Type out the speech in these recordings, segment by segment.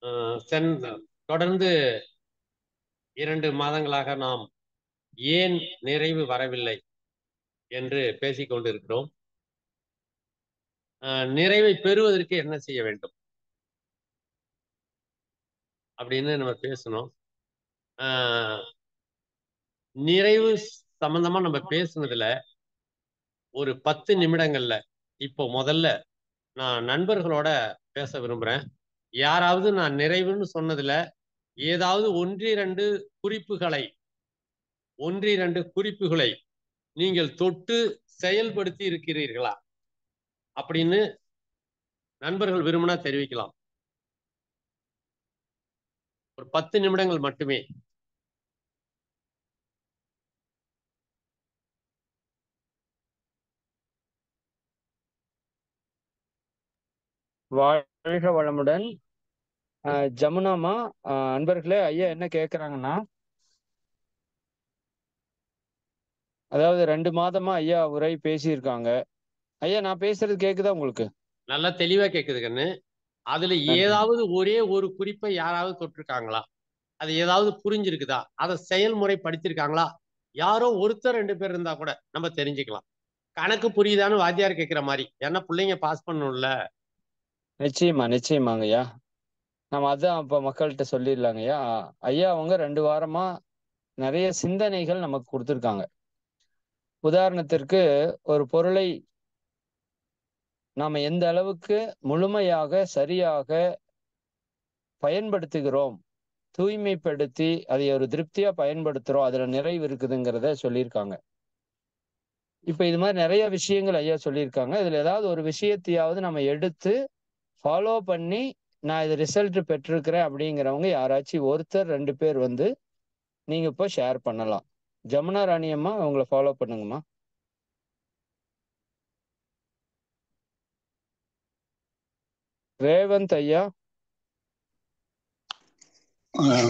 அஹ், சென் தொடர்ந்து இரண்டு மாதங்களாக நாம் ஏன் நிறைவு வரவில்லை என்று பேசிக் கொண்டிருக்கிறோம் அஹ், நிறைவை பெறுவதற்கு என்ன செய்ய வேண்டும் அப்படின்னு நம்ம பேசணும் அஹ், நிறைவு சம்பந்தமா நம்ம பேசுனதுல ஒரு பத்து நிமிடங்கள்ல இப்போ முதல்ல நான் நண்பர்களோட பேச விரும்புறேன் யாராவது நான் நிறைவுன்னு சொன்னதுல ஏதாவது ஒன்றிரண்டு குறிப்புகளை ஒன்றிரண்டு குறிப்புகளை நீங்கள் தொட்டு செயல்படுத்தி இருக்கிறீர்களா அப்படின்னு நண்பர்கள் விரும்பினா தெரிவிக்கலாம் ஒரு பத்து நிமிடங்கள் மட்டுமே வாழ்க வளமுடன் அஹ் ஜமுனாமா அஹ் அன்பர்களே ஐயா என்ன கேக்குறாங்கன்னா அதாவது ரெண்டு மாதமா ஐயா உரை பேசியிருக்காங்க ஐயா நான் பேசுறது கேக்குதா உங்களுக்கு நல்லா தெளிவா கேக்குது கண்ணு அதுல ஏதாவது ஒரே ஒரு குறிப்பை யாராவது தொட்டிருக்காங்களா அது ஏதாவது புரிஞ்சிருக்குதா அதை செயல்முறைப்படுத்திருக்காங்களா யாரோ ஒருத்தர் ரெண்டு பேர் இருந்தா கூட நம்ம தெரிஞ்சுக்கலாம் கணக்கு புரியுதான்னு வாத்தியார் கேட்கிற மாதிரி ஏன்னா பிள்ளைங்க பாஸ் பண்ணணும்ல நிச்சயமா நிச்சயமாங்க ஐயா நம்ம அதான் இப்ப மக்கள்கிட்ட சொல்லிடலாங்க ஐயா ஐயா அவங்க ரெண்டு வாரமா நிறைய சிந்தனைகள் நமக்கு கொடுத்துருக்காங்க உதாரணத்திற்கு ஒரு பொருளை நாம எந்த அளவுக்கு முழுமையாக சரியாக பயன்படுத்துகிறோம் தூய்மைப்படுத்தி அதை ஒரு திருப்தியா பயன்படுத்துறோம் அதுல நிறைவு இருக்குதுங்கிறத சொல்லியிருக்காங்க இப்ப இது மாதிரி நிறைய விஷயங்கள் ஐயா சொல்லியிருக்காங்க இதுல ஏதாவது ஒரு விஷயத்தையாவது நம்ம எடுத்து ஃபாலோ பண்ணி நான் இது ரிசல்ட் பெற்றிருக்கிறேன் அப்படிங்கிறவங்க யாராச்சும் ஒருத்தர் ரெண்டு பேர் வந்து நீங்க இப்போ ஷேர் பண்ணலாம் ஜமுனா ராணி அம்மா அவங்கள ஃபாலோ பண்ணுங்கம்மா ரேவந்த் ஐயா அஹ்,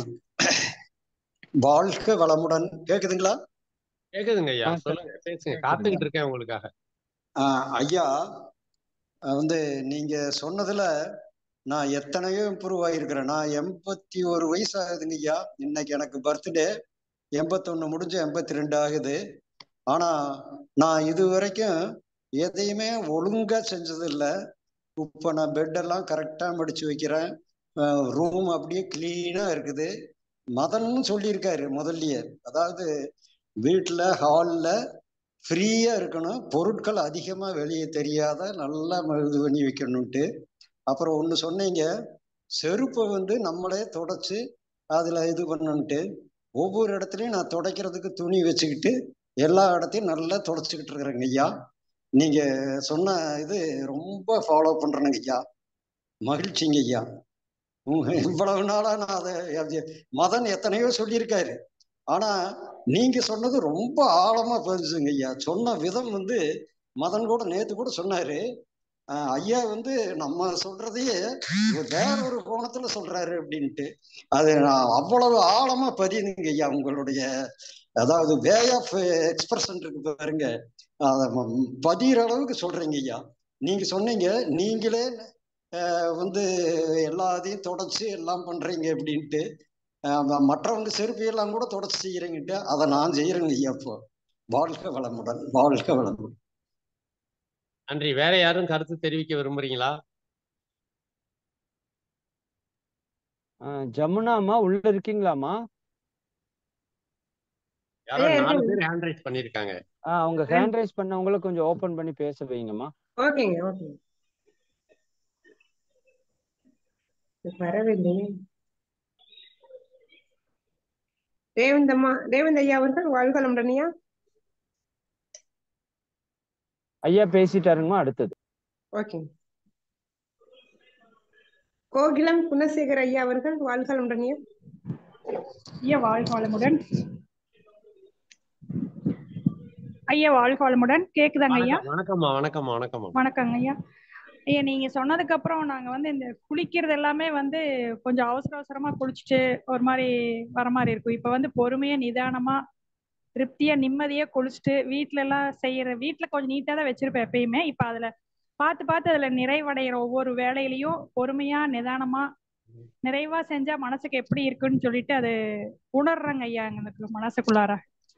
வாழ்க வளமுடன் கேக்குதுங்களா கேக்குதுங்க ஐயா ஆ, சொல்லுங்க பேசுங்க கேக்குதுங்க. காத்துக்கிட்டு இருக்கேன் உங்களுக்காக அஹ், ஐயா அஹ், வந்து நீங்க சொன்னதுல நான் எத்தனையோ இம்ப்ரூவ் ஆகியிருக்கிறேன் நான் எண்பத்தி ஒரு வயசு ஆகுதுங்க ஐயா இன்னைக்கு எனக்கு பர்த்டே எண்பத்தொன்னு முடிஞ்சு எண்பத்தி ரெண்டு ஆகுது ஆனா நான் இது வரைக்கும் எதையுமே ஒழுங்கா செஞ்சது இல்லை இப்போ நான் பெட்டெல்லாம் கரெக்டாக மடிச்சு வைக்கிறேன் ரூம் அப்படியே கிளீனா இருக்குது மதன்னு சொல்லியிருக்காரு முதல்லயே அதாவது வீட்டில் ஹாலில் ஃப்ரீயா இருக்கணும் பொருட்கள் அதிகமா வெளியே தெரியாத நல்லா ம- இது பண்ணி வைக்கணும்ட்டு அப்புறம் ஒன்று சொன்னீங்க செருப்பை வந்து நம்மளே தொடச்சு அதுல இது பண்ணணுன்ட்டு ஒவ்வொரு இடத்துலையும் நான் துடைக்கிறதுக்கு துணி வச்சுக்கிட்டு எல்லா இடத்தையும் நல்லா தொடச்சிக்கிட்டு இருக்கிறேங்க ஐயா நீங்க சொன்ன இது ரொம்ப ஃபாலோ பண்றேனுங்க ஐயா மகிழ்ச்சிங்க ஐயா உங்க இவ்வளவு நாளா நான் அதை அது மதன் எத்தனையோ சொல்லியிருக்காரு ஆனா நீங்க சொன்னது ரொம்ப ஆழமா பதிச்சுங்க ஐயா சொன்ன விதம் வந்து மதன் கூட நேத்து கூட சொன்னாரு ஆஹ் ஐயா வந்து நம்ம சொல்றதையே வேற ஒரு கோணத்துல சொல்றாரு அப்படின்ட்டு அது நான் அவ்வளவு ஆழமா பதியுதுங்க ஐயா உங்களுடைய அதாவது வே ஆஃப் எக்ஸ்பிரஷன் இருக்கு பாருங்க அதை ம- பதியிற அளவுக்கு சொல்றீங்க ஐயா நீங்க சொன்னீங்க நீங்களே ஆஹ் வந்து எல்லாத்தையும் தொடச்சு எல்லாம் பண்றீங்க அப்படின்ட்டு ஆஹ் ம- மற்றவங்க செருப்பு எல்லாம் கூட தொடச்சு செய்யறீங்கட்டு அதை நான் செய்யறேங்க ஐயா இப்போ வாழ்க வளமுடன் வாழ்க வளமுடன் நன்றி வேற யாரும் கருத்து தெரிவிக்க விரும்புறீங்களா அஹ் ஜமுனா அம்மா உள்ள இருக்கீங்களாம்மா யாரோ ஐயா, நாலு இருக்குங்க. பேர் ஹேண்ட் ரைஸ் பண்ணிருக்காங்க ஆஹ் அவங்க ஹேண்ட் ரைஸ் பண்ணவங்கள கொஞ்சம் ஓபன் பண்ணி பேச வைங்கம்மா ஓகேங்க ஓகேங்க வரவில்லையே ரேவந்தம்மா ரேவந்த் ஐயா அவர்கள் வாழ்வளமுடன் ஐயா ஐயா பேசிட்டாருங்கம்மா அடுத்தது ஓகேங்க கோகிலம் குணசேகர் ஐயா அவர்கள் வாழ்வளமுடன் ஐயா ஐயா வாழ்க வளமுடன் ஐயா வாழ்க வளமுடன் கேக்குதாங்க ஐயா வணக்கம் வணக்கம்மா வணக்கம்மா வணக்கம்மா வணக்கங்க ஐயா ஐயா நீங்க சொன்னதுக்கு அப்புறம் நாங்க வந்து இந்த குளிக்கிறது எல்லாமே வந்து கொஞ்சம் அவசர அவசரமா குளிச்சுட்டு ஒரு மாதிரி வர மாதிரி இருக்கும் இப்ப வந்து பொறுமையா நிதானமா திருப்தியா நிம்மதியா குளிச்சுட்டு வீட்ல எல்லாம் செய்யற வீட்ல கொஞ்சம் நீட்டா தான் வச்சிருப்பேன் எப்பயுமே இப்ப அதுல பார்த்து பார்த்து அதுல நிறைவடைகிற ஒவ்வொரு வேலையிலயும் பொறுமையா நிதானமா நிறைவா செஞ்சா மனசுக்கு எப்படி இருக்குன்னு சொல்லிட்டு அது உணர்றேங்க ஐயா எனக்கு மனசுக்குள்ளார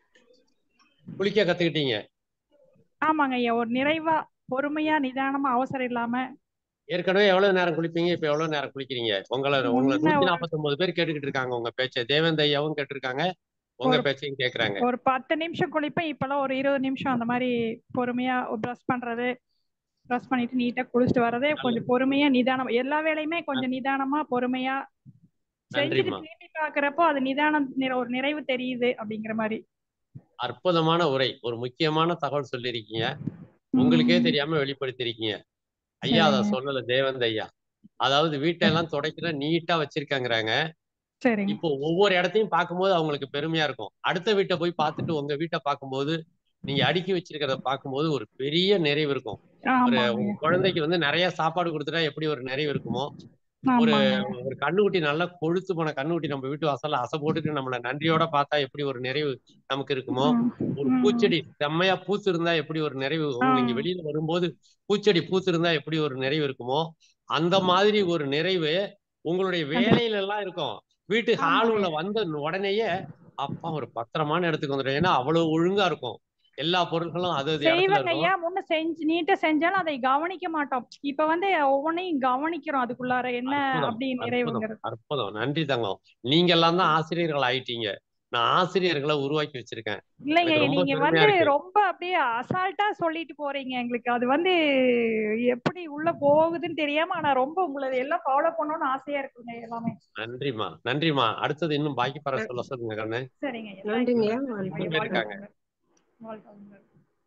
குளிக்க கத்துக்கிட்டீங்க ஆமாங்க ஐயா ஒரு நிறைவா பொறுமையா நிதானமா அவசரம் இல்லாம ஏற்கனவே எவ்வளவு நேரம் குளிப்பீங்க இப்ப எவ்வளவு நேரம் குளிக்கிறீங்க உங்களை உங்களை முன்ன நூத்தி ஒரு- நாற்பத்தி ஒன்பது பேர் கேட்டுக்கிட்டு இருக்காங்க உங்க பேச்சை தேவேந்த் ஐயாவும் கேட்டிருக்காங்க உங்க ஒரு- பேச்சையும் கேக்குறாங்க ஒரு பத்து நிமிஷம் குளிப்பேன் இப்பெல்லாம் ஒரு இருபது நிமிஷம் அந்த மாதிரி பொறுமையா ப்ரஷ் பண்றது ப்ரஷ் பண்ணிட்டு நீட்டா குளிச்சுட்டு வர்றதே கொஞ்சம் பொறுமையா நிதானம் எல்லா வேலையுமே கொஞ்சம் நிதானமா பொறுமையா செஞ்சுட்டு நன்றிம்மா திரும்பி பாக்குறப்போ அது நிதானம் நிற- ஒரு நிறைவு தெரியுது அப்படிங்கிற மாதிரி அற்புதமான உரை ஒரு முக்கியமான தகவல் சொல்லியிருக்கீங்க உங்களுக்கே தெரியாம வெளிப்படுத்திருக்கீங்க ஐயா அதை சரிங்க. சொல்லல தேவந்த் ஐயா அதாவது வீட்டெல்லாம் துடைக்கிற நீட்டா வச்சிருக்காங்கிறாங்க சரிங்க இப்போ ஒவ்வொரு இடத்தையும் பார்க்கும்போது அவங்களுக்கு பெருமையா இருக்கும் அடுத்த வீட்டை போய் பார்த்துட்டு உங்க வீட்டை பார்க்கும்போது நீங்க அடுக்கி வச்சிருக்கிறத பார்க்கும்போது ஒரு பெரிய நிறைவு இருக்கும் ஒரு ஆமாங்க உங்க குழந்தைக்கு வந்து நிறைய சாப்பாடு கொடுத்துட்டா எப்படி ஒரு நிறைவு இருக்குமோ ஒரு ஆமாங்க ஒரு கண்ணுக்குட்டி நல்லா கொழுத்து போன கண்ணுக்குட்டி நம்ம வீட்டு வாசல்ல அசை போட்டுட்டு நம்மள நன்றியோட பார்த்தா எப்படி ஒரு நிறைவு நமக்கு இருக்குமோ ம், ஒரு ம். பூச்செடி செம்மையா பூத்து இருந்தா எப்படி ஒரு நிறைவு உங்க நீங்க ஆ. வெளியில வரும்போது பூச்செடி பூத்து இருந்தா எப்படி ஒரு நிறைவு இருக்குமோ அந்த மாதிரி ஒரு நிறைவு உங்களுடைய வேலையில எல்லாம் இருக்கும் வீட்டு ஆமாங்க. ஹால் உள்ள வந்த உடனேயே அப்பா ஒரு பத்திரமான இடத்துக்கு வந்துடும் ஏன்னா அவ்வளவு ஒழுங்கா இருக்கும் எல்லா பொருட்களும் அது அது இடத்துல செய்வங்க இருக்கும் ஐயா முன்ன செஞ்சு நீட்டா செஞ்சாலும் அதை கவனிக்க மாட்டோம் இப்ப வந்து ஒவ்வொன்றையும் கவனிக்கிறோம் அதுக்குள்ளார என்ன அற்புதம் அப்படி அற்புதம் நிறைவுங்கிறது அற்புதம் நன்றி தங்கம் நீங்க எல்லாம் தான் ஆசிரியர்கள் ஆயிட்டீங்க நான் ஆசிரியர்களை உருவாக்கி வச்சிருக்கேன் இல்லைங்க எனக்கு ரொம்ப நீங்க பெருமையா வந்து இருக்கு ரொம்ப அப்படியே அசால்ட்டா சொல்லிட்டு போறீங்க எங்களுக்கு அது வந்து எப்படி உள்ள போகுதுன்னு தெரியாம ஆனா ரொம்ப உங்களை எல்லாம் ஃபாலோ பண்ணணும்னு ஆசையா இருக்குங்க எல்லாமே நன்றிம்மா நன்றிம்மா அடுத்தது இன்னும் பாக்கி பர சொல்ல சொல்லுங்க கண்ணு சரிங்க ஐயா நன்றிங்க தேங்க்யூ வாழ்க மூணு பேர் இருக்காங்க வாழ்க வளமுடன்.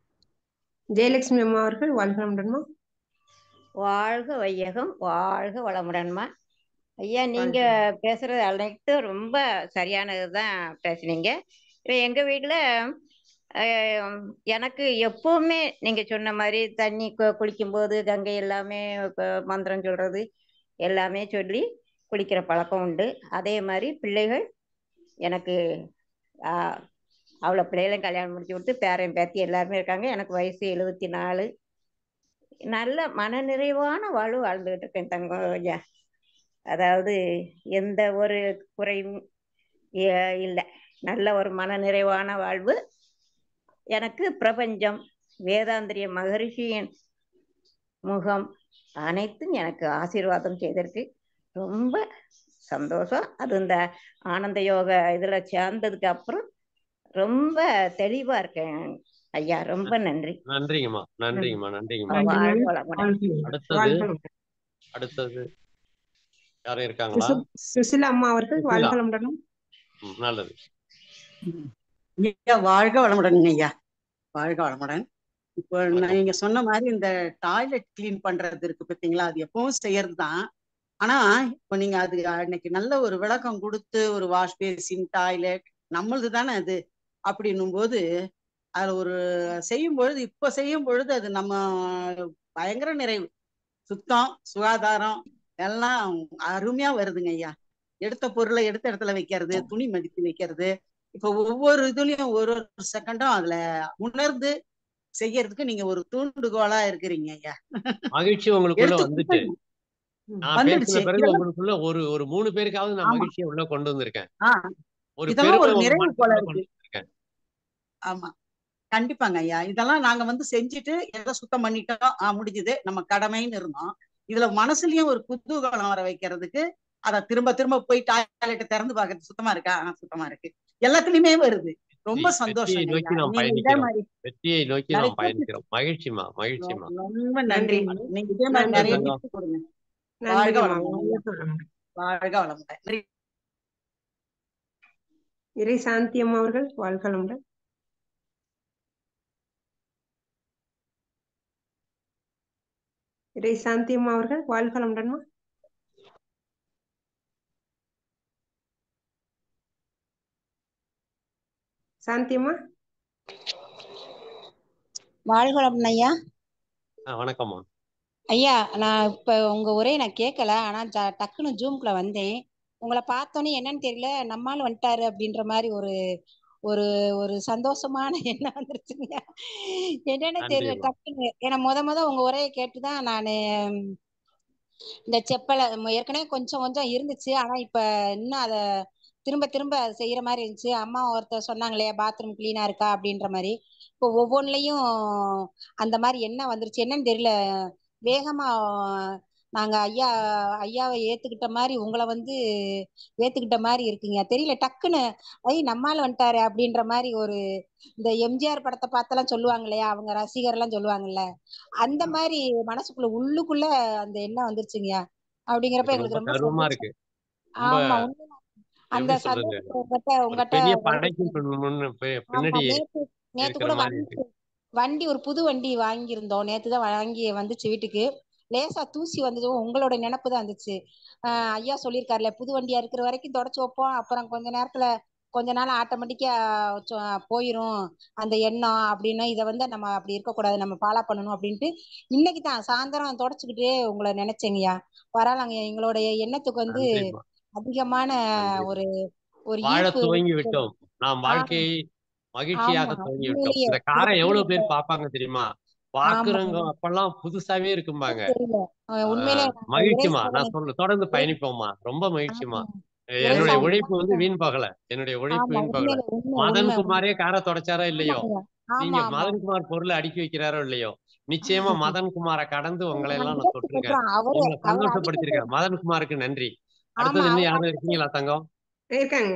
ஜெயலட்சுமி அம்மா அவர்கள் வாழ்க வளமுடன்மா வாழ்க வையகம் வாழ்க வளமுடன்மா ஐயா நீங்க பேசுறது அனைத்தும் ரொம்ப சரியானதுதான் பேசுனீங்க இப்போ எங்க வீட்டுல அஹ், எனக்கு எப்பவுமே நீங்க சொன்ன மாதிரி தண்ணி கு- குளிக்கும்போது கங்கை எல்லாமே இப்ப மந்திரம் சொல்றது எல்லாமே சொல்லி குளிக்கிற பழக்கம் உண்டு அதே மாதிரி பிள்ளைகள் எனக்கு ஆஹ், அவ்வளோ பிள்ளைகளையும் கல்யாணம் முடிச்சு கொடுத்து பேரன் பேத்தி எல்லாருமே இருக்காங்க எனக்கு வயசு எழுபத்தி நாலு நல்ல மனநிறைவான வாழ்வு வாழ்ந்துகிட்டு இருக்கேன் தங்கம் ஐயா அதாவது எந்த ஒரு குறையும் இல்லை நல்ல ஒரு மனநிறைவான வாழ்வு எனக்கு பிரபஞ்சம் வேதாந்திரிய மகரிஷியின் முகம் அனைத்தும் எனக்கு ஆசீர்வாதம் செய்திருக்கு ரொம்ப சந்தோஷம் அது இந்த ஆனந்த யோக இதுல சேர்ந்ததுக்கு அப்புறம் ரொம்ப தெளிவா இருக்கேன் ஐயா ரொம்ப நன்றி நன்றிங்கம்மா நன்றிங்கம்மா நன்றிங்கம்மா நன்றி. வாழ்க வளமுடன் அடுத்தது வாழ்க வளமுடன். அடுத்தது யாரும் இருக்காங்களா சுசி- சுசிலா அம்மா அவர்கள் சுசிலா. வாழ்க வளமுடன் ம், நல்லது ஐயா வாழ்க வளமுடன் ஐயா வாழ்க வளமுடன் இப்போ நான் நீங்க சொன்ன மாதிரி இந்த டாய்லெட் கிளீன் பண்றது இருக்கு பாத்தீங்களா அது எப்பவும் செய்யறது தான் ஆனா இப்போ நீங்க அது அன்னைக்கு நல்ல ஒரு விளக்கம் கொடுத்து ஒரு வாஷ் பேசின் டாய்லெட் நம்மளது தானே அது அப்படின்னும் போது அதுல ஒரு செய்யும் பொழுது இப்ப செய்யும் பொழுது அது நம்ம பயங்கர நிறைவு சுத்தம் சுகாதாரம் எல்லாம் அருமையா வருதுங்க ஐயா எடுத்த பொருளை எடுத்த இடத்துல வைக்கிறது துணி மடித்து வைக்கிறது இப்ப ஒவ்வொரு இதுலயும் ஒரு ஒரு செகண்டும் அதுல உணர்ந்து செய்யறதுக்கு நீங்க ஒரு தூண்டுகோலா இருக்கிறீங்க ஐயா மகிழ்ச்சி உங்களுக்குள்ள எடுத்து வந்துட்டு நான் வந்துடுச்சு பேசின பிறகு இதெல்லாம் உங்களுக்குள்ள ஒரு ஒரு மூணு பேருக்காவது நான் ஆமா மகிழ்ச்சியை உள்ள கொண்டு வந்திருக்கேன் ஆஹ் ஒரு இதெல்லாம் பெருமை ஒரு உங்க நிறைவு போல மனசுக்குள்ள கொண்டு இருக்கு வந்திருக்கேன் ஆமா கண்டிப்பாங்க ஐயா இதெல்லாம் நாங்க வந்து செஞ்சுட்டு எதை சுத்தம் பண்ணிட்டோம் ஆஹ் முடிஞ்சது நம்ம கடமைன்னு இருந்தோம் இதுல மனசுலயும் ஒரு குதூகலம் வர வைக்கிறதுக்கு அத திரும்ப திரும்ப போய் டாய்லெட் திறந்து பாக்குறது சுத்தமா இருக்கா ஆஹ் சுத்தமா இருக்கு எல்லாத்துலயுமே வருது ரொம்ப வெற்றியை சந்தோஷங்க நோக்கி ஐயா நாம் நீங்க இதே பயணிக்கிறோம் மாதிரி வெற்றியை நோக்கி நிறைய நாம் பயணிக்கிறோம் மகிழ்ச்சிமா மகிழ்ச்சிமா ரொம்ப நன்றி நன்றி. நீங்க இதே மாதிரி நன்றி. நிறைய தங்கம். டிப்ஸ் கொடுங்க வாழ்க நன்றிங்கம்மா வளமுடன் ஐயா. வாழ்க வளமுடன். வாழ்க வளமுடன் நன்றி. இறை சாந்தி அம்மா அவர்கள் வாழ்க வளமுடன் இறை சாந்தி அம்மா அவர்கள் வாழ்க வளமுடன்மா சாந்தி அம்மா வாழ்க வளமுடன் ஐயா ஆ, வணக்கம்மா ஐயா நான் இப்ப உங்க உரையை நான் கேட்கல ஆனா ஜ- டக்குன்னு ஜூம்குள்ள வந்தேன் உங்களை பார்த்தோன்னே என்னன்னு தெரியல நம்மால் வந்துட்டாரு அப்படின்ற மாதிரி ஒரு ஒரு ஒரு சந்தோஷமான எண்ணம் வந்துருச்சுங்க என்னன்னு தெரியல நன்றிம்மா டக்குன்னு ஏன்னா முத முத உங்க உரையை கேட்டுதான் நான் இந்த செப்பலை ம- ஏற்கனவே கொஞ்சம் கொஞ்சம் இருந்துச்சு ஆனா இப்ப இன்னும் அத திரும்ப திரும்ப செய்யற மாதிரி இருந்துச்சு அம்மா ஒருத்தர் சொன்னாங்க இல்லையா பாத்ரூம் கிளீனா இருக்கா அப்படின்ற மாதிரி இப்போ ஒவ்வொன்றுலயும் அந்த மாதிரி என்ன வந்துருச்சு என்னன்னு தெரியல வேகமா நாங்க ஐயா ஐயாவை ஏத்துக்கிட்ட மாதிரி உங்களை வந்து ஏத்துக்கிட்ட மாதிரி இருக்குங்க தெரியல டக்குன்னு ஐ நம்மால் வந்துட்டாரு அப்படின்ற மாதிரி ஒரு இந்த எம்ஜிஆர் படத்தை பார்த்தெல்லாம் சொல்லுவாங்க இல்லையா அவங்க ரசிகர் எல்லாம் சொல்லுவாங்கல்ல அந்த மாதிரி மனசுக்குள்ள உள்ளுக்குள்ள அந்த எண்ணம் வந்துருச்சுங்க அப்படிங்கிறப்ப எனக்கு எங்களுக்கு ரொம்ப ரொம்ப கர்வமா சந்தோஷம் இருக்கு ரொம்ப ஆமா உண்மைதான் அந்த எப்படி சொல்றது சந்தோஷத்தை உங்ககிட்ட ஒரு உங்ககிட்ட பெரிய வெளிப்படுத்த படைக்கும் பின் முன்னு பி- ஆமா பின்னாடி நேத்து நேத்து இருக்கிற கூட மாதிரி வண்டி இருக்கு வண்டி ஒரு புது வண்டி வாங்கியிருந்தோம் நேத்து தான் வாங்கி வந்துச்சு வீட்டுக்கு லேசா தூசி வந்ததும் உங்களோட நினைப்பு தான் இருந்துச்சு ஆஹ் ஐயா சொல்லியிருக்காருல புது வண்டியா இருக்கிற வரைக்கும் தொடச்சு வைப்போம் அப்புறம் கொஞ்ச நேரத்துல கொஞ்ச நாள் ஆட்டோமேட்டிக்கா போயிரும் அந்த எண்ணம் அப்படின்னு இதை வந்து நம்ம அப்படி இருக்கக்கூடாது நம்ம ஃபாலோ பண்ணணும் அப்படின்ட்டு இன்னைக்கு தான் சாயந்தரம் தொடச்சுக்கிட்டே உங்களை நினைச்சேங்கய்யா பரவாயில்லங்க எங்களுடைய எண்ணத்துக்கு வந்து நன்றிம்மா அதிகமான நன்றி ஒரு ஒரு வாழ ஈர்ப்பு துவங்கி விட்டோம் நாம் ஆமா வாழ்க்கையை மகிழ்ச்சியாக ஆமா துவங்கி விட்டோம் உண்மையிலேயே இந்த காரை இது எவ்வளவு வந்து பேர் பார்ப்பாங்க தெரியுமா ஆமா பாக்குறவங்க அப்பெல்லாம் புதுசாவே இருக்கும்பாங்க தெரியல அஹ் உண்மையிலே ஆஹ் நாங்க இறை மகிழ்ச்சிமா சாதனை நான் சொல்ல தொடர்ந்து இறை பயணிப்போமா ரொம்ப மகிழ்ச்சிமா ஆமா இறை என்னுடைய சாதனை உழைப்பு வந்து மட்டும் வீண் போகல என்னுடைய உழைப்பு ஆமா வீண் போகல உண்மையிலே உண்மை மதன் உண்மை உண்மை குமாரே காரை தொடச்சாரோ இல்லையோ ஆமாங்க நீங்க ஆமா ஆமா மதன் குமார் பொருளை அடுக்கி வைக்கிறாரோ இல்லையோ நிச்சயமா மதன் குமாரை கடந்து உங்களை எல்லாம் நான் முயற்சி தொட்டிருக்கேன் பண்றோம் அவரு உங்களை அவர் அதிக சந்தோஷப்படுத்திருக்கேன் மதன் குமாருக்கு நன்றி ஆமா அடுத்தது இன்னும் அவர் யாரும் அதிக இருக்கீங்களா தங்கம் இருக்காங்க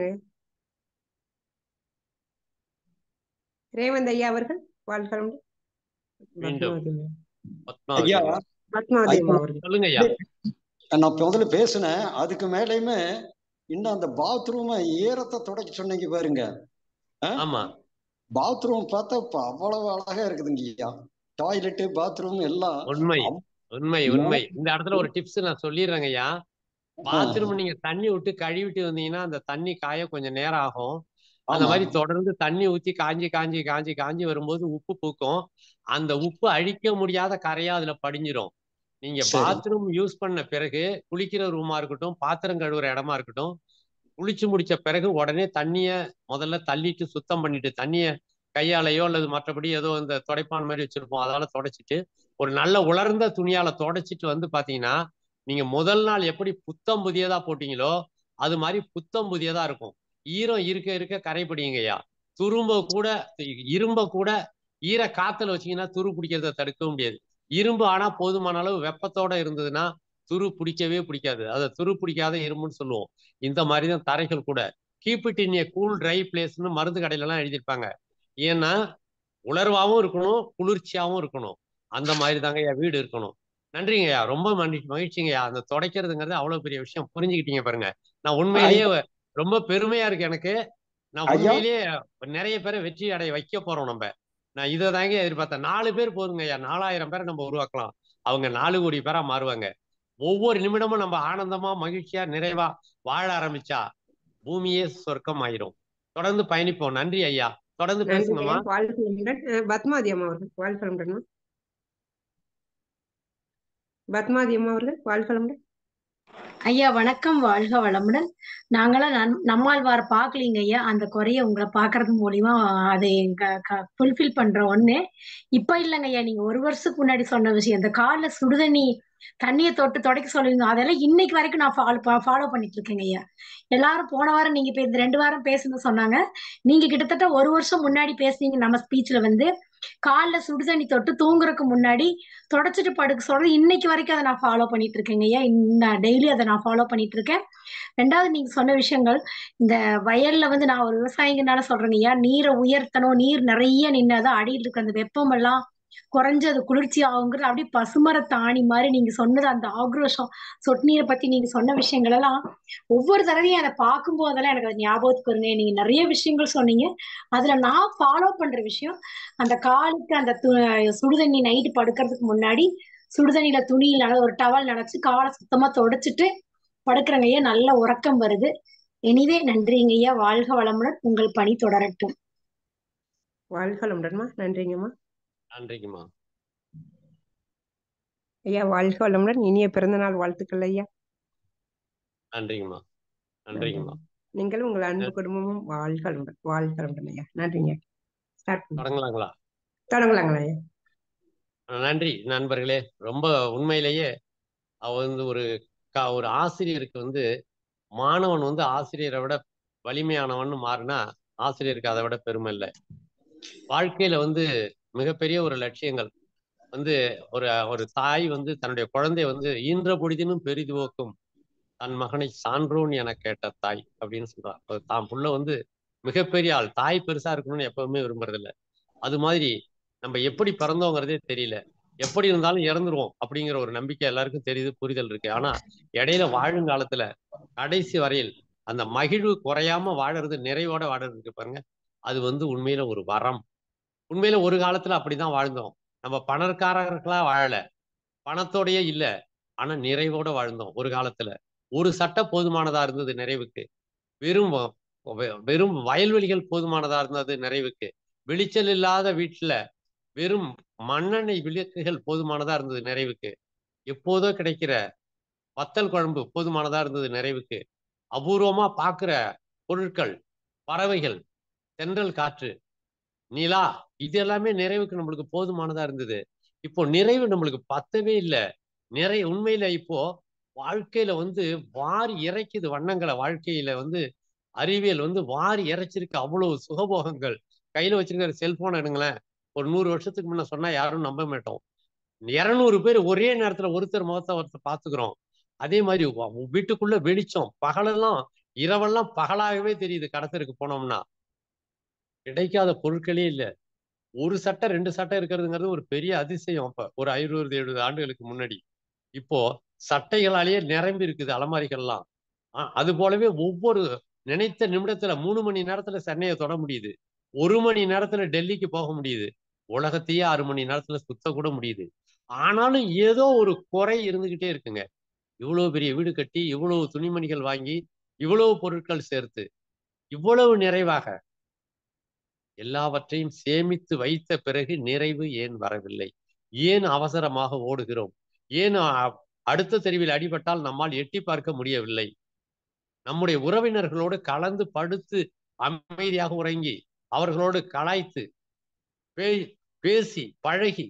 ரேவந்த் ஐயா அவர்கள் வாழ்க்கை மீண்டும் பத்மாவதி ஐயா பத்மாவதி பத்மாவதி அம்மா அவர்கள் சொல்லுங்க ஐயா நான் முதல்ல பேசினேன் அதுக்கு மேலேயுமே இன்னும் அந்த பாத்ரூமை ஈரத்தை தொடக்க சொன்னீங்க பாருங்க ஆமா பாத்ரூம் பார்த்தா இப்ப அவ்வளவு அழகா இருக்குதுங்க ஐயா டாய்லெட்டு பாத்ரூம் எல்லாம் உண்மை அவ்- உண்மை உண்மை இந்த இடத்துல ஒரு டிப்ஸ் நான் சொல்லிடுறேங்க ஐயா பாத்ரூம் நீங்க தண்ணி விட்டு கழுவிட்டு வந்தீங்கன்னா அந்த தண்ணி காய கொஞ்சம் நேரம் ஆகும் அந்த ஆமா மாதிரி தொடர்ந்து தண்ணி ஊத்தி காஞ்சி காஞ்சி காஞ்சி காஞ்சி வரும்போது உப்பு பூக்கும் அந்த உப்பு அழிக்க முடியாத கரையா அதுல படிஞ்சிரும் நீங்க சரி பாத்ரூம் யூஸ் பண்ண பிறகு குளிக்கிற ரூமா இருக்கட்டும் பாத்திரம் கழுவுற இடமா இருக்கட்டும் குளிச்சு முடிச்ச பிறகு உடனே தண்ணிய முதல்ல தள்ளிட்டு சுத்தம் பண்ணிட்டு தண்ணிய கையாலையோ அல்லது மற்றபடி ஏதோ இந்த துடைப்பான் மாதிரி வச்சிருப்போம் அதால தொடச்சிட்டு ஒரு நல்ல உலர்ந்த துணியால தொடச்சிட்டு வந்து பாத்தீங்கன்னா நீங்க முதல் நாள் எப்படி புத்தம் புதியதா போட்டீங்களோ அது மாதிரி புத்தம் புதியதா இருக்கும் ஈரம் இருக்க இருக்க கரைபடியுங்கய்யா துரும்ப கூட இரும்ப கூட ஈர காத்துல வச்சீங்கன்னா துரு பிடிக்கிறத தடுக்க முடியாது இரும்பு ஆனா போதுமான அளவு வெப்பத்தோட இருந்ததுன்னா துரு பிடிக்கவே பிடிக்காது அதை துரு பிடிக்காத இரும்புன்னு சொல்லுவோம் இந்த மாதிரி தான் தரைகள் கூட keep it in a cool dry பிளேஸ்னு மருந்து கடையில எல்லாம் எழுதியிருப்பாங்க ஏன்னா உலர்வாகவும் இருக்கணும் குளிர்ச்சியாகவும் இருக்கணும் அந்த மாதிரி தாங்க ஐயா வீடு இருக்கணும் நன்றிங்கய்யா ரொம்ப மகிழ்ச்சி மகிழ்ச்சிங்கய்யா அந்த துடைக்கிறதுங்கிறது அவ்வளவு பெரிய விஷயம் புரிஞ்சுக்கிட்டீங்க பாருங்க நான் உண்மையிலேயே ரொம்ப பெருமையா இருக்கு எனக்கு நான் ஐயா உண்மையிலேயே நிறைய பேரை வெற்றி அடைய வைக்க போறோம் நம்ம நான் இதை தாங்க எதிர்பார்த்தேன் நாலு பேர் போதுங்க ஐயா நாலாயிரம் பேரை நம்ம உருவாக்கலாம் அவங்க நாலு கோடி பேரா மாறுவாங்க ஒவ்வொரு நிமிடமும் நம்ம ஆனந்தமா மகிழ்ச்சியா நிறைவா வாழ ஆரம்பிச்சா பூமியே சொர்க்கம் ஆயிரும் தொடர்ந்து பயணிப்போம் நன்றி ஐயா தொடர்ந்து நன்றி பேசுங்கம்மா ஐயா வாழ்க்கை பத்மாவதி அம்மா அவர்கள் வாழ்க்கை பத்மாவதி அம்மா அவர்கள் வாழ்க்கை ஐயா வணக்கம் வாழ்க வளமுடன் நாங்களாம் நம் நம்மாழ்வார் பார்க்கலீங்க ஐயா அந்த குறைய உங்களை பார்க்கறது மூலியமா அதை ஃபுல்ஃபில் பண்ற ஒண்ணு இப்ப இல்லைங்க ஐயா நீங்க ஒரு வருஷத்துக்கு முன்னாடி சொன்ன விஷயம் இந்த கால்ல சுடுதண்ணி தண்ணியை தொட்டு துடைக்க சொல்லுவீங்க அதெல்லாம் இன்னைக்கு வரைக்கும் நான் ஃபாலோ ஃபாலோ பண்ணிட்டு இருக்கேங்க ஐயா எல்லாரும் போன வாரம் நீங்க இப்ப இந்த ரெண்டு வாரம் பேசுன்னு சொன்னாங்க நீங்க கிட்டத்தட்ட ஒரு வருஷம் முன்னாடி பேசுனீங்க நம்ம ஸ்பீச்ல வந்து கால்ல சுடுதண்ணி தொட்டு தூங்குறதுக்கு முன்னாடி தொடச்சிட்டு படுக்க சொல்றது இன்னைக்கு வரைக்கும் அதை நான் ஃபாலோ பண்ணிட்டு இருக்கேங்க ஐயா நான் டெய்லி அதை நான் ஃபாலோ பண்ணிட்டு இருக்கேன் ரெண்டாவது நீங்க சொன்ன விஷயங்கள் இந்த வயல்ல வந்து நான் ஒரு விவசாயிங்கனால சொல்றேங்க ஐயா நீரை உயர்த்தணும் நீர் நிறைய நின்னாதான் அடியில் இருக்க அந்த வெப்பம் எல்லாம் குறைஞ்சு அது குளிர்ச்சி ஆகுங்கிறது அப்படியே பசுமர தாணி மாதிரி நீங்க சொன்னது அந்த ஆக்ரோஷம் சொட்டு நீரை பத்தி நீங்க சொன்ன விஷயங்கள் எல்லாம் ஒவ்வொரு தடவையும் அதை பார்க்கும் போதெல்லாம் எனக்கு அது ஞாபகத்துக்கு வருங்க நீங்க நிறைய விஷயங்கள் சொன்னீங்க அதுல நான் ஃபாலோ பண்ற விஷயம் அந்த காலுக்கு அந்த சுடுதண்ணி நைட்டு படுக்கிறதுக்கு முன்னாடி சுடுதண்ணியில துணியில ஒரு டவல் நினைச்சு காலை சுத்தமா தொடச்சிட்டு படுக்கிறங்க ஐயா நல்ல உறக்கம் வருது எனிவே நன்றிங்க ஐயா வாழ்க வளமுடன் உங்கள் பணி தொடரட்டும் வாழ்க வளமுடன்மா நன்றிங்கம்மா நன்றிங்கம்மா ஐயா வாழ்க வளமுடன் இனிய பிறந்த நாள் வாழ்த்துக்கள் ஐயா நன்றிங்கம்மா நன்றிங்கம்மா நீங்களும் உங்கள் அன்பு குடும்பமும் வாழ்க வளமுடன் வாழ்க வளமுடன் ஐயா நன்றிங்க ஸ்டார்ட் தொடங்கலாங்களா தொடங்கலாங்களா ஐயா நன்றி நண்பர்களே ரொம்ப உண்மையிலேயே அவ வந்து ஒரு க- ஒரு ஆசிரியருக்கு வந்து மாணவன் வந்து ஆசிரியரை விட வலிமையானவன்னு மாறினா ஆசிரியருக்கு அதை விட பெருமை இல்லை வாழ்க்கையில வந்து மிகப்பெரிய ஒரு லட்சியங்கள் வந்து ஒரு ஒரு தாய் வந்து தன்னுடைய குழந்தைய வந்து ஈன்ற பொழுதினும் பெரிதுவோக்கும் தன் மகனை சான்றோன் என கேட்ட தாய் அப்படின்னு சொல்றார் அவர் தான் புள்ள வந்து மிகப்பெரிய ஆள் தாய் பெருசா இருக்கணும்னு எப்பவுமே விரும்புறது இல்ல அது மாதிரி நம்ம எப்படி பிறந்தோங்கிறதே தெரியல எப்படி இருந்தாலும் இறந்துருவோம் அப்படிங்கிற ஒரு நம்பிக்கை எல்லாருக்கும் தெரியுது புரிதல் இருக்கு ஆனா இடையில வாழும் காலத்துல கடைசி வரையில் அந்த மகிழ்வு குறையாம வாழறது நிறைவோட வாழறது இருக்கு பாருங்க அது வந்து உண்மையில ஒரு வரம் உண்மையில ஒரு காலத்துல அப்படிதான் வாழ்ந்தோம் நம்ம பணக்காரர்களா வாழல பணத்தோடயே இல்ல ஆனா நிறைவோட வாழ்ந்தோம் ஒரு காலத்துல ஒரு சட்டை போதுமானதா இருந்தது நிறைவுக்கு வெறும் வ- வெ- வெறும் வயல்வெளிகள் போதுமானதா இருந்தது நிறைவுக்கு வெளிச்சல் இல்லாத வீட்டுல வெறும் மண்ணெண்ணெய் விளக்குகள் போதுமானதா இருந்தது நிறைவுக்கு எப்போதோ கிடைக்கிற வத்தல் குழம்பு போதுமானதா இருந்தது நிறைவுக்கு அபூர்வமா பார்க்கிற பொருட்கள் பறவைகள் தென்றல் காற்று நிலா இது எல்லாமே நிறைவுக்கு நம்மளுக்கு போதுமானதா இருந்தது இப்போ நிறைவு நம்மளுக்கு பத்தவே இல்லை நிறை உண்மையில இப்போ வாழ்க்கையில வந்து வாரி இறைக்குது வண்ணங்களை வாழ்க்கையில வந்து அறிவியல் வந்து வாரி இறைச்சிருக்கு அவ்வளவு சுகபோகங்கள் கையில வச்சிருக்கிற செல்போன் எடுங்களேன் ஒரு நூறு வருஷத்துக்கு முன்ன சொன்னா யாரும் நம்ப மாட்டோம் இருநூறு பேர் ஒரே நேரத்துல ஒருத்தர் முகத்தை ஒருத்தர் பாத்துக்கிறோம் அதே மாதிரி வ- வீட்டுக்குள்ள வெளிச்சம் பகலெல்லாம் இரவெல்லாம் பகலாகவே தெரியுது கடத்தருக்கு போனோம்னா கிடைக்காத பொருட்களே இல்ல ஒரு சட்டை ரெண்டு சட்டை இருக்கிறதுங்கிறது ஒரு பெரிய அதிசயம் அப்ப ஒரு ஐநூறு எழுபது ஆண்டுகளுக்கு முன்னாடி இப்போ சட்டைகளாலேயே நிரம்பி இருக்குது அலமாரிகள்லாம் ஆ- அது போலவே ஒவ்வொரு நினைத்த நிமிடத்துல மூணு மணி நேரத்துல சென்னையை தொட முடியுது ஒரு மணி நேரத்துல டெல்லிக்கு போக முடியுது உலகத்தையே ஆறு மணி நேரத்துல சுத்த கூட முடியுது ஆனாலும் ஏதோ ஒரு குறை இருந்துகிட்டே இருக்குங்க இவ்வளவு பெரிய வீடு கட்டி இவ்வளவு துணிமணிகள் வாங்கி இவ்வளவு பொருட்கள் சேர்த்து இவ்வளவு நிறைவாக எல்லாவற்றையும் சேமித்து வைத்த பிறகு நிறைவு ஏன் வரவில்லை ஏன் அவசரமாக ஓடுகிறோம் ஏன் அ- அடுத்த தெருவில் அடிபட்டால் நம்மால் எட்டி பார்க்க முடியவில்லை நம்முடைய உறவினர்களோடு கலந்து படுத்து அமைதியாக உறங்கி அவர்களோடு கலாய்த்து பே- பேசி பழகி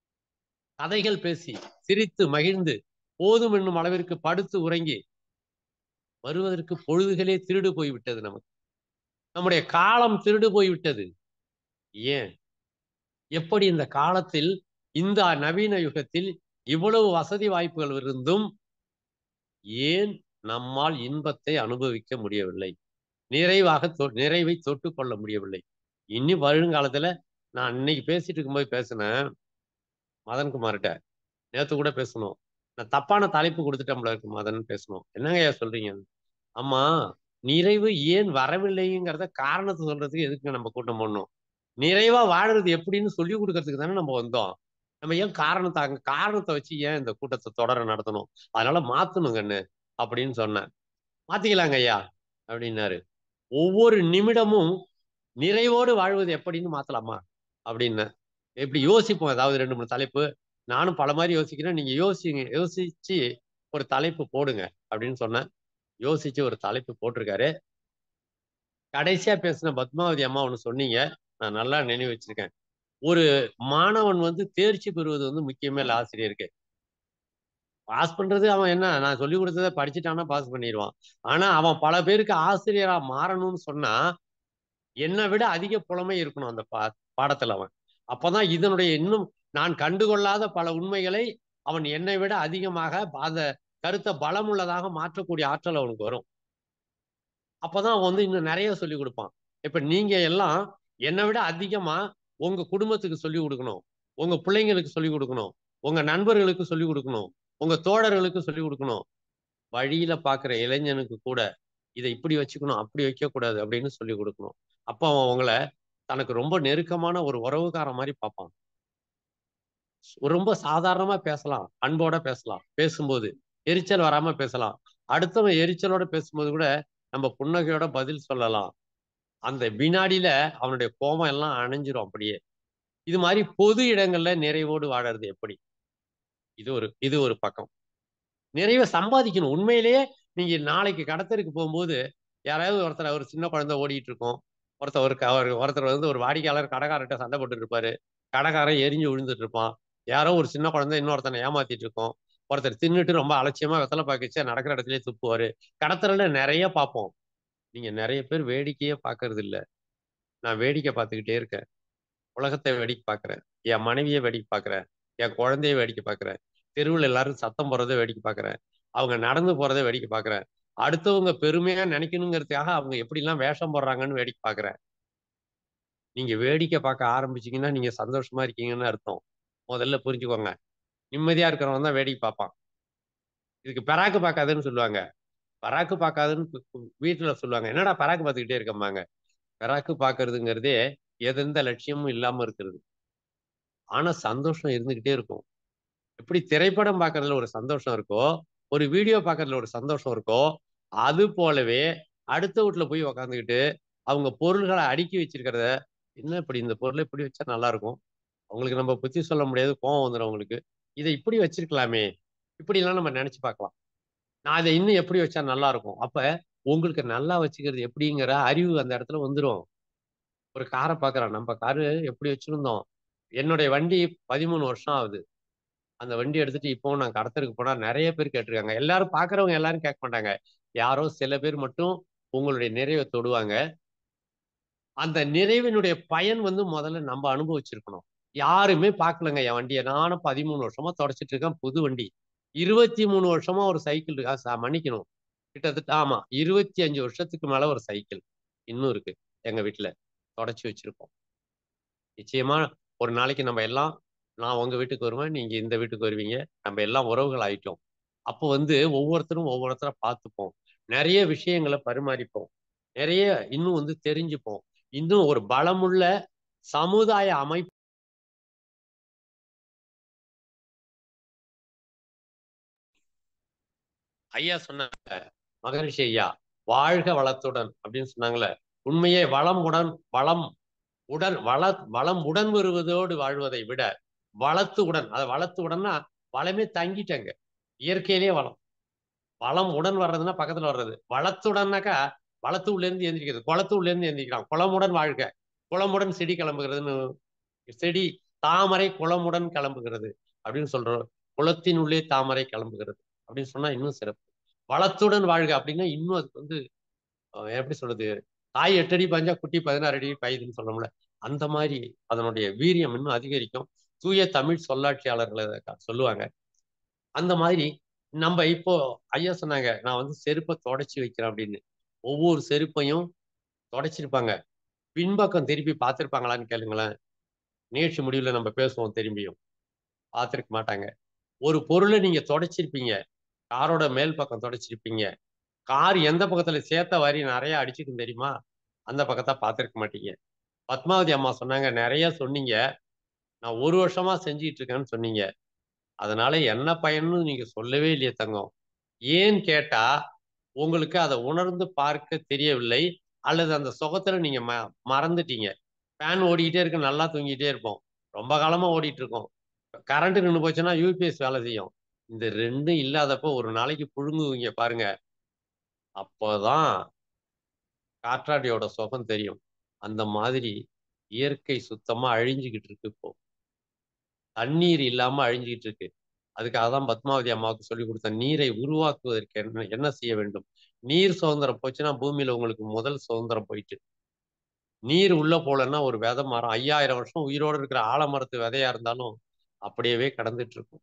கதைகள் பேசி சிரித்து மகிழ்ந்து போதும் என்னும் அளவிற்கு படுத்து உறங்கி வருவதற்கு பொழுதுகளே திருடு போய்விட்டது நமக்கு நம்முடைய காலம் திருடு போய்விட்டது ஏன் எப்படி இந்த காலத்தில் இந்த நவீன யுகத்தில் இவ்வளவு வசதி வாய்ப்புகள் இருந்தும் ஏன் நம்மால் இன்பத்தை அனுபவிக்க முடியவில்லை நிறைவாக தொ- நிறைவை தொட்டு கொள்ள முடியவில்லை இனி வருங்காலத்துல நான் இன்னைக்கு பேசிட்டு இருக்கும்போது பேசினேன் மதன்குமார்கிட்ட நேத்து கூட பேசணும் நான் தப்பான தலைப்பு கொடுத்துட்டோம்ல இருக்கு மதன் பேசணும் என்னங்கய்யா சொல்றீங்க ஆமா நிறைவு ஏன் வரவில்லைங்கிறத காரணத்தை சொல்றதுக்கு எதுக்கு நம்ம கூட்டம் போடணும் நிறைவா வாழுறது எப்படின்னு சொல்லி கொடுக்கறதுக்கு தானே நம்ம வந்தோம் நம்ம ஏன் காரணத்தை அங்க காரணத்தை வச்சு ஏன் இந்த கூட்டத்தை தொடர நடத்தணும் அதனால மாத்தணுங்கன்னு அப்படின்னு சொன்னேன் மாத்திக்கலாங்க ஐயா அப்படின்னாரு ஒவ்வொரு நிமிடமும் நிறைவோடு வாழ்வது எப்படின்னு மாத்தலாமா அப்படின்னு எப்படி யோசிப்போம் ஏதாவது ரெண்டு மூணு தலைப்பு நானும் பல மாதிரி யோசிக்கிறேன் நீங்க யோசிங்க யோசிச்சு ஒரு தலைப்பு போடுங்க அப்படின்னு சொன்னேன் யோசிச்சு ஒரு தலைப்பு போட்டிருக்காரு கடைசியா பேசின பத்மாவதி அம்மா ஒன்று சொன்னீங்க நான் நல்லா நினைவு வச்சிருக்கேன் ஒரு மாணவன் வந்து தேர்ச்சி பெறுவது வந்து முக்கியமே இல்லை ஆசிரியருக்கு பாஸ் பண்றது அவன் என்ன நான் சொல்லி கொடுத்ததை படிச்சுட்டானா பாஸ் பண்ணிடுவான் ஆனா அவன் பல பேருக்கு ஆசிரியரா மாறணும்னு சொன்னா என்னை விட அதிக புலமை இருக்கணும் அந்த பா பாடத்துல அவன் அப்பதான் இதனுடைய இன்னும் நான் கண்டுகொள்ளாத பல உண்மைகளை அவன் என்னை விட அதிகமாக அந்த கருத்தை பலமுள்ளதாக மாற்றக்கூடிய ஆற்றல் அவனுக்கு வரும் அப்பதான் அவன் வந்து இன்னும் நிறைய சொல்லி கொடுப்பான் இப்ப நீங்க எல்லாம் என்னை விட அதிகமா உங்க குடும்பத்துக்கு சொல்லி கொடுக்கணும் உங்க பிள்ளைங்களுக்கு சொல்லி கொடுக்கணும் உங்க நண்பர்களுக்கு சொல்லி கொடுக்கணும் உங்க தோழர்களுக்கு சொல்லி கொடுக்கணும் வழியில பாக்குற இளைஞனுக்கு கூட இதை இப்படி வச்சுக்கணும் அப்படி வைக்க கூடாது அப்படின்னு சொல்லி கொடுக்கணும் அப்ப அவன் உங்களை தனக்கு ரொம்ப நெருக்கமான ஒரு உறவுக்காரன் மாதிரி பார்ப்பான் ரொம்ப சாதாரணமா பேசலாம் அன்போட பேசலாம் பேசும்போது எரிச்சல் வராம பேசலாம் அடுத்தவன் எரிச்சலோட பேசும்போது கூட நம்ம புன்னகையோட பதில் சொல்லலாம் அந்த வினாடியில அவனுடைய கோபம் எல்லாம் அணைஞ்சிரும் அப்படியே இது மாதிரி பொது இடங்கள்ல நிறைவோடு வாழறது எப்படி இது ஒரு இது ஒரு பக்கம் நிறைவை சம்பாதிக்கணும் உண்மையிலேயே நீங்க நாளைக்கு கடத்தருக்கு போகும்போது யாராவது ஒருத்தர் ஒரு சின்ன குழந்தை ஓடிட்டு இருக்கும் ஒருத்தர் ஒரு க- ஒரு ஒருத்தர் வந்து ஒரு வாடிக்கையாளர் கடைக்காரர்கிட்ட சண்டை போட்டுட்டு இருப்பாரு கடைக்காரன் எரிஞ்சு விழுந்துட்டு இருப்பான் யாரோ ஒரு சின்ன குழந்தை இன்னொருத்தனை ஏமாத்திட்டு இருக்கோம் ஒருத்தர் தின்னுட்டு ரொம்ப அலட்சியமா வெத்தலை பாக்கிச்சா நடக்கிற இடத்துலயே துப்புவாரு கடத்தல நிறைய பார்ப்போம் நீங்க நிறைய பேர் வேடிக்கையே பார்க்கறது இல்ல நான் வேடிக்கை பார்த்துக்கிட்டே இருக்கேன் உலகத்தை வேடிக்கை பார்க்கறேன் என் மனைவியை வேடிக்கை பார்க்கறேன் என் குழந்தைய வேடிக்கை பார்க்கறேன் தெருவில் எல்லாரும் சத்தம் போறதை வேடிக்கை பார்க்கறேன் அவங்க நடந்து போறதை வேடிக்கை பார்க்கறேன் அடுத்தவங்க பெருமையா நினைக்கணுங்கிறதுக்காக அவங்க எப்படிலாம் வேஷம் போடுறாங்கன்னு வேடிக்கை பார்க்கறேன் நீங்க வேடிக்கை பார்க்க ஆரம்பிச்சீங்கன்னா நீங்க சந்தோஷமா இருக்கீங்கன்னு அர்த்தம் முதல்ல புரிஞ்சுக்கோங்க நிம்மதியா இருக்கிறவன் தான் வேடிக்கை பார்ப்பான் இதுக்கு பராக்கு பார்க்காதுன்னு சொல்லுவாங்க பராக்கு பார்க்காதுன்னு கு- கு- வீட்டுல சொல்லுவாங்க என்னடா பராக்கு பார்த்துக்கிட்டே இருக்கம்பாங்க பராக்கு பார்க்கறதுங்கிறதே எந்த லட்சியமும் இல்லாம இருக்கிறது ஆனா சந்தோஷம் இருந்துகிட்டே இருக்கும் எப்படி திரைப்படம் பார்க்கறதுல ஒரு சந்தோஷம் இருக்கோ ஒரு வீடியோ பார்க்கறதுல ஒரு சந்தோஷம் இருக்கோ அது போலவே அடுத்த வீட்டுல போய் உக்காந்துக்கிட்டு அவங்க பொருள்களை அடுக்கி வச்சிருக்கிறத என்ன இப்படி இந்த பொருளை இப்படி வச்சா நல்லா இருக்கும் அவங்களுக்கு நம்ம புத்தி சொல்ல முடியாது கோவம் வந்துடும் அவங்களுக்கு இதை இப்படி வச்சிருக்கலாமே இப்படி எல்லாம் நம்ம நினைச்சு பார்க்கலாம் நான் இதை இன்னும் எப்படி வச்சா நல்லா இருக்கும் அப்ப உங்களுக்கு நல்லா வச்சுக்கிறது எப்படிங்கிற அறிவு அந்த இடத்துல வந்துடும் ஒரு காரை பார்க்கறேன் நம்ம காரு எப்படி வச்சிருந்தோம் என்னுடைய வண்டி பதிமூணு வருஷம் ஆகுது அந்த வண்டி எடுத்துட்டு இப்போ நான் கடத்தலுக்கு போனா நிறைய பேர் கேட்டிருக்காங்க எல்லாரும் பாக்குறவங்க எல்லாரும் கேட்க மாட்டாங்க யாரோ சில பேர் மட்டும் உங்களுடைய நிறைவை தொடுவாங்க அந்த நிறைவினுடைய பயன் வந்து முதல்ல நம்ம அனுபவிச்சிருக்கணும் யாருமே பார்க்கலங்க என் வண்டியை நானும் பதிமூணு வருஷமா தொடச்சிட்டு இருக்கேன் புது வண்டி இருபத்தி மூணு வருஷமா ஒரு சைக்கிள் இருக்கா ச- மன்னிக்கணும் கிட்டத்தட்ட ஆமா இருபத்தி அஞ்சு வருஷத்துக்கு மேல ஒரு சைக்கிள் இன்னும் இருக்கு எங்க வீட்டுல தொடச்சி வச்சிருக்கோம் நிச்சயமா ஒரு நாளைக்கு நம்ம எல்லாம் நான் உங்க வீட்டுக்கு வருவேன் நீங்க இந்த வீட்டுக்கு வருவீங்க நம்ம எல்லாம் உறவுகள் ஆயிட்டோம் அப்போ வந்து ஒவ்வொருத்தரும் ஒவ்வொருத்தரை பார்த்துப்போம் நிறைய விஷயங்களை பரிமாறிப்போம் நிறைய இன்னும் வந்து தெரிஞ்சுப்போம் இன்னும் ஒரு பலமுள்ள சமுதாய அமைப்பு ஐயா சொன்னாங்க மகரிஷி ஐயா வாழ்க வளத்துடன் அப்படின்னு சொன்னாங்களே உண்மையே வளமுடன் வளம் உடன் வள வளம் உடன் வருவதோடு வாழ்வதை விட வளத்து உடன் அதை வளத்து உடன்னா வளமே தங்கிட்டங்க இயற்கையிலேயே வளம் வளம் உடன் வர்றதுன்னா பக்கத்துல வர்றது வளத்துடன்னாக்கா வளத்து உள்ள இருந்து எந்திரிக்கிறது குளத்து உள்ள இருந்து எந்திரிக்கிறான் குளமுடன் வாழ்க குளமுடன் செடி கிளம்புகிறதுன்னு செடி தாமரை குளமுடன் கிளம்புகிறது அப்படின்னு சொல்றோம் குளத்தின் உள்ளே தாமரை கிளம்புகிறது அப்படின்னு சொன்னா இன்னும் சிறப்பு வளத்துடன் வாழ்க அப்படின்னா இன்னும் அதுக்கு வந்து அஹ், எப்படி சொல்றது தாய் எட்டு அடி பாஞ்சா குட்டி பதினாறு அடி பாயுதுன்னு சொல்றோம்ல அந்த மாதிரி அதனுடைய வீரியம் இன்னும் அதிகரிக்கும் தூய தமிழ் சொல்லாட்சியாளர்கள் அதை க- சொல்லுவாங்க அந்த மாதிரி நம்ம இப்போ ஐயா சொன்னாங்க நான் வந்து செருப்பை தொடச்சி வைக்கிறேன் அப்படின்னு ஒவ்வொரு செருப்பையும் தொடச்சிருப்பாங்க பின்பக்கம் திருப்பி பார்த்திருப்பாங்களான்னு கேளுங்களேன் நிகழ்ச்சி முடிவுல நம்ம பேசுவோம் திரும்பியும் பார்த்திருக்க மாட்டாங்க ஒரு பொருளை நீங்க தொடச்சிருப்பீங்க காரோட மேல் பக்கம் தொடச்சிருப்பீங்க கார் எந்த பக்கத்துல சேத்த வாரி நிறைய அடிச்சுக்கும் தெரியுமா அந்த பக்கத்தை பார்த்திருக்க மாட்டீங்க பத்மாவதி அம்மா சொன்னாங்க நிறைய சொன்னீங்க நான் ஒரு வருஷமா செஞ்சுட்டு இருக்கேன்னு சொன்னீங்க அதனால என்ன பயன்னு நீங்க சொல்லவே இல்லையே தங்கம் ஏன்னு கேட்டா உங்களுக்கு அதை உணர்ந்து பார்க்க தெரியவில்லை அல்லது அந்த சுகத்துல நீங்க ம மறந்துட்டீங்க ஃபேன் ஓடிக்கிட்டே இருக்கு நல்லா தூங்கிட்டே இருப்போம் ரொம்ப காலமா ஓடிட்டு இருக்கோம் கரண்ட் நின்று போச்சுன்னா யூபிஎஸ் வேலை செய்யும் இந்த ரெண்டும் இல்லாதப்போ ஒரு நாளைக்கு புழுங்குவீங்க பாருங்க அப்போதான் காற்றாடியோட சுகம் தெரியும் அந்த மாதிரி இயற்கை சுத்தமா அழிஞ்சுக்கிட்டு இருக்கு இப்போ தண்ணீர் இல்லாம அழிஞ்சுக்கிட்டு இருக்கு அதுக்காக தான் பத்மாவதி அம்மாவுக்கு சொல்லி கொடுத்த நீரை உருவாக்குவதற்கு என்ன என்ன செய்ய வேண்டும் நீர் சுதந்திரம் போச்சுன்னா பூமியில உங்களுக்கு முதல் சுதந்திரம் போயிட்டு நீர் உள்ள போலன்னா ஒரு விதை மரம் ஐயாயிரம் வருஷம் உயிரோட இருக்கிற ஆலமரத்து விதையா இருந்தாலும் அப்படியே கடந்துட்டு இருக்கும்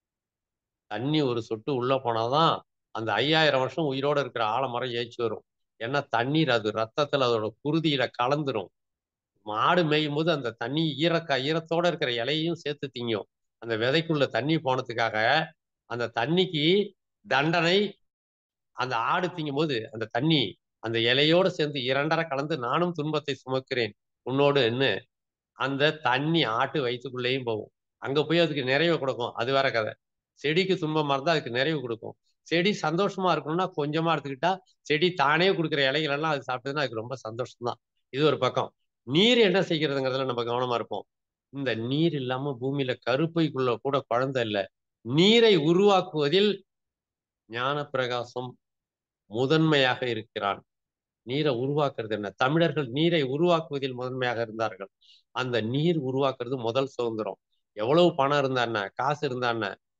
தண்ணி ஒரு சொட்டு உள்ள போனாதான் அந்த ஐயாயிரம் வருஷம் உயிரோட இருக்கிற ஆலமரம் ஏச்சு வரும் ஏன்னா தண்ணீர் அது ரத்தத்துல அதோட குருதியில கலந்துரும் மாடு மேயும் போது அந்த தண்ணி ஈரக்கா ஈரத்தோட இருக்கிற இலையையும் சேர்த்து திங்கும் அந்த விதைக்குள்ள தண்ணி போனதுக்காக அந்த தண்ணிக்கு தண்டனை அந்த ஆடு திங்கும் போது அந்த தண்ணி அந்த இலையோட சேர்ந்து இரண்டரை கலந்து நானும் துன்பத்தை சுமக்கிறேன் உன்னோடுன்னு அந்த தண்ணி ஆட்டு வயிற்றுக்குள்ளேயும் போகும் அங்க போய் அதுக்கு நிறைவு கொடுக்கும் அது வேற கதை செடிக்கு துன்பமா இருந்தா அதுக்கு நிறைவு கொடுக்கும் செடி சந்தோஷமா இருக்கணும்னா கொஞ்சமா எடுத்துக்கிட்டா செடி தானே கொடுக்குற இலைகள் எல்லாம் அது சாப்பிட்டதுன்னா அதுக்கு ரொம்ப சந்தோஷம் தான் இது ஒரு பக்கம் நீர் என்ன செய்கிறதுங்கிறதுல நம்ம கவனமா இருப்போம் இந்த நீர் இல்லாம பூமியில கருப்பைக்குள்ள கூட குழந்தை இல்லை நீரை உருவாக்குவதில் ஞான பிரகாசம் முதன்மையாக இருக்கிறான் நீரை உருவாக்குறது என்ன தமிழர்கள் நீரை உருவாக்குவதில் முதன்மையாக இருந்தார்கள் அந்த நீர் உருவாக்குறது முதல் சுதந்திரம் எவ்வளவு பணம் இருந்தா என்ன காசு இருந்தா என்ன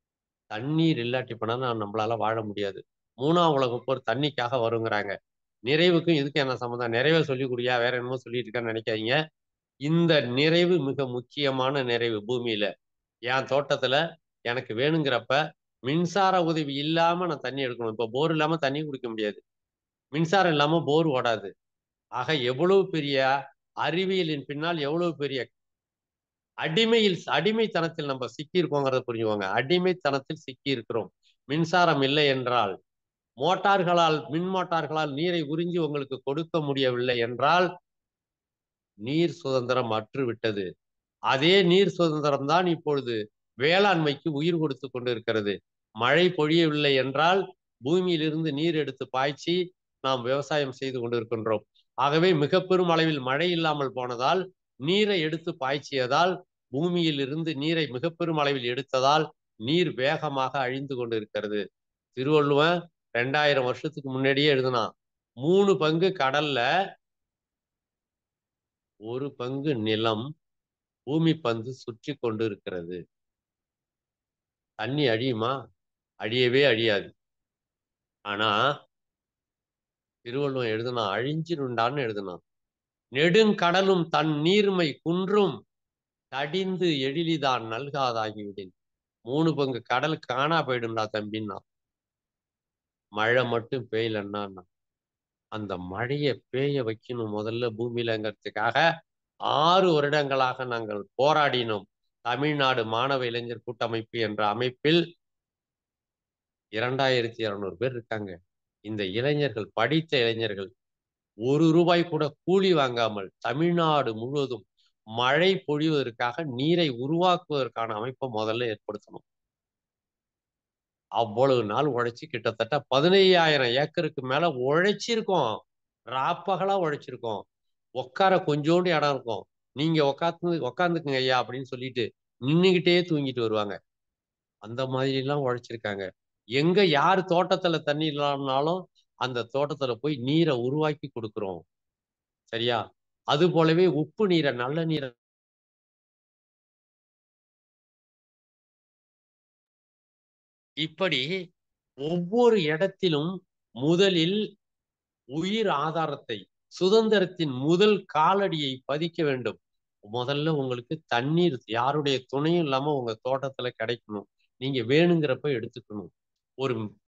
தண்ணீர் இல்லாட்டி போனா நான் நம்மளால வாழ முடியாது மூணாம் உலக போர் தண்ணிக்காக வருங்கிறாங்க நிறைவுக்கும் இதுக்கும் என்ன சம்மந்தம் நிறைவை சொல்லி கொடுயா வேற என்னமோ சொல்லிட்டு இருக்கேன்னு நினைக்காதீங்க இந்த நிறைவு மிக முக்கியமான நிறைவு பூமியில என் தோட்டத்துல எனக்கு வேணுங்கிறப்ப மின்சார உதவி இல்லாம நான் தண்ணி எடுக்கணும் இப்போ போர் இல்லாம தண்ணி குடிக்க முடியாது மின்சாரம் இல்லாம போர் ஓடாது ஆக எவ்வளவு பெரிய அறிவியலின் பின்னால் எவ்வளவு பெரிய அடிமையில் அடிமைத்தனத்தில் நம்ம சிக்கி இருக்கோங்கிறத புரிஞ்சுக்கோங்க அடிமைத்தனத்தில் சிக்கி இருக்கிறோம் மின்சாரம் இல்லை என்றால் மோட்டார்களால் மின் மோட்டார்களால் நீரை உறிஞ்சி உங்களுக்கு கொடுக்க முடியவில்லை என்றால் நீர் சுதந்திரம் அற்று விட்டது அதே நீர் சுதந்திரம் தான் இப்பொழுது வேளாண்மைக்கு உயிர் கொடுத்து கொண்டு இருக்கிறது மழை பொழியவில்லை என்றால் பூமியிலிருந்து நீர் எடுத்து பாய்ச்சி நாம் விவசாயம் செய்து கொண்டிருக்கின்றோம் ஆகவே மிக பெரும் அளவில் மழை இல்லாமல் போனதால் நீரை எடுத்து பாய்ச்சியதால் பூமியில் இருந்து நீரை மிக பெரும் அளவில் எடுத்ததால் நீர் வேகமாக அழிந்து கொண்டு இருக்கிறது திருவள்ளுவன் ரெண்டாயிரம் வருஷத்துக்கு முன்னாடியே எழுதினான் மூணு பங்கு கடல்ல ஒரு பங்கு நிலம் பூமி பந்து சுற்றி கொண்டு இருக்கிறது தண்ணி அழியுமா அழியவே அழியாது ஆனா திருவள்ளுவன் எழுதுனான் அழிஞ்சிருண்டான்னு எழுதுனான் நெடுங்கடலும் தன் நீர்மை குன்றும் தடிந்து எழிலிதான் நல்காதாகிவிடின் மூணு பங்கு கடல் காணா போயிடும்டா தம்பின்னா மழை மட்டும் பெய்யலன்னா அந்த மழையை பெய்ய வைக்கணும் முதல்ல பூமியிலங்கிறதுக்காக ஆறு வருடங்களாக நாங்கள் போராடினோம் தமிழ்நாடு மாணவ இளைஞர் கூட்டமைப்பு என்ற அமைப்பில் இரண்டாயிரத்தி இருநூறு பேர் இருக்காங்க இந்த இளைஞர்கள் படித்த இளைஞர்கள் ஒரு ரூபாய் கூட கூலி வாங்காமல் தமிழ்நாடு முழுவதும் மழை பொழிவதற்காக நீரை உருவாக்குவதற்கான அமைப்பை முதல்ல ஏற்படுத்தணும் அவ்வளவு நாள் உழைச்சி கிட்டத்தட்ட பதினையாயிரம் ஏக்கருக்கு மேல உழைச்சிருக்கோம் ராப்பகலா உழைச்சிருக்கோம் உட்கார கொஞ்சோண்டு இடம் இருக்கும் நீங்க உட்காந்து உட்காந்துக்குங்க ஐயா அப்படின்னு சொல்லிட்டு நின்னுகிட்டே தூங்கிட்டு வருவாங்க அந்த மாதிரி எல்லாம் உழைச்சிருக்காங்க எங்க யார் தோட்டத்துல தண்ணி இல்லாமனாலும் அந்த தோட்டத்துல போய் நீரை உருவாக்கி கொடுக்குறோம் சரியா அது போலவே உப்பு நீரை நல்ல நீரை இப்படி ஒவ்வொரு இடத்திலும் முதலில் உயிர் ஆதாரத்தை சுதந்திரத்தின் முதல் காலடியை பதிக்க வேண்டும் முதல்ல உங்களுக்கு தண்ணீர் யாருடைய துணையும் இல்லாம உங்க தோட்டத்துல கிடைக்கணும் நீங்க வேணுங்கிறப்ப எடுத்துக்கணும் ஒரு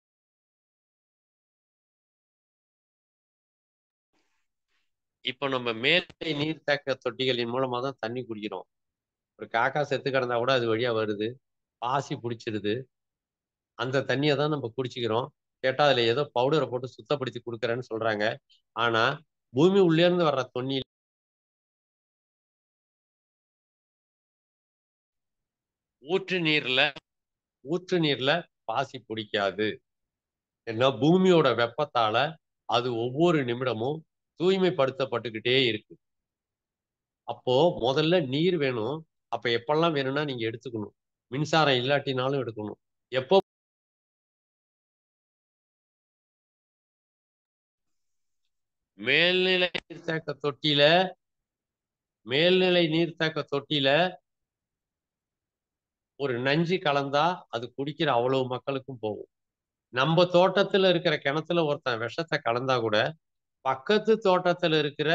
இப்ப நம்ம மேல்நிலை நீர்த்தேக்க தொட்டிகளின் மூலமா தான் தண்ணி குடிக்கிறோம் ஒரு காக்கா செத்து கிடந்தா கூட அது வழியா வருது பாசி பிடிச்சிருது அந்த தண்ணியை தான் நம்ம குடிச்சுக்கிறோம் கேட்டா அதுல ஏதோ பவுடரை போட்டு சுத்தப்படுத்தி கொடுக்குறேன்னு சொல்றாங்க ஆனா பூமி உள்ளே இருந்து வர்ற தண்ணி ஊற்று நீர்ல ஊற்று நீர்ல பாசி பிடிக்காது ஏன்னா பூமியோட வெப்பத்தால அது ஒவ்வொரு நிமிடமும் தூய்மைப்படுத்தப்பட்டுக்கிட்டே இருக்கு அப்போ முதல்ல நீர் வேணும் அப்ப எப்பெல்லாம் வேணும்னா நீங்க எடுத்துக்கணும் மின்சாரம் இல்லாட்டினாலும் எடுக்கணும் எப்போ மேல்நிலை நீர்த்தேக்க தொட்டியில மேல்நிலை நீர்த்தேக்க தொட்டியில ஒரு நஞ்சு கலந்தா அது குடிக்கிற அவ்வளவு மக்களுக்கும் போகும் நம்ம தோட்டத்துல இருக்கிற கிணத்துல ஒருத்தன் விஷத்தை கலந்தா கூட பக்கத்து தோட்டத்துல இருக்கிற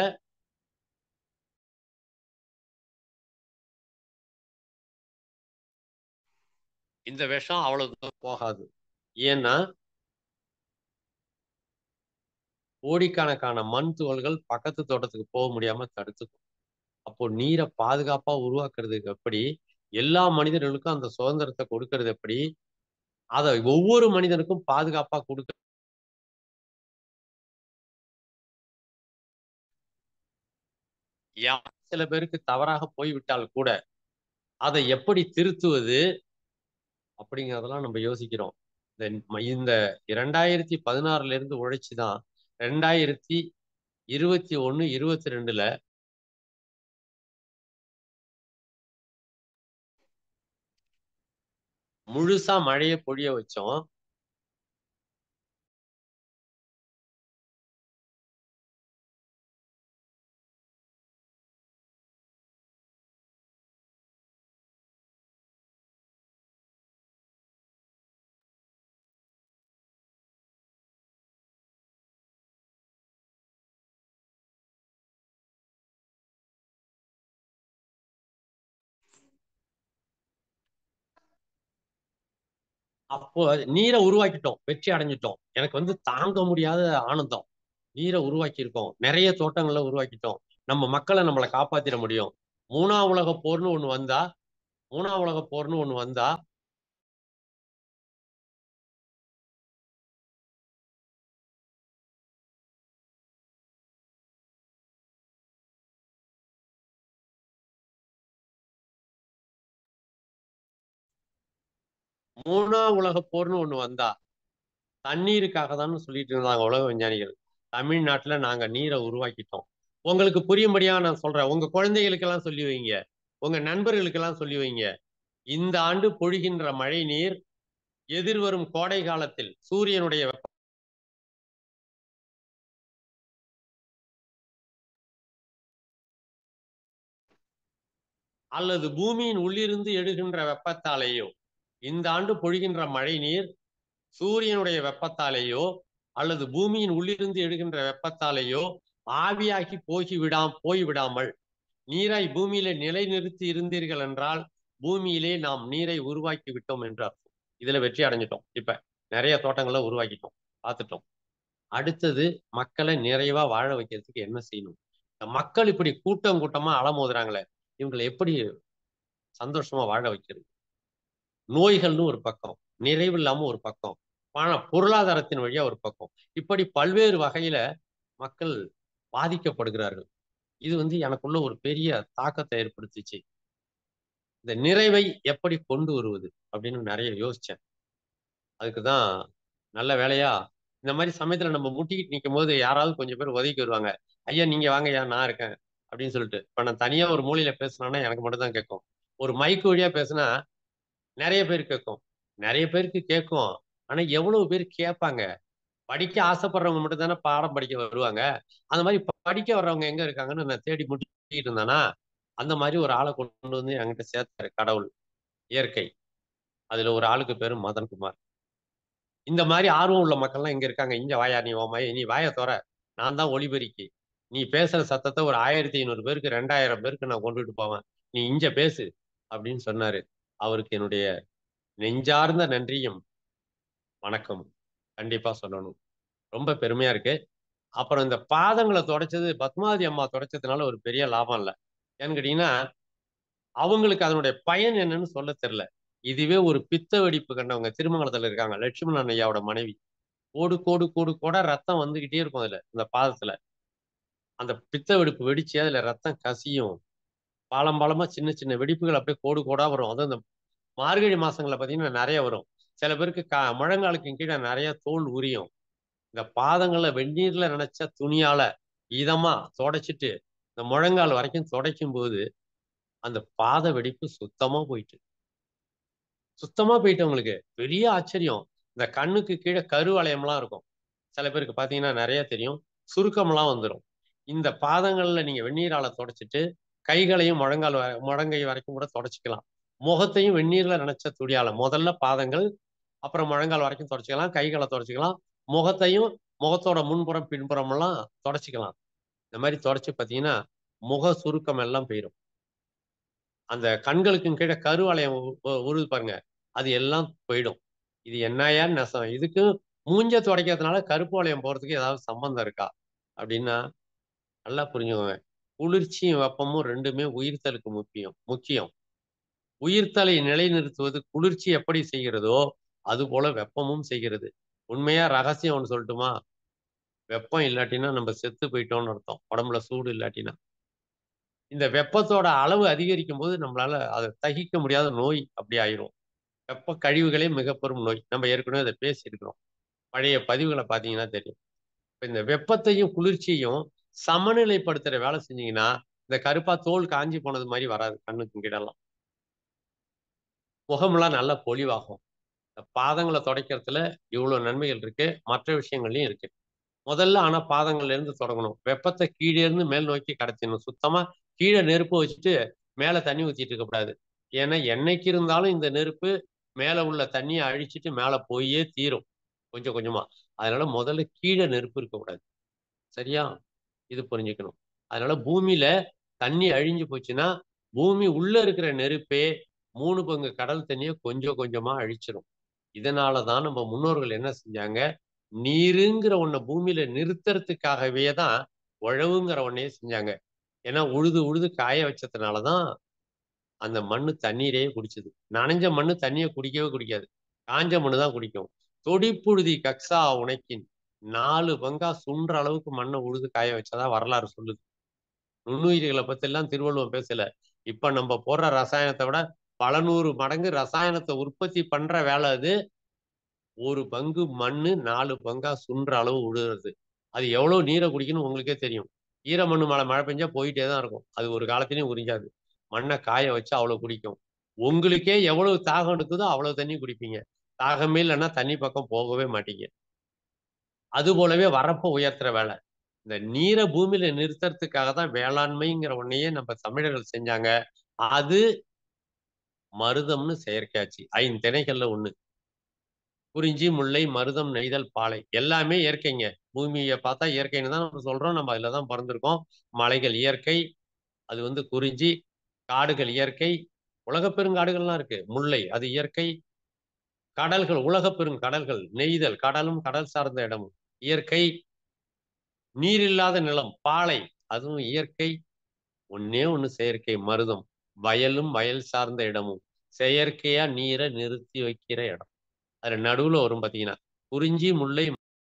இந்த விஷம் அவ்வளவு தூரம் போகாது ஏன்னா கோடிக்கணக்கான மண் துகள்கள் பக்கத்து தோட்டத்துக்கு போக முடியாம தடுத்துக்கும் அப்போ நீரை பாதுகாப்பா உருவாக்குறதுக்கு எப்படி எல்லா மனிதர்களுக்கும் அந்த சுதந்திரத்தை கொடுக்கறது எப்படி அதை ஒவ்வொரு மனிதனுக்கும் பாதுகாப்பா கொடுக்க சில பேருக்கு தவறாக போய்விட்டால் கூட அதை எப்படி திருத்துவது அப்படிங்கிறதெல்லாம் நம்ம யோசிக்கிறோம் இந்த இந்த இரண்டாயிரத்தி பதினாறுல இருந்து உழைச்சுதான் ரெண்டாயிரத்தி இருபத்தி ஒண்ணு இருபத்தி ரெண்டுல முழுசா மழையை பொழிய வச்சோம் அப்போ நீரை உருவாக்கிட்டோம் வெற்றி அடைஞ்சிட்டோம் எனக்கு வந்து தாங்க முடியாத ஆனந்தம் நீரை உருவாக்கியிருக்கோம் நிறைய தோட்டங்களை உருவாக்கிட்டோம் நம்ம மக்களை நம்மளை காப்பாத்திட முடியும் மூணாம் உலக போர்னு ஒண்ணு வந்தா மூணாம் உலக போர்னு ஒண்ணு வந்தா மூணாம் உலக போர்னு ஒண்ணு வந்தா தண்ணீருக்காக தான் சொல்லிட்டு இருந்தாங்க உலக விஞ்ஞானிகள் தமிழ்நாட்டுல நாங்க நீரை உருவாக்கிட்டோம் உங்களுக்கு புரியும்படியா நான் சொல்றேன் உங்க குழந்தைகளுக்கெல்லாம் சொல்லி வைங்க உங்க நண்பர்களுக்கெல்லாம் சொல்லி வைங்க இந்த ஆண்டு பொழிகின்ற மழை நீர் எதிர்வரும் கோடை காலத்தில் சூரியனுடைய வெப்ப அல்லது பூமியின் உள்ளிருந்து எடுகின்ற வெப்பத்தாலேயோ இந்த ஆண்டு பொழிகின்ற மழை நீர் சூரியனுடைய வெப்பத்தாலேயோ அல்லது பூமியின் உள்ளிருந்து எடுகின்ற வெப்பத்தாலேயோ ஆவியாகி போகி விடாம் போய் விடாமல் நீரை பூமியில நிலைநிறுத்தி இருந்தீர்கள் என்றால் பூமியிலே நாம் நீரை உருவாக்கி விட்டோம் என்று அர்த்தம் இதுல வெற்றி அடைஞ்சிட்டோம் இப்ப நிறைய தோட்டங்களை உருவாக்கிட்டோம் பார்த்துட்டோம் அடுத்தது மக்களை நிறைவா வாழ வைக்கிறதுக்கு என்ன செய்யணும் இந்த மக்கள் இப்படி கூட்டம் கூட்டமா அலமோதுறாங்களே இவங்களை எப்படி சந்தோஷமா வாழ வைக்கிறது நோய்கள்னு ஒரு பக்கம் நிறைவு இல்லாம ஒரு பக்கம் பண பொருளாதாரத்தின் வழியா ஒரு பக்கம் இப்படி பல்வேறு வகையில மக்கள் பாதிக்கப்படுகிறார்கள் இது வந்து எனக்குள்ள ஒரு பெரிய தாக்கத்தை ஏற்படுத்திச்சு இந்த நிறைவை எப்படி கொண்டு வருவது அப்படின்னு நிறைய யோசிச்சேன் அதுக்கு தான் நல்ல வேலையா இந்த மாதிரி சமயத்துல நம்ம முட்டிக்கிட்டு நிற்கும் போது யாராவது கொஞ்சம் பேர் உதவிக்கு வருவாங்க ஐயா நீங்க வாங்க ஐயா நான் இருக்கேன் அப்படின்னு சொல்லிட்டு இப்ப நான் தனியா ஒரு மூலையில பேசினேன்னா எனக்கு மட்டும் தான் கேட்கும் ஒரு மைக்கு வழியா பேசினா நிறைய பேர் கேட்கும் நிறைய பேருக்கு கேட்கும் ஆனா எவ்வளவு பேர் கேட்பாங்க படிக்க ஆசைப்படுறவங்க மட்டும் தானே பாடம் படிக்க வருவாங்க அந்த மாதிரி படிக்க வர்றவங்க எங்க இருக்காங்கன்னு நான் தேடி முட்டிக்கிட்டு இருந்தானா அந்த மாதிரி ஒரு ஆளை கொண்டு வந்து என்கிட்ட சேர்த்தாரு கடவுள் இயற்கை அதுல ஒரு ஆளுக்கு பேரு மதன்குமார் இந்த மாதிரி ஆர்வம் உள்ள மக்கள்லாம் இங்க இருக்காங்க இங்க வாயா நீ ஓமாய நீ வாய தோற நான் தான் ஒளிபெருக்கி நீ பேசுற சத்தத்தை ஒரு ஆயிரத்தி ஐநூறு பேருக்கு ரெண்டாயிரம் பேருக்கு நான் கொண்டுட்டு போவேன் நீ இங்க பேசு அப்படின்னு சொன்னாரு அவருக்கு என்னுடைய நெஞ்சார்ந்த நன்றியும் வணக்கம் கண்டிப்பா சொல்லணும் ரொம்ப பெருமையா இருக்கு அப்புறம் இந்த பாதங்களை தொடச்சது பத்மாவதி அம்மா தொடச்சதுனால ஒரு பெரிய லாபம் இல்லை ஏன்னு கேட்டீங்கன்னா அவங்களுக்கு அதனுடைய பயன் என்னன்னு சொல்ல தெரியல இதுவே ஒரு பித்த வெடிப்பு கண்டவங்க திருமங்கலத்துல இருக்காங்க லட்சுமணன் ஐயாவோட மனைவி கோடு கோடு கோடு கூட ரத்தம் வந்துகிட்டே இருக்கும் அதுல இந்த பாதத்துல அந்த பித்த வெடிப்பு வெடிச்சு அதுல ரத்தம் கசியும் பாலம் பாலமா சின்ன சின்ன வெடிப்புகள் அப்படியே கோடு கோடா வரும் அதுவும் இந்த மார்கழி மாசங்கள்ல பாத்தீங்கன்னா நிறைய வரும் சில பேருக்கு கா முழங்காலுக்கு கீழே நிறைய தோல் உரியும் இந்த பாதங்களை வெந்நீர்ல நினைச்ச துணியால இதமா தொடச்சிட்டு இந்த முழங்கால் வரைக்கும் துடைக்கும் போது அந்த பாத வெடிப்பு சுத்தமா போயிட்டு சுத்தமா போயிட்டு உங்களுக்கு பெரிய ஆச்சரியம் இந்த கண்ணுக்கு கீழே கருவளையம்லாம் இருக்கும் சில பேருக்கு பாத்தீங்கன்னா நிறைய தெரியும் சுருக்கம்லாம் வந்துடும் இந்த பாதங்கள்ல நீங்க வெந்நீரால தொடச்சிட்டு கைகளையும் முழங்கால் வரை முழங்கை வரைக்கும் கூட தொடச்சிக்கலாம் முகத்தையும் வெந்நீர்ல நினைச்ச துடியால முதல்ல பாதங்கள் அப்புறம் முழங்கால் வரைக்கும் தொடச்சிக்கலாம் கைகளை தொடச்சிக்கலாம் முகத்தையும் முகத்தோட முன்புறம் பின்புறம் எல்லாம் தொடச்சிக்கலாம் இந்த மாதிரி தொடச்சு பார்த்தீங்கன்னா முக சுருக்கம் எல்லாம் போயிடும் அந்த கண்களுக்கும் கீழே கருவளையம் உருது பாருங்க அது எல்லாம் போயிடும் இது என்னையா நெசம் இதுக்கு மூஞ்ச துடைக்கிறதுனால கருப்பு வளையம் போறதுக்கு ஏதாவது சம்பந்தம் இருக்கா அப்படின்னா நல்லா புரிஞ்சுக்கோங்க குளிர்ச்சியும் வெப்பமும் ரெண்டுமே உயிர்த்தலுக்கு முக்கியம் முக்கியம் உயிர்த்தலை நிலைநிறுத்துவது குளிர்ச்சி எப்படி செய்கிறதோ அது போல வெப்பமும் செய்கிறது உண்மையா ரகசியம் ஒன்று சொல்லட்டுமா வெப்பம் இல்லாட்டினா நம்ம செத்து போயிட்டோம்னு அர்த்தம் உடம்புல சூடு இல்லாட்டினா இந்த வெப்பத்தோட அளவு அதிகரிக்கும் போது நம்மளால அதை தகிக்க முடியாத நோய் அப்படி ஆயிரும் வெப்ப கழிவுகளே மிக பெரும் நோய் நம்ம ஏற்கனவே அதை பேசியிருக்கிறோம் பழைய பதிவுகளை பார்த்தீங்கன்னா தெரியும் இப்போ இந்த வெப்பத்தையும் குளிர்ச்சியையும் சமநிலைப்படுத்துற வேலை செஞ்சீங்கன்னா இந்த கருப்பா தோல் காஞ்சி போனது மாதிரி வராது கண்ணுக்கு கிடலாம் முகமெல்லாம் நல்லா பொலிவாகும் இந்த பாதங்களை துடைக்கிறதுல இவ்வளவு நன்மைகள் இருக்கு மற்ற விஷயங்கள்லயும் இருக்கு முதல்ல ஆனா பாதங்கள்ல இருந்து தொடங்கணும் வெப்பத்தை கீழே இருந்து மேல் நோக்கி கடத்திடணும் சுத்தமா கீழே நெருப்பு வச்சுட்டு மேல தண்ணி ஊத்திட்டு இருக்கக்கூடாது ஏன்னா என்னைக்கு இருந்தாலும் இந்த நெருப்பு மேல உள்ள தண்ணியை அழிச்சிட்டு மேல போயே தீரும் கொஞ்சம் கொஞ்சமா அதனால முதல்ல கீழே நெருப்பு இருக்கக்கூடாது சரியா இது புரிஞ்சுக்கணும் அதனால பூமியில தண்ணி அழிஞ்சு போச்சுன்னா பூமி உள்ள இருக்கிற நெருப்பே மூணு பங்கு கடல் தண்ணியை கொஞ்சம் கொஞ்சமா அழிச்சிரும் இதனாலதான் நம்ம முன்னோர்கள் என்ன செஞ்சாங்க நீருங்கிற ஒன்ன பூமியில நிறுத்துறதுக்காகவே தான் உழவுங்கிற ஒன்னையே செஞ்சாங்க ஏன்னா உழுது உழுது காய வச்சதுனாலதான் அந்த மண்ணு தண்ணீரையே குடிச்சது நனைஞ்ச மண்ணு தண்ணியை குடிக்கவே குடிக்காது காஞ்ச மண்ணு தான் குடிக்கும் தொடிப்புழுதி கக்ஸா உனைக்கின் நாலு பங்கா சுன்ற அளவுக்கு மண்ணை உழுது காய வச்சதா வரலாறு சொல்லுது நுண்ணுயிர்களை பத்தி எல்லாம் திருவள்ளுவம் பேசல இப்ப நம்ம போடுற ரசாயனத்தை விட பல நூறு மடங்கு ரசாயனத்தை உற்பத்தி பண்ற வேலை அது ஒரு பங்கு மண்ணு நாலு பங்கா சுன்ற அளவு விடுறது அது எவ்வளவு நீரை குடிக்கணும் உங்களுக்கே தெரியும் ஈர மண்ணு மேல மழை பெஞ்சா போயிட்டே தான் இருக்கும் அது ஒரு காலத்திலையும் உறிஞ்சாது மண்ணை காய வச்சு அவ்வளவு குடிக்கும் உங்களுக்கே எவ்வளவு தாகம் இருக்குதோ அவ்வளவு தண்ணி குடிப்பீங்க தாகமே இல்லைன்னா தண்ணி பக்கம் போகவே மாட்டீங்க அது போலவே வரப்ப உயர்த்துற வேலை இந்த நீரை பூமியில நிறுத்துறதுக்காக தான் வேளாண்மைங்கிற ஒன்னையே நம்ம தமிழர்கள் செஞ்சாங்க அது மருதம்னு செயற்கையாச்சு ஐந்திணைகள்ல ஒண்ணு குறிஞ்சி முல்லை மருதம் நெய்தல் பாலை எல்லாமே இயற்கைங்க பூமியை பார்த்தா இயற்கைன்னு தான் நம்ம சொல்றோம் நம்ம அதுல தான் பிறந்திருக்கோம் மலைகள் இயற்கை அது வந்து குறிஞ்சி காடுகள் இயற்கை உலகப் பெருங்காடுகள்லாம் இருக்கு முல்லை அது இயற்கை கடல்கள் உலகப் பெருங்கடல்கள் நெய்தல் கடலும் கடல் சார்ந்த இடமும் இயற்கை நீர் இல்லாத நிலம் பாலை அதுவும் இயற்கை ஒன்னே ஒண்ணு செயற்கை மருதம் வயலும் வயல் சார்ந்த இடமும் செயற்கையா நீரை நிறுத்தி வைக்கிற இடம் அதுல நடுவுல வரும் பாத்தீங்கன்னா குறிஞ்சி முல்லை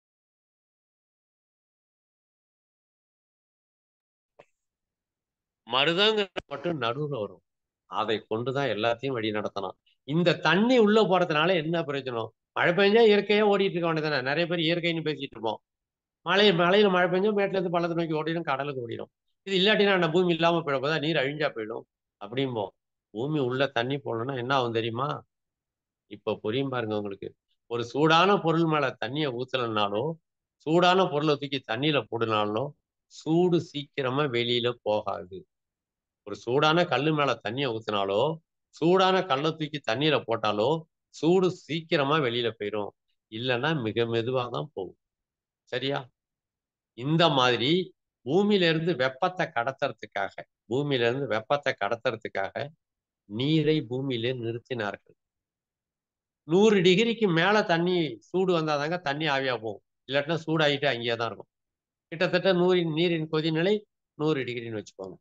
மருதங்கிற மட்டும் நடுவுல வரும் அதை கொண்டுதான் எல்லாத்தையும் வழி நடத்தலாம் இந்த தண்ணி உள்ள போறதுனால என்ன பிரயோஜனம் மழை பெஞ்சா இயற்கையா ஓடிட்டு இருக்க வேண்டியதானே நிறைய பேர் இயற்கைன்னு பேசிட்டு இருப்போம் மழை மழையில மழை பெஞ்சா மேட்ல இருந்து பள்ளத்தை நோக்கி ஓடிடும் கடலுக்கு ஓடிடும் இது இல்லாட்டினா அந்த பூமி இல்லாம போயிடும் போதா நீர் அழிஞ்சா போயிடும் அப்படிம்போம் பூமி உள்ள தண்ணி போடணும்னா என்ன ஆகும் தெரியுமா இப்ப புரியும் பாருங்க உங்களுக்கு ஒரு சூடான பொருள் மேல தண்ணியை ஊத்தலனாலோ சூடான பொருளை தூக்கி தண்ணியில போடுனாலும் சூடு சீக்கிரமா வெளியில போகாது ஒரு சூடான கல்லு மேல தண்ணியை ஊத்தினாலோ சூடான கல்லை தூக்கி தண்ணீரை போட்டாலோ சூடு சீக்கிரமா வெளியில போயிடும் இல்லைன்னா மிக மெதுவா தான் போகும் சரியா இந்த மாதிரி பூமியில இருந்து வெப்பத்தை கடத்துறதுக்காக பூமியில இருந்து வெப்பத்தை கடத்துறதுக்காக நீரை பூமியில நிறுத்தினார்கள் நூறு டிகிரிக்கு மேல தண்ணி சூடு வந்தாதாங்க தண்ணி ஆவியா போகும் இல்லாட்டினா சூடாகிட்டு அங்கேயே தான் இருக்கும் கிட்டத்தட்ட நூறின் நீரின் கொதிநிலை நூறு டிகிரின்னு வச்சுக்கோங்க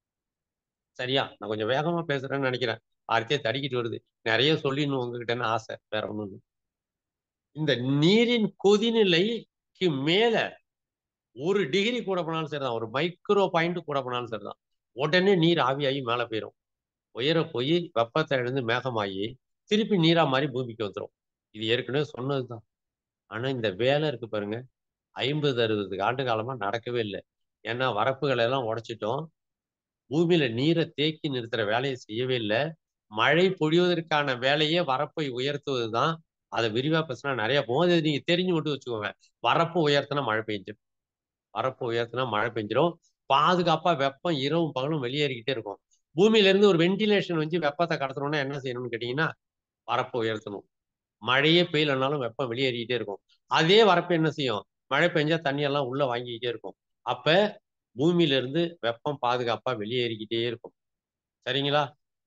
சரியா நான் கொஞ்சம் வேகமா பேசுறேன்னு நினைக்கிறேன் வார்த்தையை தடிக்கிட்டு வருது நிறைய சொல்லிடணும் உங்ககிட்டன்னு ஆசை வேற ஒண்ணும் இல்லை இந்த நீரின் கொதிநிலைக்கு மேல ஒரு டிகிரி கூட போனாலும் சரிதான் ஒரு மைக்ரோ பாயிண்ட் கூட போனாலும் சரிதான் உடனே நீர் ஆவியாகி மேல போயிடும் உயர போய் வெப்பத்தை இழந்து மேகமாகி திருப்பி நீரா மாதிரி பூமிக்கு வந்துடும் இது ஏற்கனவே சொன்னதுதான் ஆனா இந்த வேலை இருக்கு பாருங்க ஐம்பது அறுபது ஆண்டு காலமா நடக்கவே இல்லை ஏன்னா வரப்புகளை எல்லாம் உடைச்சிட்டோம் பூமியில நீரை தேக்கி நிறுத்துற வேலையை செய்யவே இல்லை மழை பொழிவதற்கான வேலையே வரப்பை உயர்த்துவது தான் அதை விரிவா பேசினா நிறைய போகும் அது நீங்க தெரிஞ்சு மட்டும் வச்சுக்கோங்க வரப்பு உயர்த்தினா மழை பெஞ்சிடும் வரப்பு உயர்த்தினா மழை பெஞ்சிடும் பாதுகாப்பா வெப்பம் இரவும் பகலும் வெளியேறிக்கிட்டே இருக்கும் பூமியில இருந்து ஒரு வென்டிலேஷன் வச்சு வெப்பத்தை கடத்தணும்னா என்ன செய்யணும்னு கேட்டீங்கன்னா வரப்பை உயர்த்தணும் மழையே பெய்யலனாலும் வெப்பம் வெளியேறிக்கிட்டே இருக்கும் அதே வரப்பு என்ன செய்யும் மழை பெஞ்சா தண்ணியெல்லாம் உள்ள வாங்கிக்கிட்டே இருக்கும் அப்ப பூமியில இருந்து வெப்பம் பாதுகாப்பா வெளியேறிக்கிட்டே இருக்கும் சரிங்களா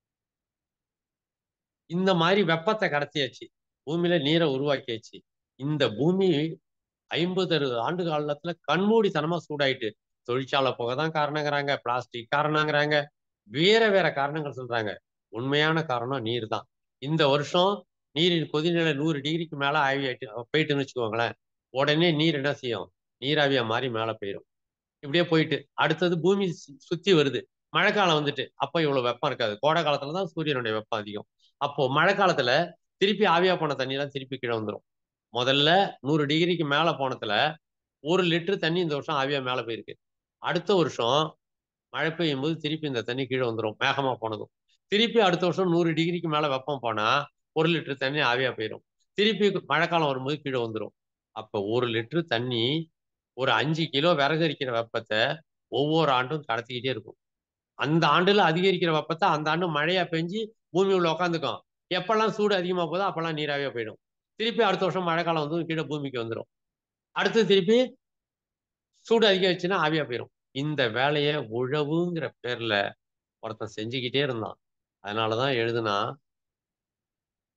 இந்த மாதிரி வெப்பத்தை கடத்தியாச்சு பூமியில நீரை உருவாக்கியாச்சு இந்த பூமி ஐம்பது அறுபது ஆண்டு காலத்துல கண்மூடித்தனமா சூடாயிட்டு தொழிற்சாலை புகை தான் காரணங்கிறாங்க பிளாஸ்டிக் காரணங்கிறாங்க வேற வேற காரணங்கள் சொல்றாங்க உண்மையான காரணம் நீர் தான் இந்த வருஷம் நீரின் கொதிநிலை நூறு டிகிரிக்கு மேல ஆவி ஆயிட்டு போயிட்டுன்னு வச்சுக்கோங்களேன் உடனே நீர் என்ன செய்யும் நீராவியா மாறி மேல போயிடும் இப்படியே போயிட்டு அடுத்தது பூமி சுத்தி வருது மழைக்காலம் வந்துட்டு அப்ப இவ்வளவு வெப்பம் இருக்காது கோடை காலத்துல தான் சூரியனுடைய வெப்பம் அதிகம் அப்போ மழை காலத்துல திருப்பி ஆவியா போன தண்ணி எல்லாம் திருப்பி கீழே வந்துடும் முதல்ல நூறு டிகிரிக்கு மேல போனதுல ஒரு லிட்டர் தண்ணி இந்த வருஷம் ஆவியா மேல போயிருக்கு அடுத்த வருஷம் மழை பெய்யும் போது திருப்பி இந்த தண்ணி கீழே வந்துடும் மேகமா போனதும் திருப்பி அடுத்த வருஷம் நூறு டிகிரிக்கு மேல வெப்பம் போனா ஒரு லிட்டர் தண்ணி ஆவியா போயிடும் திருப்பி மழைக்காலம் வரும்போது கீழே வந்துடும் அப்ப ஒரு லிட்டர் தண்ணி ஒரு அஞ்சு கிலோ விறகு அரிக்கிற வெப்பத்தை ஒவ்வொரு ஆண்டும் கடத்திக்கிட்டே இருக்கும் அந்த ஆண்டுல அதிகரிக்கிற வெப்பத்தை அந்த ஆண்டு மழையா பெஞ்சு பூமி உள்ள உட்காந்துக்கும் எப்பெல்லாம் சூடு அதிகமா போதோ அப்பெல்லாம் நீராவே போயிடும் திருப்பி அடுத்த வருஷம் மழை காலம் வந்து கீழே பூமிக்கு வந்துடும் அடுத்து திருப்பி சூடு அதிகரிச்சுன்னா ஆவியா போயிடும் இந்த வேலையை உழவுங்கிற பேர்ல ஒருத்தன் செஞ்சுக்கிட்டே இருந்தான் அதனாலதான் எழுதுனா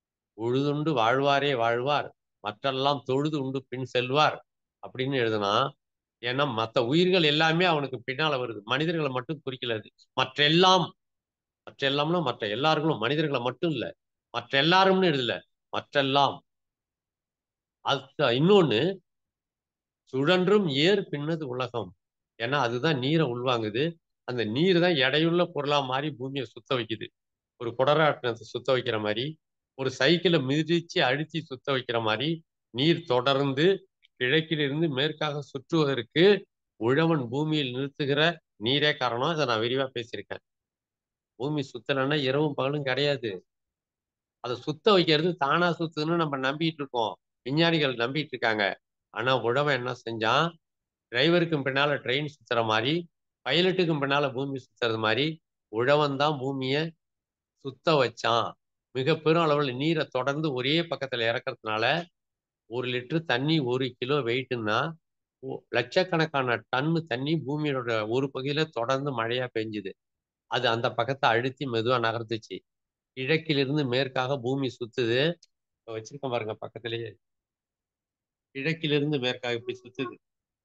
உழுதுண்டு வாழ்வாரே வாழ்வார் மற்றெல்லாம் தொழுது உண்டு பின் செல்வார் அப்படின்னு எழுதுனா ஏன்னா மற்ற உயிர்கள் எல்லாமே அவனுக்கு பின்னால வருது மனிதர்களை மட்டும் குறிக்கல அது மற்றெல்லாம் மற்ற எல்லாம்னா மற்ற எல்லாருக்கும் மனிதர்களை மட்டும் இல்ல மற்ற எல்லாரும்னு எழுதல மற்றெல்லாம் அது இன்னொன்னு சுழன்றும் ஏர் பின்னது உலகம் ஏன்னா அதுதான் நீரை உள்வாங்குது அந்த நீர் தான் எடையுள்ள பொருளா மாறி பூமியை சுத்த வைக்குது ஒரு குடராட்டத்தை சுத்த வைக்கிற மாதிரி ஒரு சைக்கிளை மிதிச்சு அழுத்தி சுத்த வைக்கிற மாதிரி நீர் தொடர்ந்து கிழக்கிலிருந்து மேற்காக சுற்றுவதற்கு உழவன் பூமியில் நிறுத்துகிற நீரே காரணம் இதை நான் விரிவா பேசியிருக்கேன் பூமி சுத்தலைன்னா இரவும் பகலும் கிடையாது அதை சுத்த வைக்கிறது தானா சுத்துன்னு நம்ம நம்பிட்டு இருக்கோம் விஞ்ஞானிகள் நம்பிட்டு இருக்காங்க ஆனா உழவன் என்ன செஞ்சான் டிரைவருக்கும் பின்னால ட்ரெயின் சுத்துற மாதிரி பைலட்டுக்கும் பின்னால பூமி சுத்துறது மாதிரி உழவன் தான் பூமியை சுத்த வச்சான் மிக பெரும் அளவில் நீரை தொடர்ந்து ஒரே பக்கத்துல இறக்கறதுனால ஒரு லிட்டர் தண்ணி ஒரு கிலோ வெயிட்டுன்னா லட்சக்கணக்கான டன்னு தண்ணி பூமியோட ஒரு பகுதியில தொடர்ந்து மழையா பெஞ்சுது அது அந்த பக்கத்தை அழுத்தி மெதுவா நகர்த்துச்சு கிழக்கிலிருந்து மேற்காக பூமி சுத்துது வச்சிருக்கேன் பாருங்க பக்கத்திலேயே கிழக்கிலிருந்து மேற்காக இப்படி சுத்துது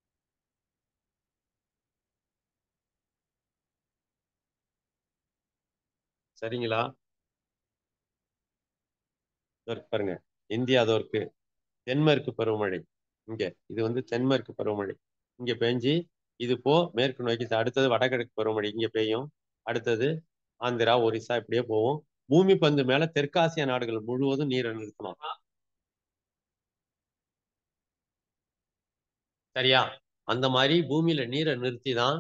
சரிங்களா பாருங்க இந்தியா அதோ இருக்கு தென்மேற்கு பருவமழை இங்க இது வந்து தென்மேற்கு பருவமழை இங்க பெஞ்சு இது போ மேற்கு நோக்கி அடுத்தது வடகிழக்கு பருவமழை இங்க பெய்யும் அடுத்தது ஆந்திரா ஒரிசா இப்படியே போகும் பூமி பந்து மேல தெற்காசிய நாடுகள் முழுவதும் நீரை நிறுத்தணும் சரியா அந்த மாதிரி பூமியில நீரை நிறுத்தி தான்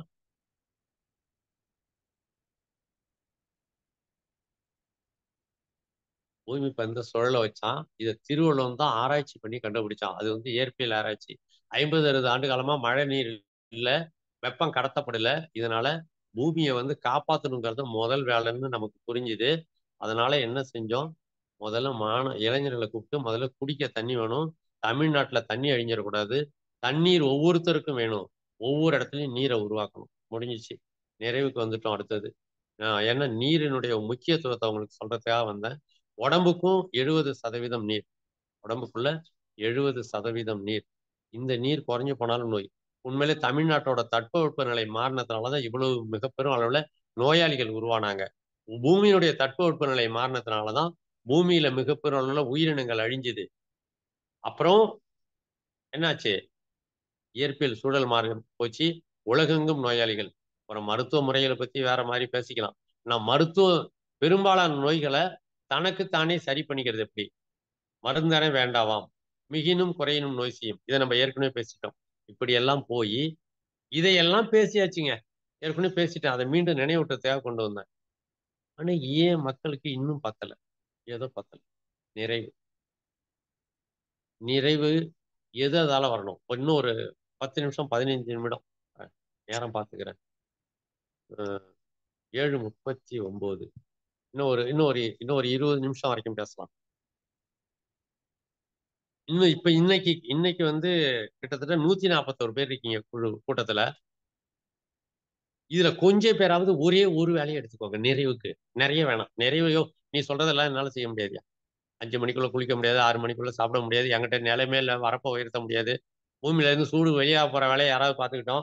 பூமி பந்த சுழல வச்சான் இதை திருவள்ளுவம் தான் ஆராய்ச்சி பண்ணி கண்டுபிடிச்சான் அது வந்து இயற்பியல் ஆராய்ச்சி ஐம்பது அறுபது ஆண்டு காலமா மழை நீர் இல்லை வெப்பம் கடத்தப்படல இதனால பூமியை வந்து காப்பாற்றணுங்கிறது முதல் வேலைன்னு நமக்கு புரிஞ்சுது அதனால என்ன செஞ்சோம் முதல்ல மான இளைஞர்களை கூப்பிட்டு முதல்ல குடிக்க தண்ணி வேணும் தமிழ்நாட்டுல தண்ணி அழிஞ்சிடக்கூடாது தண்ணீர் ஒவ்வொருத்தருக்கும் வேணும் ஒவ்வொரு இடத்துலையும் நீரை உருவாக்கணும் முடிஞ்சிச்சு நிறைவுக்கு வந்துட்டோம் அடுத்தது ஏன்னா நீரினுடைய முக்கியத்துவத்தை அவங்களுக்கு சொல்றதுக்காக வந்தேன் உடம்புக்கும் எழுபது சதவீதம் நீர் உடம்புக்குள்ள எழுபது சதவீதம் நீர் இந்த நீர் குறைஞ்சு போனாலும் நோய் உண்மையிலே தமிழ்நாட்டோட தட்பவெப்ப நிலை மாறினதுனாலதான் இவ்வளவு மிக பெரும் அளவுல நோயாளிகள் உருவானாங்க பூமியினுடைய தட்பவெப்ப நிலை மாறினதுனாலதான் பூமியில மிக பெரும் அளவுல உயிரினங்கள் அழிஞ்சுது அப்புறம் என்னாச்சு இயற்பியல் சூழல் மாறி போச்சு உலகெங்கும் நோயாளிகள் அப்புறம் மருத்துவ முறைகளை பத்தி வேற மாதிரி பேசிக்கலாம் நான் மருத்துவ பெரும்பாலான நோய்களை தனக்கு தானே சரி பண்ணிக்கிறது எப்படி மருந்தானே வேண்டாவாம் மிகினும் குறையினும் நோய் செய்யும் இதை நம்ம ஏற்கனவே பேசிட்டோம் இப்படி எல்லாம் போய் இதையெல்லாம் பேசியாச்சுங்க ஏற்கனவே பேசிட்டேன் அதை மீண்டும் நினைவூட்டத்தையாக கொண்டு வந்தேன் ஆனா ஏன் மக்களுக்கு இன்னும் பத்தல ஏதோ பத்தல நிறைவு நிறைவு எது அதால வரணும் இன்னும் ஒரு பத்து நிமிஷம் பதினைஞ்சு நிமிடம் நேரம் பார்த்துக்கிறேன் ஏழு முப்பத்தி ஒன்பது இன்னும் ஒரு இன்னும் ஒரு இன்னும் ஒரு இருபது நிமிஷம் வரைக்கும் பேசலாம் இன்னும் இப்ப இன்னைக்கு இன்னைக்கு வந்து கிட்டத்தட்ட நூத்தி நாற்பத்தோரு பேர் இருக்கீங்க குழு கூட்டத்துல இதுல கொஞ்சம் பேராவது ஒரே ஒரு வேலையை எடுத்துக்கோங்க நிறைவுக்கு நிறைய வேணாம் நிறைவையோ நீ சொல்றதெல்லாம் என்னால செய்ய முடியாதுயா அஞ்சு மணிக்குள்ள குளிக்க முடியாது ஆறு மணிக்குள்ள சாப்பிட முடியாது என்கிட்ட நிலைமே இல்லை வரப்ப உயர்த்த முடியாது பூமியில இருந்து சூடு வெளியா போற வேலையை யாராவது பார்த்துக்கிட்டோம்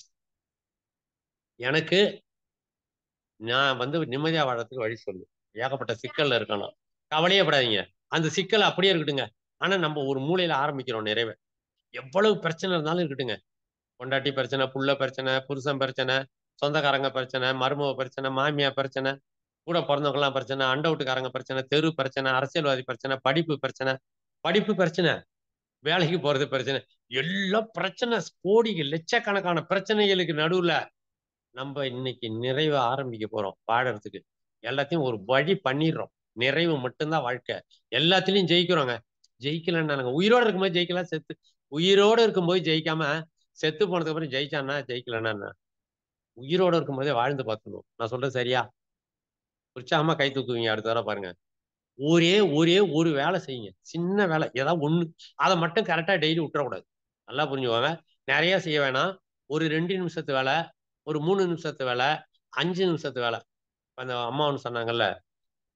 எனக்கு நான் வந்து நிம்மதியா வாழறதுக்கு வழி சொல்லு ஏகப்பட்ட சிக்கல்ல இருக்கணும் கவலையே படாதீங்க அந்த சிக்கல் அப்படியே இருக்கட்டுங்க ஆனா நம்ம ஒரு மூலையில ஆரம்பிக்கிறோம் நிறைவே எவ்வளவு பிரச்சனை இருந்தாலும் இருக்கட்டுங்க பொண்டாட்டி பிரச்சனை புள்ள பிரச்சனை புருஷன் பிரச்சனை சொந்தக்காரங்க பிரச்சனை மருமக பிரச்சனை மாமியா பிரச்சனை கூட பிறந்தவங்கலாம் பிரச்சனை அண்ட வீட்டுக்காரங்க பிரச்சனை தெரு பிரச்சனை அரசியல்வாதி பிரச்சனை படிப்பு பிரச்சனை படிப்பு பிரச்சனை வேலைக்கு போறது பிரச்சனை எல்லா பிரச்சனை கோடிகள் லட்சக்கணக்கான பிரச்சனைகளுக்கு நடுவுல நம்ம இன்னைக்கு நிறைவு ஆரம்பிக்க போறோம் பாடுறதுக்கு எல்லாத்தையும் ஒரு வழி பண்ணிடுறோம் நிறைவு மட்டும்தான் வாழ்க்கை எல்லாத்துலயும் ஜெயிக்கிறோங்க ஜெயிக்கலன்னு நாங்க உயிரோட இருக்கும்போது ஜெயிக்கலாம் செத்து உயிரோட இருக்கும்போது ஜெயிக்காம செத்து போனதுக்கு அப்புறம் ஜெயிச்சான்னா ஜெயிக்கலன்னா உயிரோட இருக்கும்போதே வாழ்ந்து பார்த்துக்கணும் நான் சொல்றது சரியா உற்சாகமா கை தூக்குவீங்க அடுத்த தடவை பாருங்க ஒரே ஒரே ஒரு வேலை செய்யுங்க சின்ன வேலை ஏதாவது ஒண்ணு அதை மட்டும் கரெக்டா டெய்லி விட்டுறக்கூடாது நல்லா புரிஞ்சுவாங்க நிறைய செய்ய வேணாம் ஒரு ரெண்டு நிமிஷத்து வேலை ஒரு மூணு நிமிஷத்து வேலை அஞ்சு நிமிஷத்து வேலை அந்த அம்மா ஒன்று சொன்னாங்கல்ல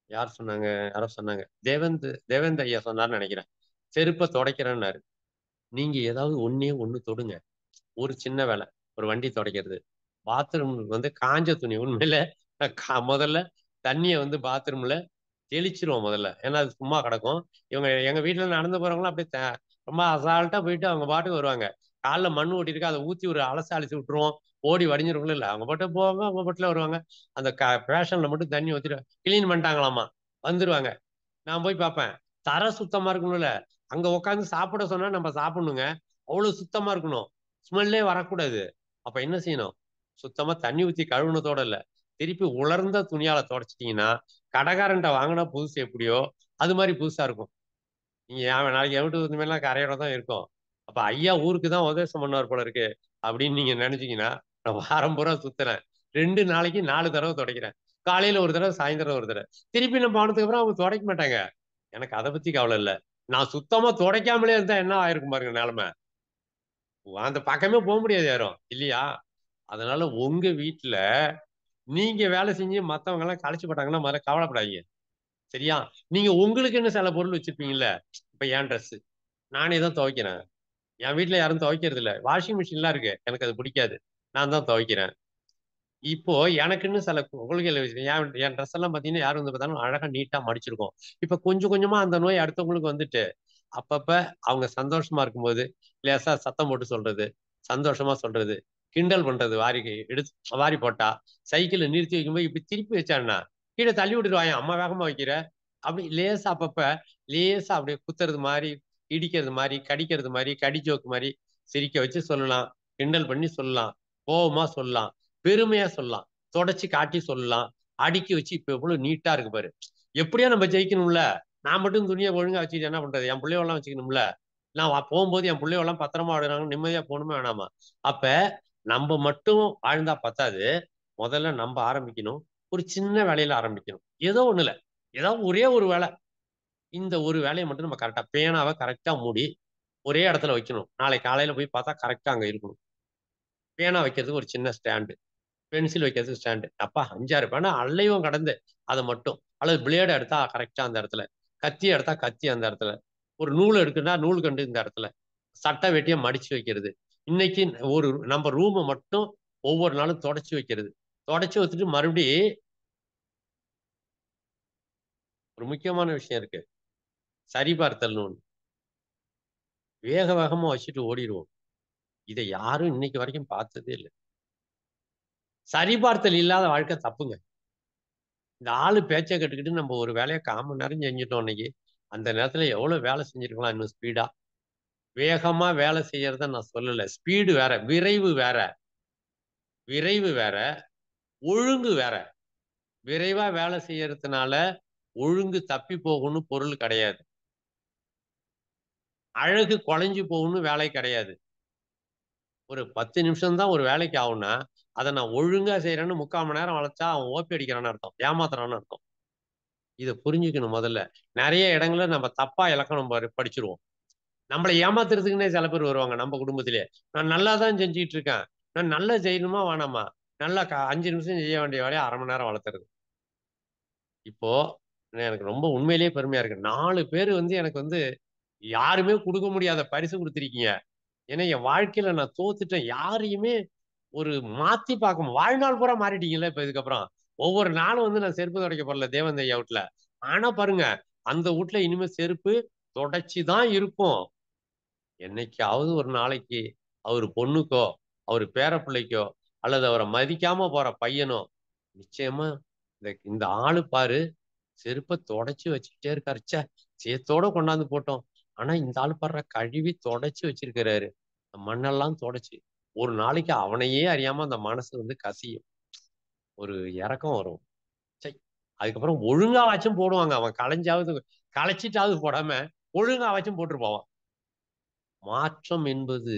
யார் சொன்னாங்க யாரோ சொன்னாங்க தேவேந்த் தேவேந்த் ஐயா சொன்னார்னு நினைக்கிறேன் செருப்பை துடைக்கிறேன்னாரு நீங்க ஏதாவது ஒண்ணே ஒண்ணு தொடுங்க ஒரு சின்ன வேலை ஒரு வண்டி துடைக்கிறது பாத்ரூம் வந்து காஞ்ச துணி உண்மையில நான் கா- முதல்ல தண்ணியை வந்து பாத்ரூம்ல தெளிச்சிருவோம் முதல்ல ஏன்னா அது சும்மா கிடக்கும் இவங்க எங்க வீட்டுல நடந்து போறவங்களாம் அப்படியே த- ரொம்ப அசால்ட்டா போயிட்டு அவங்க பாட்டுக்கு வருவாங்க காலைல மண் ஓட்டி இருக்கு அதை ஊத்தி ஒரு அலச அலசி விட்டுருவோம் ஓடி வடிஞ்சிருக்குள்ள இல்ல அவங்க பாட்டு போவாங்க அவங்க பாட்டுல வருவாங்க அந்த பேஷன்ல மட்டும் தண்ணி ஊத்திட்டு கிளீன் பண்ணிட்டாங்களாமா வந்துருவாங்க நான் போய் பார்ப்பேன் தர சுத்தமா இருக்கணும்ல அங்க உட்காந்து சாப்பிட சொன்னா நம்ம சாப்பிடணுங்க அவ்வளவு சுத்தமா இருக்கணும் ஸ்மெல்லே வரக்கூடாது அப்ப என்ன செய்யணும் சுத்தமா தண்ணி ஊத்தி கழுவுனதோட இல்ல திருப்பி உலர்ந்த துணியால தொடச்சிட்டீங்கன்னா கடைக்காரன்ட்ட வாங்கினா புதுசு எப்படியோ அது மாதிரி புதுசா இருக்கும் நீங்க ஏன் நாளைக்கு எவ்வளவு இந்த மாதிரிலாம் கரையோட தான் இருக்கும் அப்ப ஐயா ஊருக்கு தான் உபதேசம் பண்ணார் போல இருக்கு அப்படின்னு நீங்க நினைச்சீங்கன்னா நான் வாரம் பூரா சுத்துறேன் ரெண்டு நாளைக்கு நாலு தடவை துடைக்கிறேன் காலையில ஒரு தடவை சாயந்தரம் ஒரு தடவை திருப்பி நம்ம போனதுக்கு அப்புறம் அவங்க துடைக்க மாட்டாங்க எனக்கு அதை பத்தி கவலை இல்லை நான் சுத்தமா துடைக்காமலே இருந்தா என்ன ஆயிருக்கும் பாருங்க நிலைமை அந்த பக்கமே போக முடியாது யாரும் இல்லையா அதனால உங்க வீட்டுல நீங்க வேலை செஞ்சு மத்தவங்க எல்லாம் களைச்சு போட்டாங்கன்னா முதல்ல கவலைப்படாதீங்க சரியா நீங்க உங்களுக்குன்னு சில பொருள் வச்சிருப்பீங்கல்ல இப்ப என் ட்ரெஸ் நானே தான் துவைக்கிறேன் என் வீட்டுல யாரும் துவைக்கிறது இல்ல வாஷிங் மிஷின்லாம் இருக்கு எனக்கு அது பிடிக்காது நான் தான் துவைக்கிறேன் இப்போ எனக்குன்னு சில கொள்கைகள் வச்சு என் என் ட்ரெஸ் எல்லாம் பாத்தீங்கன்னா யாரும் வந்து பார்த்தாலும் அழகா நீட்டா மடிச்சிருக்கோம் இப்ப கொஞ்சம் கொஞ்சமா அந்த நோய் அடுத்தவங்களுக்கு வந்துட்டு அப்பப்ப அவங்க சந்தோஷமா இருக்கும்போது லேசா சத்தம் போட்டு சொல்றது சந்தோஷமா சொல்றது கிண்டல் பண்றது வாரி எடுத்து வாரி போட்டா சைக்கிளை நிறுத்தி வைக்கும்போது இப்படி திருப்பி வச்சான்னா கீழே தள்ளி விட்டுருவாங்க அம்மா வேகமா வைக்கிற அப்படி லேசா அப்பப்ப லேசா அப்படியே குத்துறது மாதிரி இடிக்கிறது மாதிரி கடிக்கிறது மாதிரி கடி ஜோக்கு மாதிரி சிரிக்க வச்சு சொல்லலாம் கிண்டல் பண்ணி சொல்லலாம் கோபமா சொல்லலாம் பெருமையா சொல்லலாம் தொடச்சி காட்டி சொல்லலாம் அடுக்கி வச்சு இப்ப எவ்வளவு நீட்டா இருக்கு பாரு எப்படியா நம்ம ஜெயிக்கணும்ல நான் மட்டும் துணியை ஒழுங்கா வச்சுட்டு என்ன பண்றது என் பிள்ளைவெல்லாம் வச்சுக்கணும்ல நான் வா- போகும்போது என் பிள்ளைவெல்லாம் பத்திரமா விடுறாங்க நிம்மதியா போகணுமே வேணாமா அப்ப நம்ம மட்டும் வாழ்ந்தா பத்தாது முதல்ல நம்ம ஆரம்பிக்கணும் ஒரு சின்ன வேலையில ஆரம்பிக்கணும் ஏதோ ஒண்ணுல ஏதோ ஒரே ஒரு வேலை இந்த ஒரு வேலையை மட்டும் நம்ம கரெக்டா பேனாவை கரெக்டா மூடி ஒரே இடத்துல வைக்கணும் நாளை காலையில போய் பார்த்தா கரெக்டா அங்க இருக்கணும் பேனா வைக்கிறதுக்கு ஒரு சின்ன ஸ்டாண்டு பென்சில் வைக்கிறதுக்கு ஸ்டாண்டு அப்பா அஞ்சாறு பேனா அள்ளையும் கடந்து அதை மட்டும் அல்லது பிளேடு எடுத்தா கரெக்டா அந்த இடத்துல கத்தி எடுத்தா கத்தி அந்த இடத்துல ஒரு நூல் எடுக்குன்னா நூல் கண்டு இந்த இடத்துல சட்டை வெட்டியை மடிச்சு வைக்கிறது இன்னைக்கு ஒரு நம்ம ரூமை மட்டும் ஒவ்வொரு நாளும் தொடச்சி வைக்கிறது தொடச்சி வச்சுட்டு மறுபடி ஒரு முக்கியமான விஷயம் இருக்கு சரிபார்த்தல்னு ஒண்ணு வேக வேகமா வச்சுட்டு ஓடிடுவோம் இதை யாரும் இன்னைக்கு வரைக்கும் பார்த்ததே இல்லை சரிபார்த்தல் இல்லாத வாழ்க்கை தப்புங்க இந்த ஆளு பேச்சை கட்டுக்கிட்டு நம்ம ஒரு வேலையை கால் மணி நேரம் செஞ்சுட்டோம் இன்னைக்கு அந்த நேரத்துல எவ்வளவு வேலை செஞ்சிருக்கலாம் இன்னும் ஸ்பீடா வேகமா வேலை செய்யறத நான் சொல்லல ஸ்பீடு வேற விரைவு வேற விரைவு வேற ஒழுங்கு வேற விரைவா வேலை செய்யறதுனால ஒழுங்கு தப்பி போகும்னு பொருள் கிடையாது அழகு குலைஞ்சு போகும்னு வேலை கிடையாது ஒரு பத்து நிமிஷம் தான் ஒரு வேலைக்கு ஆகும்னா அதை நான் ஒழுங்கா செய்யறேன்னு முக்கால் மணி நேரம் வளைச்சா அவன் ஓப்பி அடிக்கிறான்னு அர்த்தம் ஏமாத்துறான்னு அர்த்தம் இதை புரிஞ்சுக்கணும் முதல்ல நிறைய இடங்கள்ல நம்ம தப்பா இலக்கணம் படி- படிச்சிருவோம் நம்மளை ஏமாத்துறதுக்குன்னே சில பேர் வருவாங்க நம்ம குடும்பத்திலே நான் நல்லா தான் செஞ்சுட்டு இருக்கேன் நான் நல்லா செய்யணுமா வேணாமா நல்லா க- அஞ்சு நிமிஷம் செய்ய வேண்டிய வேலையை அரை மணி நேரம் வளர்த்துறது இப்போ எனக்கு ரொம்ப உண்மையிலேயே பெருமையா இருக்கு நாலு பேர் வந்து எனக்கு வந்து யாருமே கொடுக்க முடியாத பரிசு கொடுத்துருக்கீங்க ஏன்னா என் வாழ்க்கையில நான் தோத்துட்டேன் யாரையுமே ஒரு மாத்தி பார்க்க மு- வாழ்நாள் பூரா மாறிட்டீங்கல்ல இப்ப இதுக்கப்புறம் ஒவ்வொரு நாளும் வந்து நான் செருப்பு துடைக்க போறல தேவந்த ஐயா வீட்டுல ஆனா பாருங்க அந்த வீட்டுல இனிமே செருப்பு தொடச்சி தான் இருக்கும் என்னைக்காவது ஒரு நாளைக்கு அவர் பொண்ணுக்கோ அவர் பேரப்பிள்ளைக்கோ அல்லது அவரை மதிக்காம போற பையனோ நிச்சயமா இந்த இந்த ஆளு பாரு செருப்பை தொடச்சி வச்சுக்கிட்டே இருக்காரு ச்சே சேத்தோட கொண்டாந்து போட்டோம் ஆனா இந்த ஆளு பாடுற கழுவி தொடச்சி வச்சிருக்கிறாரு அந்த மண்ணெல்லாம் தொடச்சி ஒரு நாளைக்கு அவனையே அறியாம அந்த மனசு வந்து கசியும் ஒரு இறக்கம் வரும் சை அதுக்கப்புறம் ஒழுங்கா வச்சும் போடுவாங்க அவன் களைஞ்சாவது களைச்சிட்டாவது போடாம ஒழுங்கா வச்சும் போட்டு போவான் மாற்றம் என்பது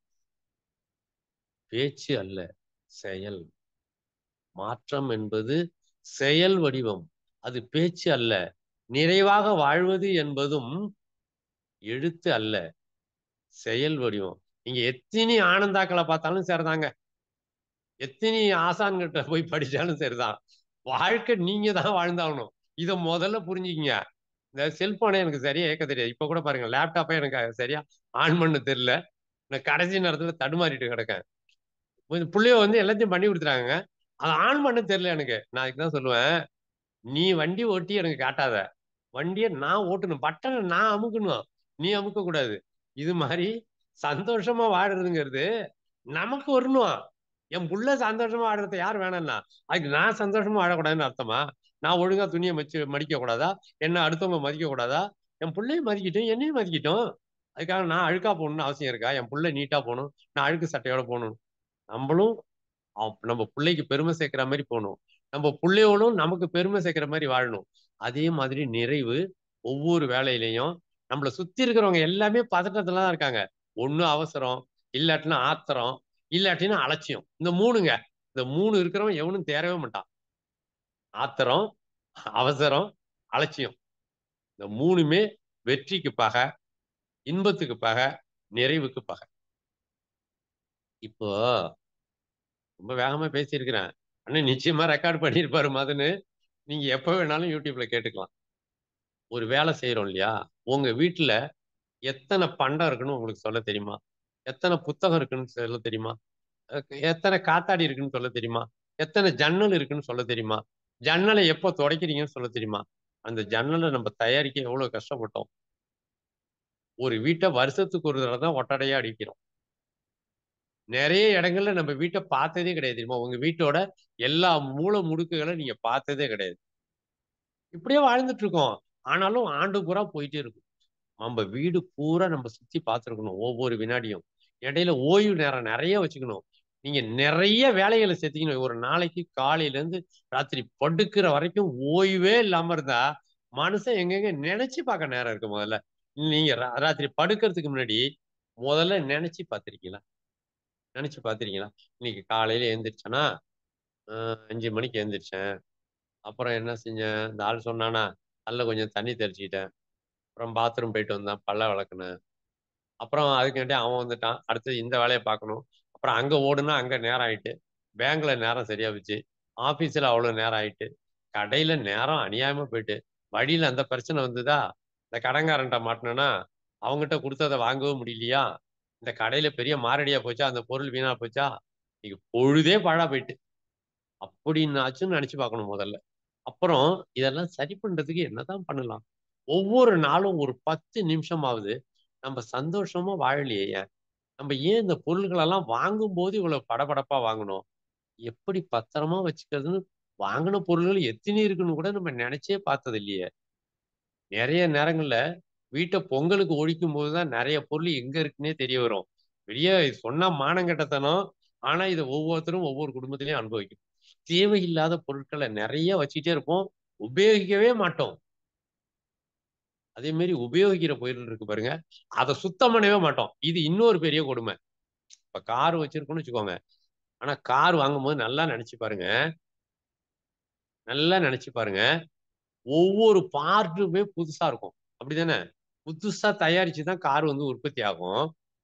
பேச்சு அல்ல செயல் மாற்றம் என்பது செயல் வடிவம் அது பேச்சு அல்ல நிறைவாக வாழ்வது என்பதும் எழுத்து அல்ல செயல் வடிவம் நீங்க எத்தனை ஆனந்தாக்களை பார்த்தாலும் சரிதாங்க எத்தனை ஆசான்கிட்ட போய் படிச்சாலும் சரிதான் வாழ்க்கை நீங்க தான் வாழ்ந்தாகணும் இத முதல்ல புரிஞ்சுக்கிங்க இந்த செல்போனை எனக்கு சரியா இயக்க தெரியாது இப்ப கூட பாருங்க லேப்டாப்பே எனக்கு சரியா ஆன் பண்ண தெரியல நான் கடைசி நேரத்துல தடுமாறிட்டு கிடக்கேன் இந்த புள்ளைய வந்து எல்லாத்தையும் பண்ணி கொடுத்துறாங்க அதை ஆன் பண்ண தெரியல எனக்கு நான் அதுக்கு தான் சொல்லுவேன் நீ வண்டி ஓட்டி எனக்கு காட்டாத வண்டியை நான் ஓட்டணும் பட்டனை நான் அமுக்கணும் நீ அமுக்க கூடாது இது மாதிரி சந்தோஷமா வாடுறதுங்கிறது நமக்கு வரணும் என் புள்ள சந்தோஷமா வாடுறத யார் வேணாம்னா அதுக்கு நான் சந்தோஷமா வாழக்கூடாதுன்னு அர்த்தமா நான் ஒழுங்கா துணியை மச்சு மடிக்க கூடாதா என்ன அடுத்தவங்க மதிக்க கூடாதா என் பிள்ளையும் மதிக்கட்டும் என்னையும் மதிக்கட்டும் அதுக்காக நான் அழுக்கா போகணும்னு அவசியம் இருக்கா என் புள்ள நீட்டா போகணும் நான் அழுக்கு சட்டையோட போகணும் நம்மளும் அவ- நம்ம பிள்ளைக்கு பெருமை சேர்க்கிற மாதிரி போகணும் நம்ம பிள்ளையோடும் நமக்கு பெருமை சேர்க்கிற மாதிரி வாழணும் அதே மாதிரி நிறைவு ஒவ்வொரு வேலையிலையும் நம்மளை சுத்தி இருக்கிறவங்க எல்லாமே பதட்டத்துல தான் இருக்காங்க ஒண்ணு அவசரம் இல்லாட்டினா ஆத்திரம் இல்லாட்டினா அலட்சியம் இந்த மூணுங்க இந்த மூணு இருக்கிறவன் எவனும் தேரவே மாட்டான் ஆத்திரம் அவசரம் அலட்சியம் இந்த மூணுமே வெற்றிக்கு பகை இன்பத்துக்கு பகை நிறைவுக்கு பகை இப்போ ரொம்ப வேகமா பேசியிருக்கிறேன் அண்ணன் நிச்சயமா ரெக்கார்ட் பண்ணியிருப்பாரு மதனு நீங்க எப்ப வேணாலும் யூடியூப்ல கேட்டுக்கலாம் ஒரு வேலை செய்யறோம் இல்லையா உங்க வீட்டுல எத்தனை பண்டம் இருக்குன்னு உங்களுக்கு சொல்ல தெரியுமா எத்தனை புத்தகம் இருக்குன்னு சொல்ல தெரியுமா அஹ் எத்தனை காத்தாடி இருக்குன்னு சொல்ல தெரியுமா எத்தனை ஜன்னல் இருக்குன்னு சொல்ல தெரியுமா ஜன்னலை எப்போ துடைக்கிறீங்கன்னு சொல்ல தெரியுமா அந்த ஜன்னலை நம்ம தயாரிக்க எவ்வளவு கஷ்டப்பட்டோம் ஒரு வீட்டை வருஷத்துக்கு ஒரு தடவை தான் ஒட்டடையா அடிக்கிறோம் நிறைய இடங்கள்ல நம்ம வீட்டை பார்த்ததே கிடையாது தெரியுமா உங்க வீட்டோட எல்லா மூல முடுக்குகளை நீங்க பார்த்ததே கிடையாது இப்படியே வாழ்ந்துட்டு இருக்கோம் ஆனாலும் ஆண்டு பூரா போயிட்டே இருக்கும் நம்ம வீடு பூரா நம்ம சுத்தி பார்த்துருக்கணும் ஒவ்வொரு வினாடியும் இடையில ஓய்வு நேரம் நிறைய வச்சுக்கணும் நீங்க நிறைய வேலைகளை சேர்த்தீங்கன்னு ஒரு நாளைக்கு காலையில இருந்து ராத்திரி படுக்கிற வரைக்கும் ஓய்வே இல்லாம இருந்தா மனுஷன் எங்கெங்க நினைச்சு பார்க்க நேரம் இருக்கு முதல்ல நீங்க ரா- ராத்திரி படுக்கிறதுக்கு முன்னாடி முதல்ல நினைச்சு பார்த்திருக்கீங்களா நினைச்சு பார்த்திருக்கீங்களா இன்னைக்கு காலையில எழுந்திரிச்சேனா அஞ்சு மணிக்கு எழுந்திரிச்சேன் அப்புறம் என்ன செஞ்சேன் இந்த ஆள் சொன்னானா அதில் கொஞ்சம் தண்ணி தெளிச்சுக்கிட்டேன் அப்புறம் பாத்ரூம் போயிட்டு வந்தேன் பல்ல விளக்குனேன் அப்புறம் அதுக்காண்டி அவன் வந்துட்டான் அடுத்து இந்த வேலையை பார்க்கணும் அப்புறம் அங்கே ஓடுனா அங்கே நேரம் ஆயிட்டு பேங்க்ல நேரம் சரியா போச்சு ஆஃபீஸில் அவ்வளோ நேரம் ஆயிட்டு கடையில் நேரம் அநியாயமா போயிட்டு வழியில் அந்த பிரச்சனை வந்ததா இந்த கடன்காரன்ட்ட மாட்டினேன்னா அவங்ககிட்ட கொடுத்ததை வாங்கவும் முடியலையா இந்த கடையில பெரிய மாரடியா போச்சா அந்த பொருள் வீணா போச்சா இன்னைக்கு பொழுதே பழா போயிட்டு அப்படின்னாச்சும் நினைச்சு பார்க்கணும் முதல்ல அப்புறம் இதெல்லாம் சரி பண்றதுக்கு என்னதான் பண்ணலாம் ஒவ்வொரு நாளும் ஒரு பத்து நிமிஷமாவது நம்ம சந்தோஷமா வாழலையே ஏன் நம்ம ஏன் இந்த பொருள்களெல்லாம் வாங்கும் போது இவ்வளவு படபடப்பா வாங்கணும் எப்படி பத்திரமா வச்சுக்கிறதுன்னு வாங்கின பொருள்கள் எத்தனை இருக்குன்னு கூட நம்ம நினைச்சே பார்த்தது இல்லையே நிறைய நேரங்கள்ல வீட்டை பொங்கலுக்கு ஒழிக்கும் போதுதான் நிறைய பொருள் எங்க இருக்குன்னே தெரிய வரும் வெளியே சொன்னா மானங்கெட்டத்தனம் ஆனா இதை ஒவ்வொருத்தரும் ஒவ்வொரு குடும்பத்திலையும் அனுபவிக்கும் தேவையில்லாத பொருட்களை நிறைய வச்சுட்டே இருப்போம் உபயோகிக்கவே மாட்டோம் அதே மாதிரி உபயோகிக்கிற பொருள் இருக்கு பாருங்க அதை சுத்தம் பண்ணவே மாட்டோம் இது இன்னொரு பெரிய கொடுமை இப்ப கார் வச்சிருக்கோம்னு வச்சுக்கோங்க ஆனா கார் வாங்கும்போது நல்லா நினைச்சு பாருங்க நல்லா நினைச்சு பாருங்க ஒவ்வொரு பார்ட்டுமே புதுசா இருக்கும் அப்படிதானே புதுசா தயாரிச்சு தான் கார் வந்து உற்பத்தி ஆகும்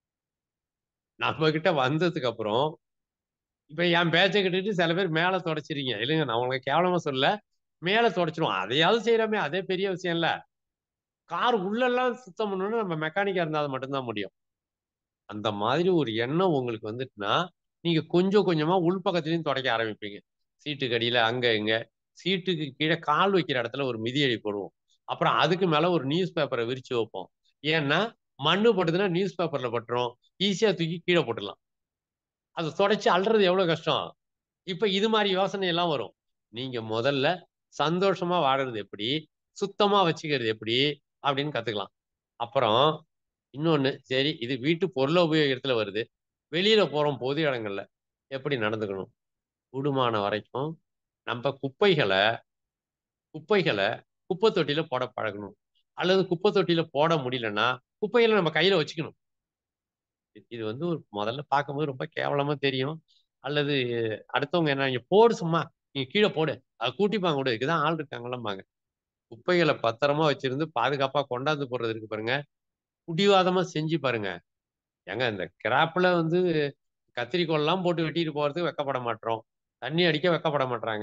நம்ம கிட்ட வந்ததுக்கு அப்புறம் இப்ப என் பேச்சை கேட்டுட்டு சில பேர் மேல தொடச்சிருங்க இல்லைங்க நான் உங்களுக்கு கேவலமா சொல்ல மேல தொடச்சிருவோம் அதையாவது செய்யறோமே அதே பெரிய விஷயம் இல்ல கார் உள்ளெல்லாம் சுத்தம் பண்ணணும்னு நம்ம மெக்கானிக்கா இருந்தா அது மட்டும்தான் முடியும் அந்த மாதிரி ஒரு எண்ணம் உங்களுக்கு வந்துட்டுனா நீங்க கொஞ்சம் கொஞ்சமா உள்பக்கத்துலயும் தொடக்க ஆரம்பிப்பீங்க சீட்டுக்கு அடியில அங்க இங்க சீட்டுக்கு கீழே கால் வைக்கிற இடத்துல ஒரு மிதியடி போடுவோம் அப்புறம் அதுக்கு மேல ஒரு நியூஸ் பேப்பரை விரிச்சு வைப்போம் ஏன்னா மண்ணு பட்டுதுன்னா நியூஸ் பேப்பர்ல பட்டுரும் ஈஸியா தூக்கி கீழே போட்டுடலாம் அதை தொடச்சி அல்றது எவ்வளவு கஷ்டம் இப்ப இது மாதிரி யோசனை எல்லாம் வரும் நீங்க முதல்ல சந்தோஷமா வாழறது எப்படி சுத்தமா வச்சுக்கிறது எப்படி அப்படின்னு கத்துக்கலாம் அப்புறம் இன்னொன்னு சரி இது வீட்டு பொருள உபயோகத்துல வருது வெளியில போறோம் பொது இடங்கள்ல எப்படி நடந்துக்கணும் கூடுமான வரைக்கும் நம்ம குப்பைகளை குப்பைகளை குப்பை தொட்டியில போட பழகணும் அல்லது குப்பை தொட்டியில போட முடியலன்னா குப்பைகளை நம்ம கையில வச்சுக்கணும் இது- இது வந்து ஒரு முதல்ல பார்க்கும்போது ரொம்ப கேவலமா தெரியும் அல்லது அடுத்தவங்க என்ன நீங்க போடு சும்மா நீங்க கீழே போடு அதை கூட்டிப்பாங்க கூட இதுக்குதான் ஆள் இருக்காங்களாம்பாங்க குப்பைகளை பத்திரமா வச்சிருந்து பாதுகாப்பா கொண்டாந்து போடுறது இருக்கு பாருங்க குடிவாதமா செஞ்சு பாருங்க ஏங்க இந்த கிராப்ல வந்து கத்திரிக்கோல்லாம் போட்டு வெட்டிட்டு போறதுக்கு வெக்கப்பட மாட்டோம் தண்ணி அடிக்க வெக்கப்பட மாட்டாங்க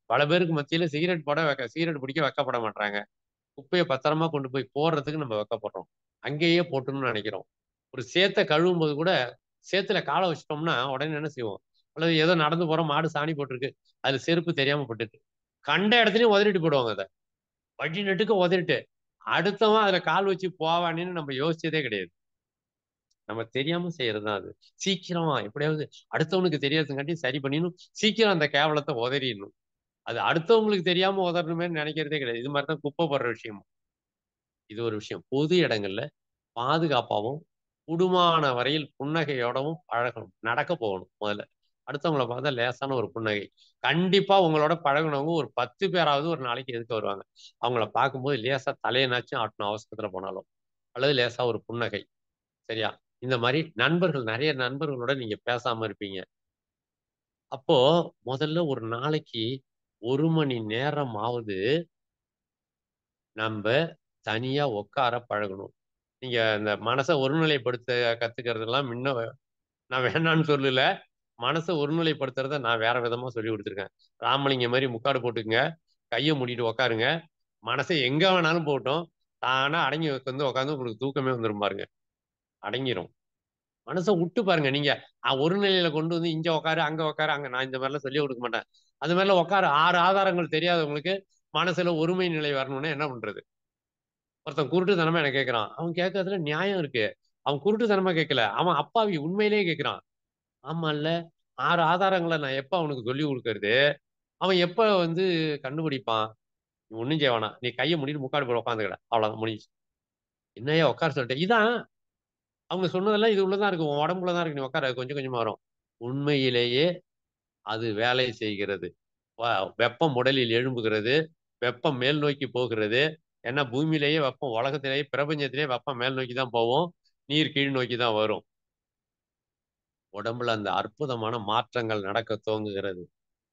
பல பேருக்கு மத்தியில சிகரெட் போட வைக்க சிகரெட் பிடிக்க வைக்கப்பட மாட்டாங்க குப்பையை பத்திரமா கொண்டு போய் போடுறதுக்கு நம்ம வைக்கப்படுறோம் அங்கேயே போட்டணும்னு நினைக்கிறோம் ஒரு சேத்தை கழுவும் போது கூட சேத்துல காலை வச்சிட்டோம்னா உடனே என்ன செய்வோம் அல்லது ஏதோ நடந்து போறோம் மாடு சாணி போட்டிருக்கு அதுல செருப்பு தெரியாம போட்டுருக்கு கண்ட இடத்துலயும் உதறிட்டு போடுவாங்க அதை வட்டி நட்டுக்கு உதறிட்டு அடுத்தவன் அதுல கால் வச்சு போவானேன்னு நம்ம யோசிச்சதே கிடையாது நம்ம தெரியாம செய்யறது தான் அது சீக்கிரமா எப்படியாவது அடுத்தவனுக்கு தெரியாதுங்காட்டி சரி பண்ணிடணும் சீக்கிரம் அந்த கேவலத்தை உதறிடணும் அது அடுத்தவங்களுக்கு தெரியாம உதறணுமே நினைக்கிறதே கிடையாது இது மாதிரி தான் குப்பை போடுற விஷயம் இது ஒரு விஷயம் பொது இடங்கள்ல பாதுகாப்பாகவும் குடும்பமான வரையில் புன்னகையோடவும் பழகணும் நடக்க போகணும் முதல்ல அடுத்தவங்கள பார்த்தா லேசான ஒரு புன்னகை கண்டிப்பா உங்களோட பழகுனவங்க ஒரு பத்து பேராவது ஒரு நாளைக்கு எதுக்கு வருவாங்க அவங்கள பார்க்கும்போது லேசா தலையனாச்சும் ஆட்டணும் அவசரத்துல போனாலும் அல்லது லேசா ஒரு புன்னகை சரியா இந்த மாதிரி நண்பர்கள் நிறைய நண்பர்களோட நீங்க பேசாம இருப்பீங்க அப்போ முதல்ல ஒரு நாளைக்கு ஒரு மணி நேரம் ஆகுது நம்ம தனியா உட்கார பழகணும் நீங்க இந்த மனசை ஒருநிலைப்படுத்த கத்துக்கிறதுலாம் முன்ன நான் வேணான்னு சொல்லல மனசை ஒருநிலைப்படுத்துறத நான் வேற விதமா சொல்லி கொடுத்துருக்கேன் ராமலிங்க மாதிரி முக்காடு போட்டுக்குங்க கையை மூடிட்டு உக்காருங்க மனசை எங்க வேணாலும் போட்டோம் தானா அடங்கி வந்து உட்காந்து உங்களுக்கு தூக்கமே வந்துரும் பாருங்க அடங்கிரும் மனசை விட்டு பாருங்க நீங்க அஹ், ஒரு நிலையில கொண்டு வந்து இங்க உட்காரு அங்க உட்காரு அங்க நான் இந்த மாதிரிலாம் சொல்லி கொடுக்க மாட்டேன் அது மாதிரிலாம் உட்காரு ஆறு ஆதாரங்கள் தெரியாதவங்களுக்கு மனசுல ஒருமை நிலை வரணும்னா என்ன பண்றது ஒருத்தன் குருட்டுத்தனமா எனக்கு கேட்கறான் அவன் கேட்கறதுல நியாயம் இருக்கு அவன் குருட்டுத்தனமா கேட்கல அவன் அப்பாவி உண்மையிலேயே கேட்கறான் ஆமா இல்ல ஆறு ஆதாரங்களை நான் எப்ப அவனுக்கு சொல்லி கொடுக்கறது அவன் எப்ப வந்து கண்டுபிடிப்பான் நீ ஒண்ணும் செய்ய வேணாம் நீ கையை முடிட்டு முக்காடு போட உட்காந்துக்கட அவ்வளவுதான் முடிஞ்சு என்னையா உட்கார சொல்லிட்டேன் இதான் அவங்க சொன்னதெல்லாம் இது உள்ளதான் இருக்கு உன் உடம்புல தான் இருக்கு நீ உட்கார கொஞ்சம் கொஞ்சமா வரும் உண்மையிலேயே அது வேலை செய்கிறது வ- வெப்பம் உடலில் எழும்புகிறது வெப்பம் மேல் நோக்கி போகிறது ஏன்னா பூமியிலேயே வெப்பம் உலகத்திலேயே பிரபஞ்சத்திலேயே வெப்பம் மேல் நோக்கி தான் போகும் நீர் கீழ் நோக்கி தான் வரும் உடம்புல அந்த அற்புதமான மாற்றங்கள் நடக்க துவங்குகிறது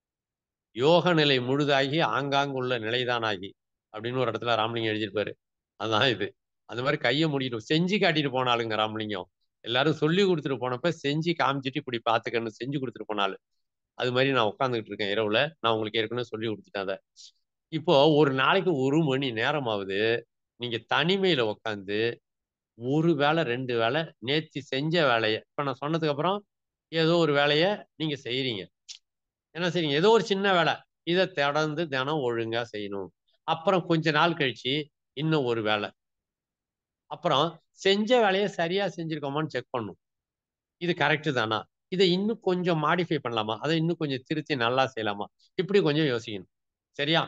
யோக நிலை முழுதாகி ஆங்காங்குள்ள நிலைதானாகி அப்படின்னு ஒரு இடத்துல ராமலிங்கம் எழுதியிருப்பாரு அதான் இது அந்த மாதிரி கையை மூடிட்டு செஞ்சு காட்டிட்டு போனாலுங்க ராமலிங்கம் எல்லாரும் சொல்லி கொடுத்துட்டு போனப்ப செஞ்சு காமிச்சிட்டு இப்படி பாத்துக்கன்னு செஞ்சு கொடுத்துட்டு போனாலும் அது மாதிரி நான் உட்காந்துக்கிட்டு இருக்கேன் இரவுல நான் உங்களுக்கு ஏற்கனவே சொல்லி கொடுத்துட்டேன் அதை இப்போ ஒரு நாளைக்கு ஒரு மணி நேரமாவது நீங்க தனிமையில உட்காந்து ஒரு வேலை ரெண்டு வேலை நேத்தி செஞ்ச வேலையை இப்ப நான் சொன்னதுக்கு அப்புறம் ஏதோ ஒரு வேலையை நீங்க செய்றீங்க என்ன செய்றீங்க ஏதோ ஒரு சின்ன வேலை இதை தொடர்ந்து தினம் ஒழுங்கா செய்யணும் அப்புறம் கொஞ்ச நாள் கழிச்சு இன்னும் ஒரு வேலை அப்புறம் செஞ்ச வேலையை சரியா செஞ்சிருக்கோமான்னு செக் பண்ணணும் இது கரெக்டு தானா இதை இன்னும் கொஞ்சம் மாடிஃபை பண்ணலாமா அதை இன்னும் கொஞ்சம் திருத்தி நல்லா செய்யலாமா இப்படி கொஞ்சம் யோசிக்கணும் சரியா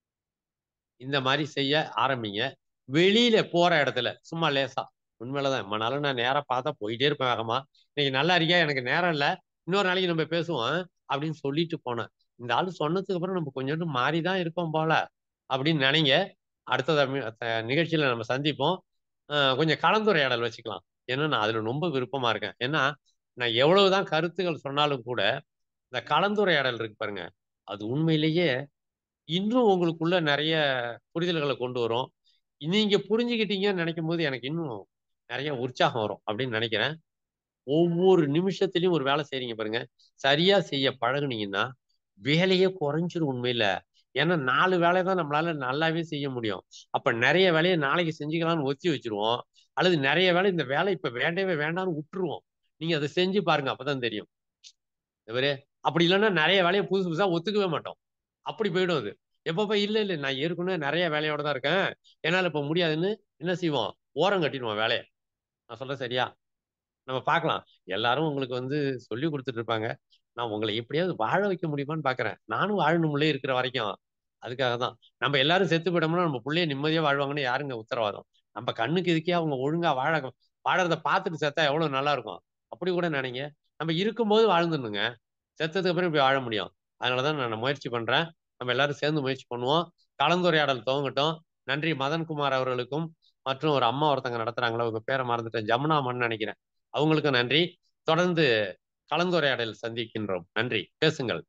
இந்த மாதிரி செய்ய ஆரம்பிங்க வெளியில போற இடத்துல சும்மா லேசா உண்மையிலதான் மனாலும் நான் நேரா பார்த்தா போயிட்டே இருப்பேன் வேகமா இன்னைக்கு நல்லா இருக்கியா எனக்கு நேரம் இல்லை இன்னொரு நாளைக்கு நம்ம பேசுவோம் அப்படின்னு சொல்லிட்டு போனேன் இந்த ஆளு சொன்னதுக்கு அப்புறம் நம்ம கொஞ்சோண்டு மாறி தான் இருப்போம் போல அப்படின்னு நினைங்க அடுத்த தமி- அஹ் நிகழ்ச்சியில நம்ம சந்திப்போம் அஹ் கொஞ்சம் கலந்துரையாடல் வச்சுக்கலாம் ஏன்னா நான் அதுல ரொம்ப விருப்பமா இருக்கேன் ஏன்னா நான் எவ்வளவுதான் கருத்துக்கள் சொன்னாலும் கூட இந்த கலந்துரையாடல் இருக்கு பாருங்க அது உண்மையிலேயே இன்னும் உங்களுக்குள்ள நிறைய புரிதல்களை கொண்டு வரும் நீங்க புரிஞ்சுக்கிட்டீங்கன்னு நினைக்கும் போது எனக்கு இன்னும் நிறைய உற்சாகம் வரும் அப்படின்னு நினைக்கிறேன் ஒவ்வொரு நிமிஷத்துலயும் ஒரு வேலை செய்றீங்க பாருங்க சரியா செய்ய பழகுனீங்கன்னா வேலையே குறைஞ்சிரும் உண்மையில ஏன்னா நாலு வேலை தான் நம்மளால நல்லாவே செய்ய முடியும் அப்ப நிறைய வேலையை நாளைக்கு செஞ்சுக்கலாம்னு ஒத்தி வச்சிருவோம் அல்லது நிறைய வேலை இந்த வேலை இப்ப வேண்டவே வேண்டாம்னு விட்டுருவோம் நீங்க அதை செஞ்சு பாருங்க அப்பதான் தெரியும் இவரே அப்படி இல்லைன்னா நிறைய வேலையை புதுசு புதுசா ஒத்துக்கவே மாட்டோம் அப்படி போயிடும் அது எப்பப்ப இல்ல இல்ல நான் ஏற்கனவே நிறைய வேலையோட தான் இருக்கேன் என்னால இப்ப முடியாதுன்னு என்ன செய்வோம் ஓரம் கட்டிடுவோம் வேலையை நான் சொல்றேன் சரியா நம்ம பார்க்கலாம் எல்லாரும் உங்களுக்கு வந்து சொல்லி கொடுத்துட்டு இருப்பாங்க நான் உங்களை எப்படியாவது வாழ வைக்க முடியுமான்னு பாக்குறேன் நானும் வாழணும்லே இருக்கிற வரைக்கும் அதுக்காக தான் நம்ம எல்லாரும் செத்து போயிட்டோம்னா நம்ம பிள்ளைய நிம்மதியா வாழ்வாங்கன்னு யாருங்க உத்தரவாதம் நம்ம கண்ணுக்கு இதுக்கே அவங்க ஒழுங்கா வாழ வாழறத பார்த்துட்டு செத்தா எவ்வளவு நல்லா இருக்கும் அப்படி கூட நினைங்க நம்ம இருக்கும்போது வாழ்ந்துடணுங்க செத்ததுக்கு அப்புறம் இப்படி வாழ முடியும் அதனாலதான் நான் முயற்சி பண்றேன் நம்ம எல்லாரும் சேர்ந்து முயற்சி பண்ணுவோம் கலந்துரையாடல் துவங்கட்டும் நன்றி மதன்குமார் அவர்களுக்கும் மற்றும் ஒரு அம்மா ஒருத்தங்க நடத்துறாங்களா உங்க பேரை மறந்துட்டேன் ஜமுனா அம்மன் நினைக்கிறேன் அவங்களுக்கும் நன்றி தொடர்ந்து கலந்துரையாடல் சந்திக்கின்றோம் நன்றி பேசுங்கள்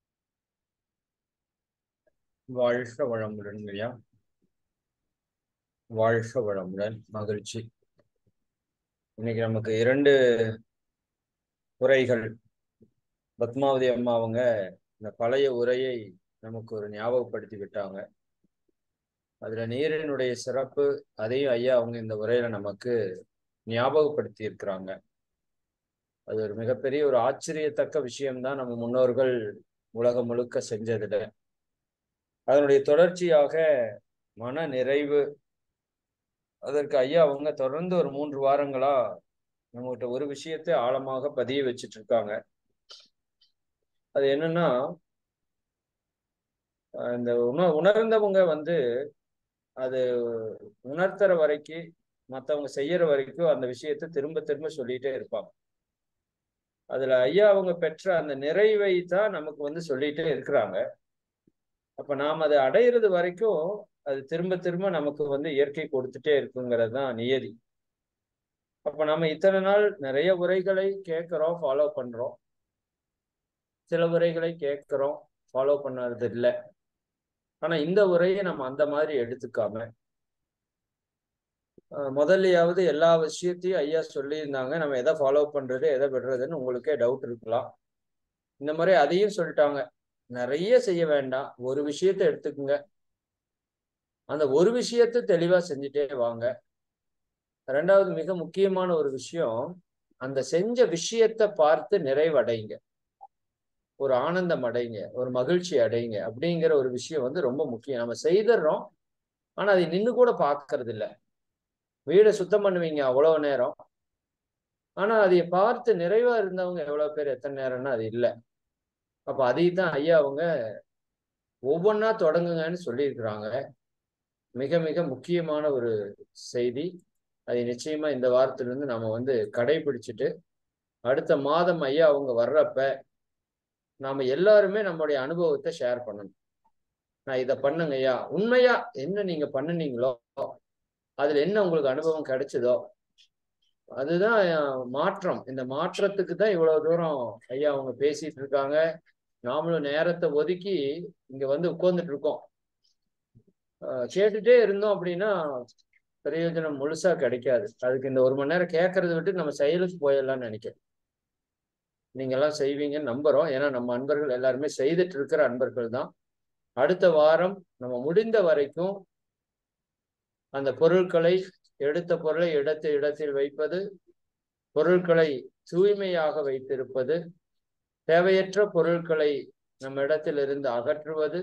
வாழ்க வளமுடன் ஐயா வாழ்க வளமுடன் மகிழ்ச்சி இன்னைக்கு நமக்கு இரண்டு உரைகள் பத்மாவதி அம்மா அவங்க இந்த பழைய உரையை நமக்கு ஒரு ஞாபகப்படுத்தி விட்டாங்க அதுல நீரினுடைய சிறப்பு அதையும் ஐயா அவங்க இந்த உரையில நமக்கு ஞாபகப்படுத்தி இருக்கிறாங்க அது ஒரு மிகப்பெரிய ஒரு ஆச்சரியத்தக்க விஷயம்தான் நம்ம முன்னோர்கள் உலகம் முழுக்க செஞ்சதுல அதனுடைய தொடர்ச்சியாக மன நிறைவு அதற்கு ஐயா அவங்க தொடர்ந்து ஒரு மூன்று வாரங்களா நம்மகிட்ட ஒரு விஷயத்தை ஆழமாக பதிய வச்சிட்டு இருக்காங்க அது என்னன்னா இந்த உண உணர்ந்தவங்க வந்து அது உணர்த்துற வரைக்கும் மற்றவங்க செய்யற வரைக்கும் அந்த விஷயத்த திரும்ப திரும்ப சொல்லிட்டே இருப்பாங்க அதுல ஐயா அவங்க பெற்ற அந்த நிறைவை தான் நமக்கு வந்து சொல்லிட்டே இருக்கிறாங்க அப்ப நாம் அதை அடையிறது வரைக்கும் அது திரும்ப திரும்ப நமக்கு வந்து இயற்கை கொடுத்துட்டே இருக்குங்கிறது தான் நியதி அப்ப நம்ம இத்தனை நாள் நிறைய உரைகளை கேட்கிறோம் ஃபாலோ பண்றோம் சில உரைகளை கேட்கிறோம் ஃபாலோ பண்ணறது இல்லை ஆனா இந்த உரையை நம்ம அந்த மாதிரி எடுத்துக்காம முதல்லையாவது எல்லா விஷயத்தையும் ஐயா சொல்லியிருந்தாங்க நம்ம எதை ஃபாலோ பண்றது எதை விடுறதுன்னு உங்களுக்கே டவுட் இருக்கலாம் இந்த மாதிரி அதையும் சொல்லிட்டாங்க நிறைய செய்ய வேண்டாம் ஒரு விஷயத்த எடுத்துக்குங்க அந்த ஒரு விஷயத்த தெளிவா செஞ்சுட்டே வாங்க ரெண்டாவது மிக முக்கியமான ஒரு விஷயம் அந்த செஞ்ச விஷயத்த பார்த்து நிறைவடைங்க ஒரு ஆனந்தம் அடைங்க ஒரு மகிழ்ச்சி அடைங்க அப்படிங்கிற ஒரு விஷயம் வந்து ரொம்ப முக்கியம் நம்ம செய்துடுறோம் ஆனா அதை நின்று கூட பார்க்கறது இல்லை வீடை சுத்தம் பண்ணுவீங்க அவ்வளவு நேரம் ஆனா அதை பார்த்து நிறைவா இருந்தவங்க எவ்வளவு பேர் எத்தனை நேரம்னா அது இல்லை அப்ப அதையும் தான் ஐயா அவங்க ஒவ்வொன்றா தொடங்குங்கன்னு சொல்லியிருக்கிறாங்க மிக மிக முக்கியமான ஒரு செய்தி அதை நிச்சயமா இந்த வாரத்திலிருந்து நம்ம வந்து கடைபிடிச்சிட்டு அடுத்த மாதம் ஐயா அவங்க வர்றப்ப நாம எல்லாருமே நம்மளுடைய அனுபவத்தை ஷேர் பண்ணணும் நான் இதை பண்ணுங்க ஐயா உண்மையா என்ன நீங்க பண்ணுனீங்களோ அதுல என்ன உங்களுக்கு அனுபவம் கிடைச்சதோ அதுதான் மாற்றம் இந்த மாற்றத்துக்கு தான் இவ்வளவு தூரம் ஐயா அவங்க பேசிட்டு இருக்காங்க நாமளும் நேரத்தை ஒதுக்கி இங்க வந்து உட்கார்ந்துட்டு இருக்கோம் கேட்டுட்டே இருந்தோம் அப்படின்னா பிரயோஜனம் முழுசா கிடைக்காது அதுக்கு இந்த ஒரு மணி நேரம் கேட்கறத விட்டு நம்ம செயலுக்கு போயிடலாம்னு நினைக்கிறேன் நீங்க எல்லாம் செய்வீங்கன்னு நம்புறோம் ஏன்னா நம்ம அன்பர்கள் எல்லாருமே செய்துட்டு இருக்கிற அன்பர்கள் தான் அடுத்த வாரம் நம்ம முடிந்த வரைக்கும் அந்த பொருட்களை எடுத்த பொருளை இடத்து இடத்தில் வைப்பது பொருட்களை தூய்மையாக வைத்திருப்பது தேவையற்ற பொருட்களை நம்ம இடத்திலிருந்து அகற்றுவது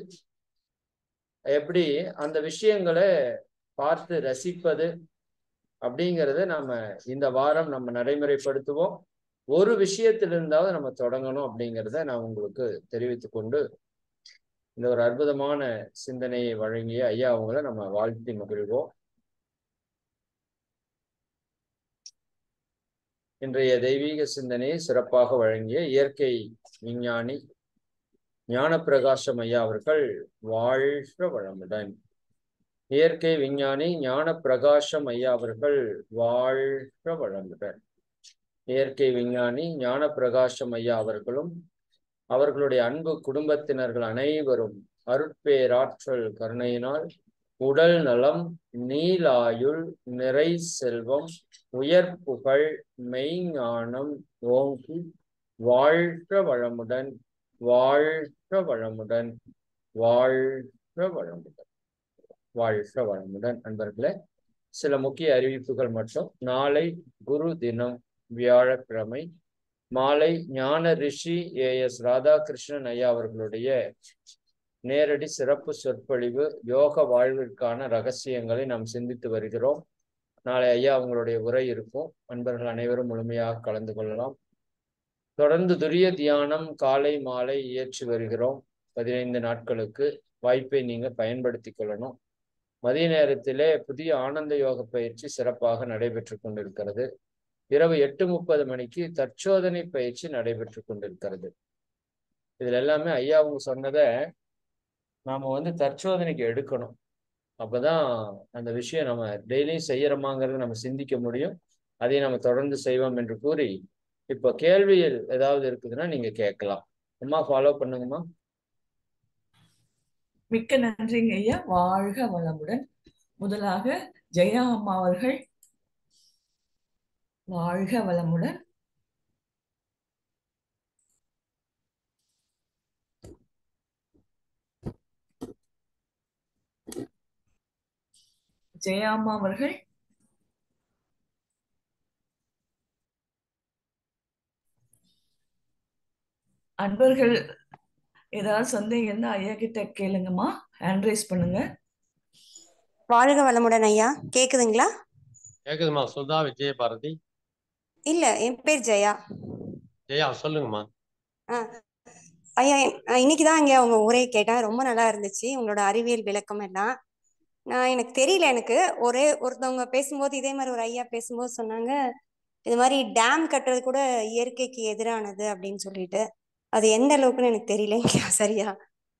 எப்படி அந்த விஷயங்களை பார்த்து ரசிப்பது அப்படிங்கிறத நம்ம இந்த வாரம் நம்ம நடைமுறைப்படுத்துவோம் ஒரு விஷயத்திலிருந்தாவது நம்ம தொடங்கணும் அப்படிங்கிறத நான் உங்களுக்கு தெரிவித்து கொண்டு இந்த ஒரு அற்புதமான சிந்தனையை வழங்கிய ஐயா அவங்கள நம்ம வாழ்த்தி மகிழ்வோம் இன்றைய தெய்வீக சிந்தனையை சிறப்பாக வழங்கிய இயற்கை விஞ்ஞானி ஞானப்பிரகாசம் ஐயா அவர்கள் வாழ்க வளமுடன் இயற்கை விஞ்ஞானி ஞான பிரகாசம் ஐயா அவர்கள் வாழ்க வளமுடன் இயற்கை விஞ்ஞானி ஞான பிரகாசம் ஐயா அவர்களும் அவர்களுடைய அன்பு குடும்பத்தினர்கள் அனைவரும் அருட்பேராற்றல் கருணையினால் உடல் நலம் நீலாயுள் நிறை செல்வம் உயர் புகழ் மெய்ஞானம் ஓங்கி வாழ்க வளமுடன் வாழ்க வளமுடன் வாழ்க வளமுடன் வாழ்க வளமுடன் நண்பர்களே சில முக்கிய அறிவிப்புகள் மட்டும் நாளை குரு தினம் வியாழக்கிழமை மாலை ஞான ரிஷி ஏ எஸ் ராதாகிருஷ்ணன் ஐயா அவர்களுடைய நேரடி சிறப்பு சொற்பொழிவு யோக வாழ்விற்கான ரகசியங்களை நாம் சிந்தித்து வருகிறோம் நாளை ஐயா அவங்களுடைய உரை இருக்கும் அன்பர்கள் அனைவரும் முழுமையாக கலந்து கொள்ளலாம் தொடர்ந்து துரிய தியானம் காலை மாலை இயற்றி வருகிறோம் பதினைந்து நாட்களுக்கு வாய்ப்பை நீங்க பயன்படுத்தி கொள்ளணும் மதிய நேரத்திலே புதிய ஆனந்த யோக பயிற்சி சிறப்பாக நடைபெற்று கொண்டிருக்கிறது இரவு எட்டு முப்பது மணிக்கு தற்சோதனை பயிற்சி நடைபெற்று கொண்டிருக்கிறது இதுல எல்லாமே ஐயா அவங்க சொன்னதை நாம வந்து தற்சோதனைக்கு எடுக்கணும் அப்பதான் அந்த விஷயம் நம்ம டெய்லியும் செய்யறோமாங்கிறத நம்ம சிந்திக்க முடியும் அதை நம்ம தொடர்ந்து செய்வோம் என்று கூறி இப்போ கேள்வியில் ஏதாவது இருக்குதுன்னா நீங்க கேட்கலாம் அம்மா ஃபாலோ பண்ணுங்கம்மா மிக்க நன்றிங்க ஐயா வாழ்க வளமுடன் முதலாக ஜெயா அம்மா அவர்கள் வாழ்க வளமுடன் ஜெயாம்மா அவர்கள் அன்பர்கள் ஏதாவது சந்தேகம் இருந்தா ஐயா கிட்ட கேளுங்கம்மா ஹேண்ட் ரைஸ் பண்ணுங்க வாழ்க வளமுடன் ஐயா கேக்குதுங்களா கேக்குதுமா சுதா விஜயபாரதி இல்ல என் பேர் ஜெயா ஜெயா சொல்லுங்கம்மா ஆ, ஐயா அஹ் இன்னைக்குதான் இங்க உங்க உரையை கேட்டேன் ரொம்ப நல்லா இருந்துச்சு உங்களோட அறிவியல் விளக்கம் எல்லாம் நான் எனக்கு தெரியல எனக்கு ஒரே ஒருத்தவங்க பேசும்போது இதே மாதிரி ஒரு ஐயா பேசும்போது சொன்னாங்க இது மாதிரி டேம் கட்டுறது கூட இயற்கைக்கு எதிரானது அப்படின்னு சொல்லிட்டு அது எந்த அளவுக்குன்னு எனக்கு தெரியலங்க சரியா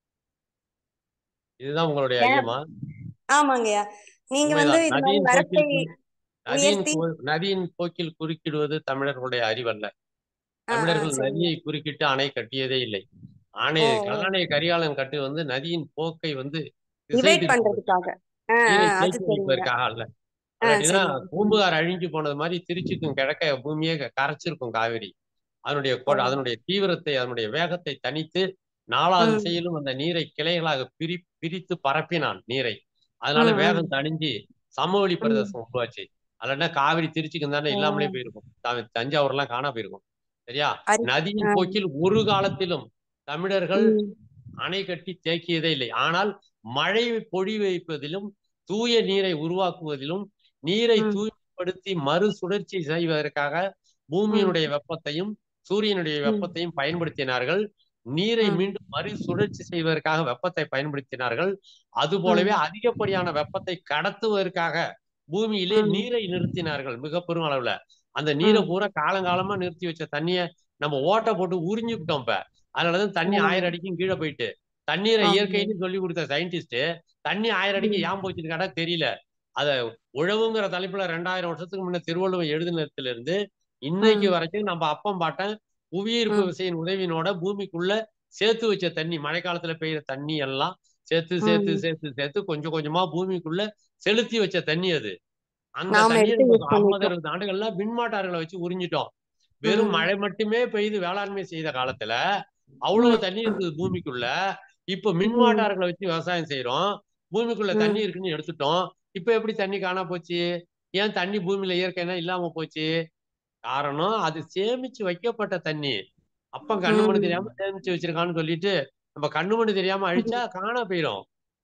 இதுதான் உங்களுடைய ஏன் ஐயமா ஆமாங்கய்யா நீங்க வந்து உண்மைதான் இது மாதிரி நதியின் வரத்தை போக்கில் கு- நதியின் உயர்த்தி கு- நதியின் போக்கில் குறுக்கிடுவது தமிழர்களுடைய அறிவல்ல ஆ ஆ தமிழர்கள் சரிங்க நதியை குறுக்கிட்டு அணை கட்டியதே இல்லை அணை ஓ ஓ கல்லணை கரிகாலன் கட்டு வந்து நதியின் போக்கை வந்து திசை டிவைட் திருப்புவதற்காக பண்றதுக்காக ஆ நீரை ஆ அது தேக்கி சரிங்க வைப்பதற்காக அல்ல ஆ இல்லாட்டினா சரிங்க பூம்புகார் அழிஞ்சு போனது மாதிரி திருச்சிக்கும் கிழக்க பூமியே க- கரைச்சிருக்கும் காவிரி அதனுடைய ஓ கொ- அதனுடைய தீவிரத்தை அதனுடைய வேகத்தை தணித்து நாலாவது ம் திசையிலும் அந்த நீரை கிளைகளாக பிரி பிரித்து பரப்பினான் நீரை அதனால ம் ம் வேகம் தணிஞ்சு சமவெளி ம் பிரதேசம் உருவாச்சு இல்லைன்னா காவிரி திருச்சிக்கு தானே ஓ இல்லாமலே போயிருக்கும் த- தஞ்சாவூர்லாம் காணா போயிருக்கும் சரியா அரி நதியின் ஆ போக்கில் ஒரு காலத்திலும் தமிழர்கள் ம் அணை கட்டி தேக்கியதே இல்லை ஆனால் மழை பொழி வைப்பதிலும் தூய நீரை உருவாக்குவதிலும் நீரை ம் தூய்மைப்படுத்தி மறுசுழற்சி செய்வதற்காக ம் பூமியினுடைய வெப்பத்தையும் சூரியனுடைய ம் வெப்பத்தையும் பயன்படுத்தினார்கள் நீரை ம் மீண்டும் மறுசுழற்சி செய்வதற்காக வெப்பத்தை பயன்படுத்தினார்கள் ம் அதுபோலவே அதிகப்படியான வெப்பத்தை கடத்துவதற்காக பூமியிலே ம் நீரை நிறுத்தினார்கள் மிக பெரும் அளவுல அந்த நீரை ம் பூரா காலங்காலமா நிறுத்தி வச்ச தண்ணிய நம்ம ஓட்டை போட்டு உறிஞ்சுக்கிட்டோம் இப்ப அதனாலதான் தண்ணி ஆமாங்க ஆயிரம் அடிக்கும் கீழே போயிட்டு தண்ணீரை ஆமாங்க இயற்கைன்னு சொல்லி கொடுத்த சயின்டிஸ்ட் தண்ணி ஆயிரம் அடிக்கு ம் ஏன் போச்சுன்னு கேட்டா தெரியல அத உழவுங்கிற தலைப்புல ரெண்டாயிரம் வருஷத்துக்கு முன்ன திருவள்ளுவர் எழுதினத்துல இருந்து இன்னைக்கு ம் வரைக்கும் நம்ம அப்பம் பாட்டன் புவியீர்ப்பு ம் விசையின் உதவியினோட பூமிக்குள்ள சேர்த்து வச்ச தண்ணி மழைக்காலத்துல பெய்யுற தண்ணி எல்லாம் சேர்த்து சேர்த்து ம் சேர்த்து சேர்த்து கொஞ்சம் கொஞ்சமா பூமிக்குள்ள செலுத்தி வச்ச தண்ணி அது அந்த நாம தண்ணியை எடுத்து நம்ம யூஸ் ஐம்பது பண்ணிட்டோம் அறுபது ஆண்டுகள்ல மின்மாட்டார்களை வச்சு உறிஞ்சிட்டோம் வெறும் ம் மழை மட்டுமே பெய்து வேளாண்மை செய்த காலத்துல அவ்வளவு ம் தண்ணி இருந்தது பூமிக்குள்ள இப்ப ம் மின்மாட்டார்களை வச்சு விவசாயம் செய்யறோம் பூமிக்குள்ள தண்ணி ம் இருக்குன்னு எடுத்துட்டோம் இப்ப எப்படி தண்ணி காணா போச்சு ஏன் தண்ணி பூமியில இயற்கைனா இல்லாம போச்சு காரணம் அது சேமிச்சு வைக்கப்பட்ட தண்ணி அப்ப கண்ணு மண்ணு ம் தெரியாம சேமிச்சு வச்சிருக்கான்னு சொல்லிட்டு நம்ம கண்ணு மண்ணு தெரியாம அழிச்சா காணா போயிரும்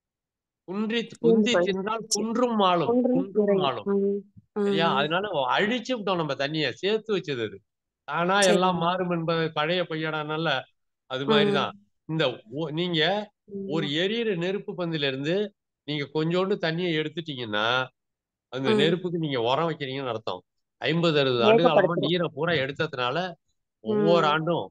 குன்றி குந்தி போய் தின்றால் குன்றும் மாளும் ஒன்றும் குன்றும் குறை மாளும் ம் சரியா ம் அதனால அழிச்சு விட்டோம் நம்ம தண்ணிய சேர்த்து வச்சது அது தானா எல்லாம் சரிங்க மாறும் என்பது பழைய பொய்யடானால அது ம் மாதிரிதான் இந்த ஒ- நீங்க ஒரு ம் எரியிற நெருப்பு பந்தில இருந்து நீங்க கொஞ்சோண்டு தண்ணியை எடுத்துட்டீங்கன்னா அந்த ம் நெருப்புக்கு நீங்க உரம் வைக்கிறீங்கன்னு அர்த்தம் ஐம்பது அறுபது ஆண்டு காலமா வேகப்படுத்துறோம் நீரை பூரா எடுத்ததுனால ஒவ்வொரு ம் ஆண்டும்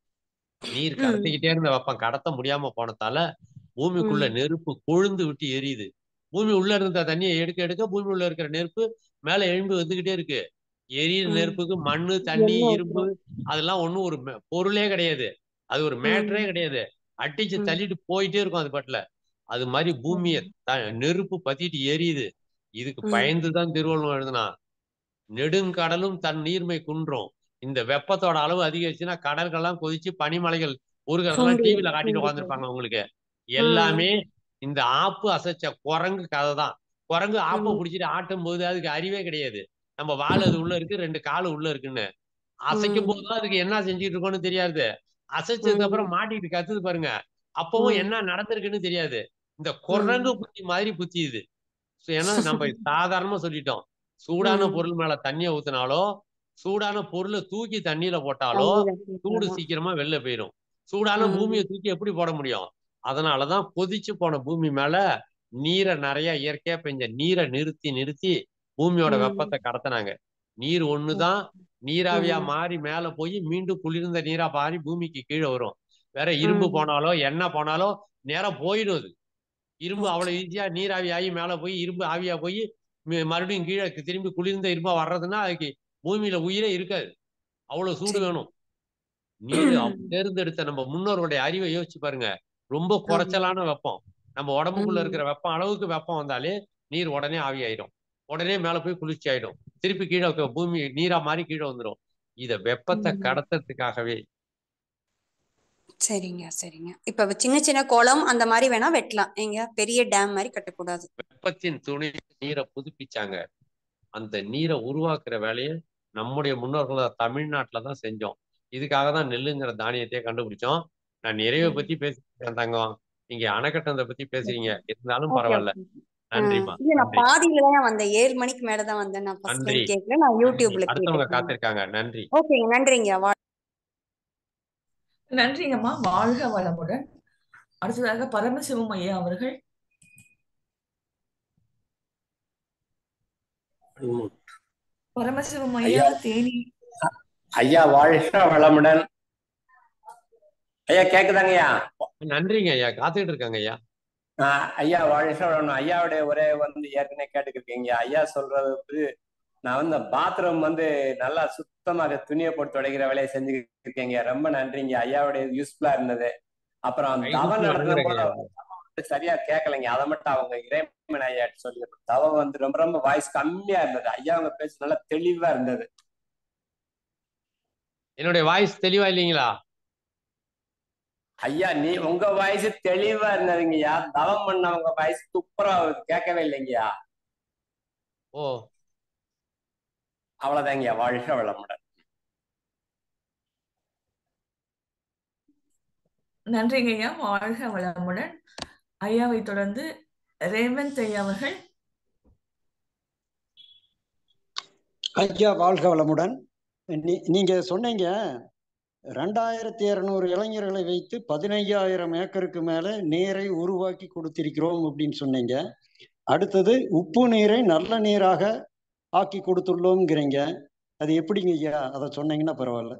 நீர் ம் கடத்திக்கிட்டே இருந்த வெப்பம் கடத்த முடியாம போனதால பூமிக்குள்ள ம் நெருப்பு கொழுந்து விட்டு எரியுது பூமி உள்ள இருந்த தண்ணியை எடுக்க எடுக்க பூமி உள்ள இருக்கிற நெருப்பு மேல எழும்பி வந்துகிட்டே இருக்கு எரியிற ம் நெருப்புக்கு மண்ணு தண்ணி எண்ணெய் இரும்பு ஊத்துறோம் அதெல்லாம் ஒண்ணும் ஒரு மெ- பொருளே கிடையாது அது ஒரு மேட்டரே ம் கிடையாது அடிச்சு ம் தள்ளிட்டு போயிட்டே இருக்கும் அது பாட்டுல அது மாதிரி பூமியை ம் த- நெருப்பு பத்திட்டு எரியுது இதுக்கு ம் பயந்துதான் திருவள்ளுவர் எழுதுனா நெடுங்கடலும் தன் நீர்மை குன்றும் இந்த வெப்பத்தோட அளவு அதிகரிச்சுன்னா கடல்கள்லாம் கொதிச்சு பனிமலைகள் உருகிறதெல்லாம் சுண்டி டிவில காட்டிட்டு சுண்டி உட்காந்துருப்பாங்க போகும் உங்களுக்கு ம் எல்லாமே இந்த ஆப்பு அசைச்ச குரங்கு கதை தான் குரங்கு ஆப்பை ம் பிடிச்சிட்டு ஆட்டும் போது அதுக்கு அறிவே கிடையாது நம்ம வால் அது உள்ள இருக்கு ரெண்டு காலு உள்ள இருக்குன்னு அசைக்கும் ம் போதுதான் அதுக்கு என்ன செஞ்சுட்டு இருக்கோம்னு தெரியாது அசைச்சதுக்கு ம் அப்புறம் மாட்டிக்கிட்டு கத்துது பாருங்க அப்பவும் ம் என்ன நடந்திருக்குன்னு தெரியாது இந்த ம் குரங்கு புத்தி மாதிரி புத்தி இது So, ஏன்னா நம்ம சாதாரணமா சொல்லிட்டோம் சூடான ம் பொருள் மேல தண்ணிய ஊத்தினாலோ சூடான பொருளை தூக்கி தண்ணியில போட்டாலோ தண்ணியில சூடு போட்டாலும் சீக்கிரமா வெளில போயிடும் சூடான ம் பூமியை தூக்கி எப்படி போட முடியும் அதனாலதான் கொதிச்சு போன பூமி மேல நீரை நிறைய இயற்கையா பெஞ்ச நீரை நிறுத்தி நிறுத்தி பூமியோட ம் வெப்பத்தை கடத்தினாங்க நீர் ஒண்ணுதான் நீராவியா ம் மாறி மேல போய் மீண்டும் குளிர்ந்த நீரா மாறி பூமிக்கு கீழே வரும் வேற இரும்பு ம் போனாலோ எண்ணெய் போனாலோ நேரா போயிடும் அது இரும்பு ஓகே அவ்வளவு ஈஸியா நீராவி ஆகி மேல போய் இரும்பு ஆவியா போய் ம- மறுபடியும் கீழே திரும்பி குளிர்ந்த இரும்பா வர்றதுன்னா அதுக்கு பூமியில உயிரே இருக்காது அவ்வளவு சூடு சரி வேணும் நீர் அவ்- தேர்ந்தெடுத்த நம்ம முன்னோர்களுடைய அறிவை யோசிச்சு பாருங்க ரொம்ப ஆமா குறைச்சலான வெப்பம் நம்ம உடம்புக்குள்ள ம் இருக்கிற வெப்பம் அளவுக்கு வெப்பம் வந்தாலே நீர் உடனே ஆவி ஆயிடும் உடனே மேல போய் குளிர்ச்சி ஆயிடும் திருப்பி கீழே க- பூமி நீரா மாறி கீழே வந்துடும் இத வெப்பத்தை ம் கடத்துறதுக்காகவே சரிங்க சரிங்க இப்ப சின்ன சின்ன குளம் அந்த மாதிரி வேணா வெட்டலாம் எங்க பெரிய டேம் மாதிரி கட்டக்கூடாது வெப்பத்தின் துணை நீரை புதுப்பிச்சாங்க அந்த நீரை உருவாக்குற வேலையை நம்முடைய முன்னோர்கள் தமிழ்நாட்டில் தான் செஞ்சோம் இதுக்காக தான் நெல்லுங்கிற தானியத்தையே கண்டுபிடிச்சோம் நான் நிறைவை ம். பத்தி பேசிக்கிறேன் தங்கம் நீங்க அணைக்கட்டத்தை பத்தி பேசுறீங்க இருந்தாலும் ஓகே பரவாயில்ல ஓகே நன்றிம்மா இல்ல நான் நன்றி பாதியில தான் வந்தேன் ஏழு மணிக்கு மேலதான் வந்தேன் நான் ஃபர்ஸ்ட் நன்றி டைம் கேட்கல நான் நன்றி யூடியூப்ல அடுத்தவங்க கேட்டுக்கிறேன் காத்திருக்காங்க நன்றி ஓகேங்க நன்றிங்க வா நன்றிங்கம்மா வாழ்க வளமுடன் அடுத்ததாக பரமசிவம் ஐயா அவர்கள் பரமசிவம் ஐயா ஐயா தேனி ஐயா வாழ்க வளமுடன் ஐயா கேக்குதாங்கய்யா நன்றிங்க ஐயா காத்துக்கிட்டு இருக்காங்க ஐயா ஆஹ் ஐயா வாழ்க வளமுடன் ஐயாவுடைய உரை வந்து ஏற்கனவே கேட்டுக்கிருக்கீங்க ஐயா சொல்றது வந்து நான் வந்து பாத்ரூம் வந்து நல்லா சுத்தமாக துணியை போட்டு துடைக்கிற வேலையை செஞ்சுக்கிட்டு இருக்கேங்க ரொம்ப நன்றிங்க ஐயாவுடைய யூஸ்ஃபுல்லா இருந்தது அப்புறம் கை தவம் கூப்பி நடத்துறது வணங்குறேங்க போல ஐயா வந்து சரியா கேட்கலைங்க அதை மட்டும் அவங்க இறைமன் ஐயா சொல்லி தவம் வந்து ரொம்ப ரொம்ப வாய்ஸ் கம்மியா இருந்தது ஐயா அவங்க பேச்சு நல்லா தெளிவா இருந்தது என்னுடைய வாய்ஸ் தெளிவா இல்லைங்களா ஐயா நீ உங்க வாய்ஸ் தெளிவா இருந்ததுங்கய்யா தவம் பண்ணவங்க வாய்ஸ் துப்புரா கேட்கவே இல்லைங்கய்யா ஓ அவ்வளவுதாங்கய்யா வாழ்க வளமுடன் நன்றிங்க ஐயா வாழ்க வளமுடன் ஐயாவை தொடர்ந்து ரேவந்த் ஐயா அவர்கள் ஐயா வாழ்க வளமுடன் நீ நீங்க சொன்னீங்க ரெண்டாயிரத்தி இருநூறு இளைஞர்களை வைத்து பதினைஞ்சாயிரம் ஏக்கருக்கு மேல நீரை உருவாக்கி கொடுத்திருக்கிறோம் அப்படின்னு சொன்னீங்க அடுத்தது உப்பு நீரை நல்ல நீராக ஆக்கி கொடுத்துள்ளோங்கிறீங்க அது எப்படிங்க ஐயா அதை சொன்னீங்கன்னா பரவாயில்ல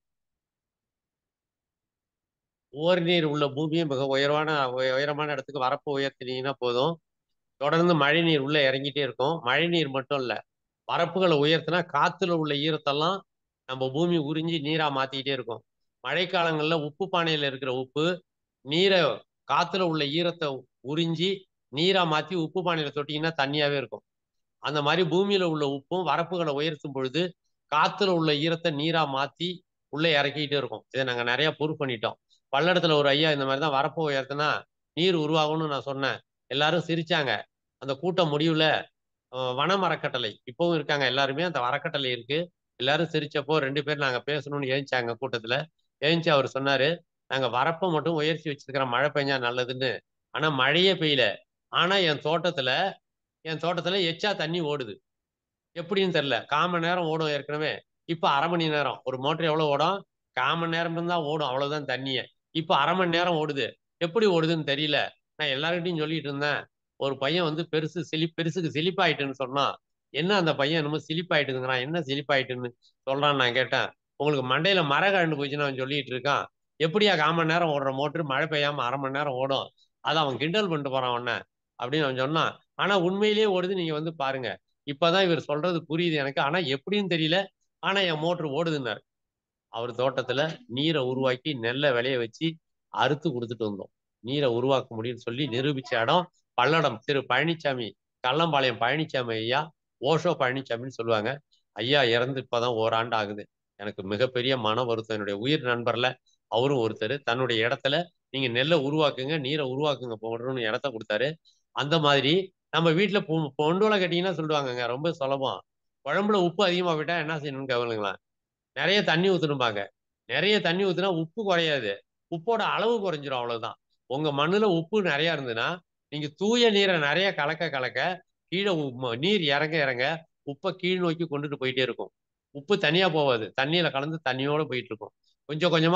ஓர் நீர் உள்ள பூமியை மிக உயர்வான உய- உயரமான இடத்துக்கு வரப்பு உயர்த்தினீங்கன்னா போதும் தொடர்ந்து மழை நீர் உள்ள இறங்கிட்டே இருக்கும் மழை நீர் மட்டும் இல்ல வரப்புகளை உயர்த்தினா காத்துல உள்ள ஈரத்தெல்லாம் நம்ம பூமி உறிஞ்சி நீரா மாத்திக்கிட்டே இருக்கும் மழைக்காலங்கள்ல உப்பு பானையில இருக்கிற உப்பு நீரை காத்துல உள்ள ஈரத்தை உறிஞ்சி நீரா மாத்தி உப்பு பானையில தொட்டிங்கன்னா தண்ணியாவே இருக்கும் அந்த மாதிரி பூமியில உள்ள உப்பும் வரப்புகளை உயர்த்தும் பொழுது காத்துல உள்ள ஈரத்தை நீரா மாத்தி உள்ள இறக்கிட்டே இருக்கும் இதை நாங்க நிறைய ப்ரூவ் பண்ணிட்டோம் பல்லடத்துல ஒரு ஐயா இந்த மாதிரி தான் வரப்பு உயர்த்தினா நீர் உருவாகும்னு நான் சொன்னேன் எல்லாரும் சிரிச்சாங்க அந்த கூட்டம் முடிவுல அஹ், வன மரக்கட்டளை இப்பவும் இருக்காங்க எல்லாருமே அந்த மரக்கட்டளை இருக்கு எல்லாரும் சிரிச்சப்போ ரெண்டு பேர் நாங்க பேசணும்னு ஏஞ்சாங்க கூட்டத்துல ஏஞ்சி அவர் சொன்னாரு நாங்க வரப்பை மட்டும் உயர்த்தி வச்சிருக்கிறோம் மழை பெஞ்சா நல்லதுன்னு ஆனா மழையே பெய்யல ஆனா என் தோட்டத்துல என் தோட்டத்துல எச்சா தண்ணி ஓடுது எப்படின்னு தெரியல கால் மணி நேரம் ஓடும் ஏற்கனவே இப்ப அரை மணி நேரம் ஒரு மோட்டர் எவ்வளவு ஓடும் கால் மணி நேரம் இருந்தா ஓடும் அவ்வளவுதான் தண்ணிய இப்ப அரை மணி நேரம் ஓடுது எப்படி ஓடுதுன்னு தெரியல நான் எல்லார்கிட்டையும் சொல்லிட்டு இருந்தேன் ஒரு பையன் வந்து பெருசு சிலி பெருசுக்கு சிலிப்பாயிட்டுன்னு சொன்னான் என்ன அந்த பையன் என்னமோ சிலிப்பாயிட்டுங்கிறான் என்ன சிலிப்பாயிட்டுன்னு சொல்றான்னு நான் கேட்டேன் உங்களுக்கு மண்டையில மர கழண்டு போச்சுன்னு அவன் சொல்லிட்டு இருக்கான் எப்படியா கால் மணி நேரம் ஓடுற மோட்டர் மழை பெய்யாம அரை மணி நேரம் ஓடும் அதை அவன் கிண்டல் பண்ணிட்டு போறான் அவன அப்படின்னு அவன் சொன்னான் ஆனா உண்மையிலேயே ஓடுது நீங்க வந்து பாருங்க இப்பதான் இவர் சொல்றது புரியுது எனக்கு ஆனா எப்படின்னு தெரியல ஆனா என் மோட்டர் ஓடுதுன்னாரு அவர் தோட்டத்துல நீரை உருவாக்கி நெல்லை விளைய வச்சு அறுத்து கொடுத்துட்டு வந்தோம் நீரை உருவாக்க முடியும்னு சொல்லி நிரூபிச்ச இடம் பல்லடம் திரு பழனிசாமி கள்ளம்பாளையம் பழனிசாமி ஐயா ஓஷோ பழனிசாமின்னு சொல்லுவாங்க ஐயா இறந்து இப்பதான் ஓராண்டு ஆகுது எனக்கு மிகப்பெரிய மன வருத்தம் என்னுடைய உயிர் நண்பர்ல அவரும் ஒருத்தர் தன்னுடைய இடத்துல நீங்க நெல்லை உருவாக்குங்க நீரை உருவாக்குங்க போடுறோம்னு இடத்த கொடுத்தாரு அந்த மாதிரி நம்ம வீட்டுல பொ- பொண்டோலை கட்டிங்கன்னா சொல்லுவாங்கங்க ரொம்ப சுலபம் குழம்புல உப்பு அதிகமா போயிட்டா என்ன செய்யணும்னு கவலைங்களா நிறைய தண்ணி ஊத்தணும்பாங்க நிறைய தண்ணி ஊத்துனா உப்பு குறையாது உப்போட அளவு குறைஞ்சிரும் அவ்வளவுதான் உங்க மண்ணுல உப்பு நிறைய இருந்ததுன்னா நீங்க தூய நீரை நிறைய கலக்க கலக்க கீழே உ- ம- நீர் இறங்க இறங்க உப்பை கீழ் நோக்கி கொண்டுட்டு போயிட்டே இருக்கும் உப்பு தனியா போகாது தண்ணியில கலந்து தண்ணியோட போயிட்டு இருக்கும் கொஞ்சம் கொஞ்சமா